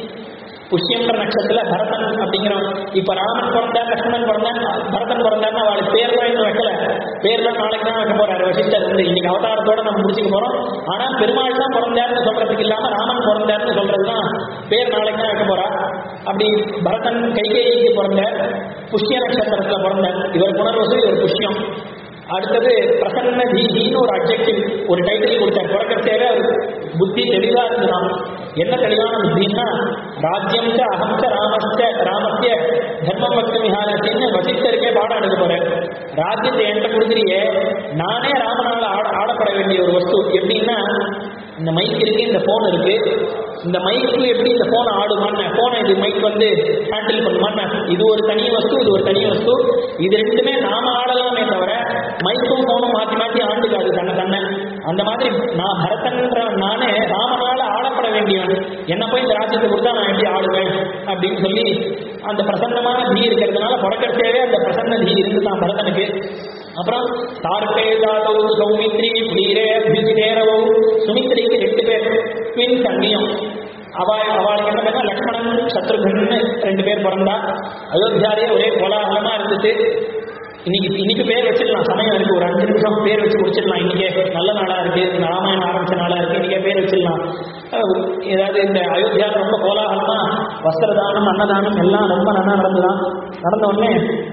புஷ்யன்ற நட்சத்திரத்துல பரதன் அப்படிங்கிறவன் இப்ப ராமன் பிறந்தார் லக்ஷ்மணன் பிறந்தான் பரதன் பிறந்தார்னா அவளுக்கு பேர் தான் இன்னும் வைக்கல பேர் தான் நாளைக்கு தான் வைக்க போறாரு வசிஷ்டர் வந்து இன்னைக்கு அவதாரத்தோட நம்ம முடிச்சுக்க போறோம் ஆனா பெருமாள் தான் பிறந்தாருன்னு சொல்றதுக்கு இல்லாம ராமன் பிறந்தாருன்னு சொல்றதுதான் பேர் நாளைக்கு தான் வைக்க போறா அப்படி பரதன் கைகேயிக்கு பிறந்த புஷ்ய நட்சத்திரத்துல பிறந்தார் இவர் புனர்வசு இவர் புஷ்யம் அடுத்தது பிரசன்ன தீஹின்னு ஒரு அப்ஜெக்டிவ் ஒரு டைட்டில் கொடுத்தார் பிறக்கிறதேவே அவர் புத்தி தெளிவா இருந்துதான் என்ன தெளிவான புத்தின்னா ராஜ்யம் ச அகம் ச ராமஸ்ட ராமஸ்ய தர்மம் பக்தி மிகாலத்தின்னு வசிஷ்டருக்கே பாடம் எடுக்க போறார் ராஜ்யத்தை என்கிட்ட கொடுக்குறியே நானே ராமனால ஆட ஆடப்பட வேண்டிய ஒரு வஸ்து எப்படின்னா இந்த மைக் இருக்கு இந்த போன் இருக்கு இந்த மைக்கு எப்படி இந்த போனை ஆடுமான்னு போனை இது மைக் வந்து ஹேண்டில் பண்ணுமான்னு இது ஒரு தனி வஸ்து இது ஒரு தனி வஸ்து இது ரெண்டுமே நாம ஆடலாமே தவிர மைக்கும் போனும் மாற்றி மாற்றி ஆண்டுக்காது தன்னை தன்னை அந்த மாதிரி நான் பரதன்ற நானே ராமனால ஆடப்பட வேண்டியவன் என்ன போய் இந்த ராஜ்யத்தை கொடுத்தா நான் எப்படி ஆடுவேன் அப்படின்னு சொல்லி அந்த பிரசன்னமான தீ இருக்கிறதுனால பிறக்கிறதேவே அந்த பிரசன்ன தீ இருந்து தான் பரதனுக்கு அப்புறம் தார்பே ஜாதவ் சௌமித்ரி புலீரே அபிஜிதேரவோ சுமித்ரிக்கு ரெண்டு பேர் ட்வின் தங்கியும் அவ அவளுக்கு என்ன பேர்னா லக்ஷ்மணன் சத்ருகன்னு ரெண்டு பேர் பிறந்தா அயோத்தியாலே ஒரே கோலாகலமா இருந்துச்சு இன்னைக்கு இன்னைக்கு பேர் வச்சிடலாம் சமயம் இருக்கு ஒரு அஞ்சு நிமிஷம் பேர் வச்சு முடிச்சிடலாம் இன்னைக்கே நல்ல நாளா இருக்கு இந்த ராமாயணம் ஆரம்பிச்ச நாளா இருக்கு இன்னைக்கே பேர் வச்சிடலாம் அஹ் ஏதாவது இந்த அயோத்தியா ரொம்ப கோலாகலமா வஸ்திரதானம் அன்னதானம் எல்லாம் ரொம்ப நல்லா நடந்துதான் நடந்த உடனே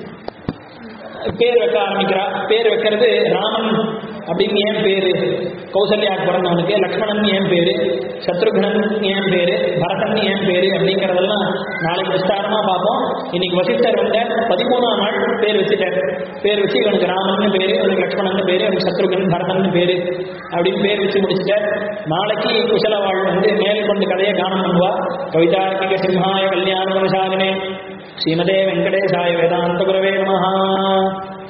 பேர் வைக்க ஆரம்பிக்கிறா பேர் வைக்கிறது ராமன் அப்படின்னு ஏன் பேரு கௌசல்யாக்கு பிறந்தவனுக்கு லக்ஷ்மணன் ஏன் பேரு சத்ருகனன் ஏன் பேரு பரதன் ஏன் பேரு அப்படிங்கறதெல்லாம் நாளைக்கு விஸ்தாரமா பார்ப்போம் இன்னைக்கு வசிஷ்டர் வந்த பதிமூணாம் நாள் பேர் வச்சுட்டார் பேர் வச்சு இவனுக்கு ராமன் பேரு இவனுக்கு லக்ஷ்மணன் பேரு இவனுக்கு சத்ருகன் பரதன் பேரு அப்படின்னு பேர் வச்சு முடிச்சுட்டார் நாளைக்கு குசலவாள் வந்து மேல் கொண்டு கதையை கானம் பண்ணுவா கவிதார்க்கிக சிம்ஹாய கல்யாண வம்சாலினே ஸ்ரீமதே வெங்கடேசாய வேதாந்த குரவே நமஹா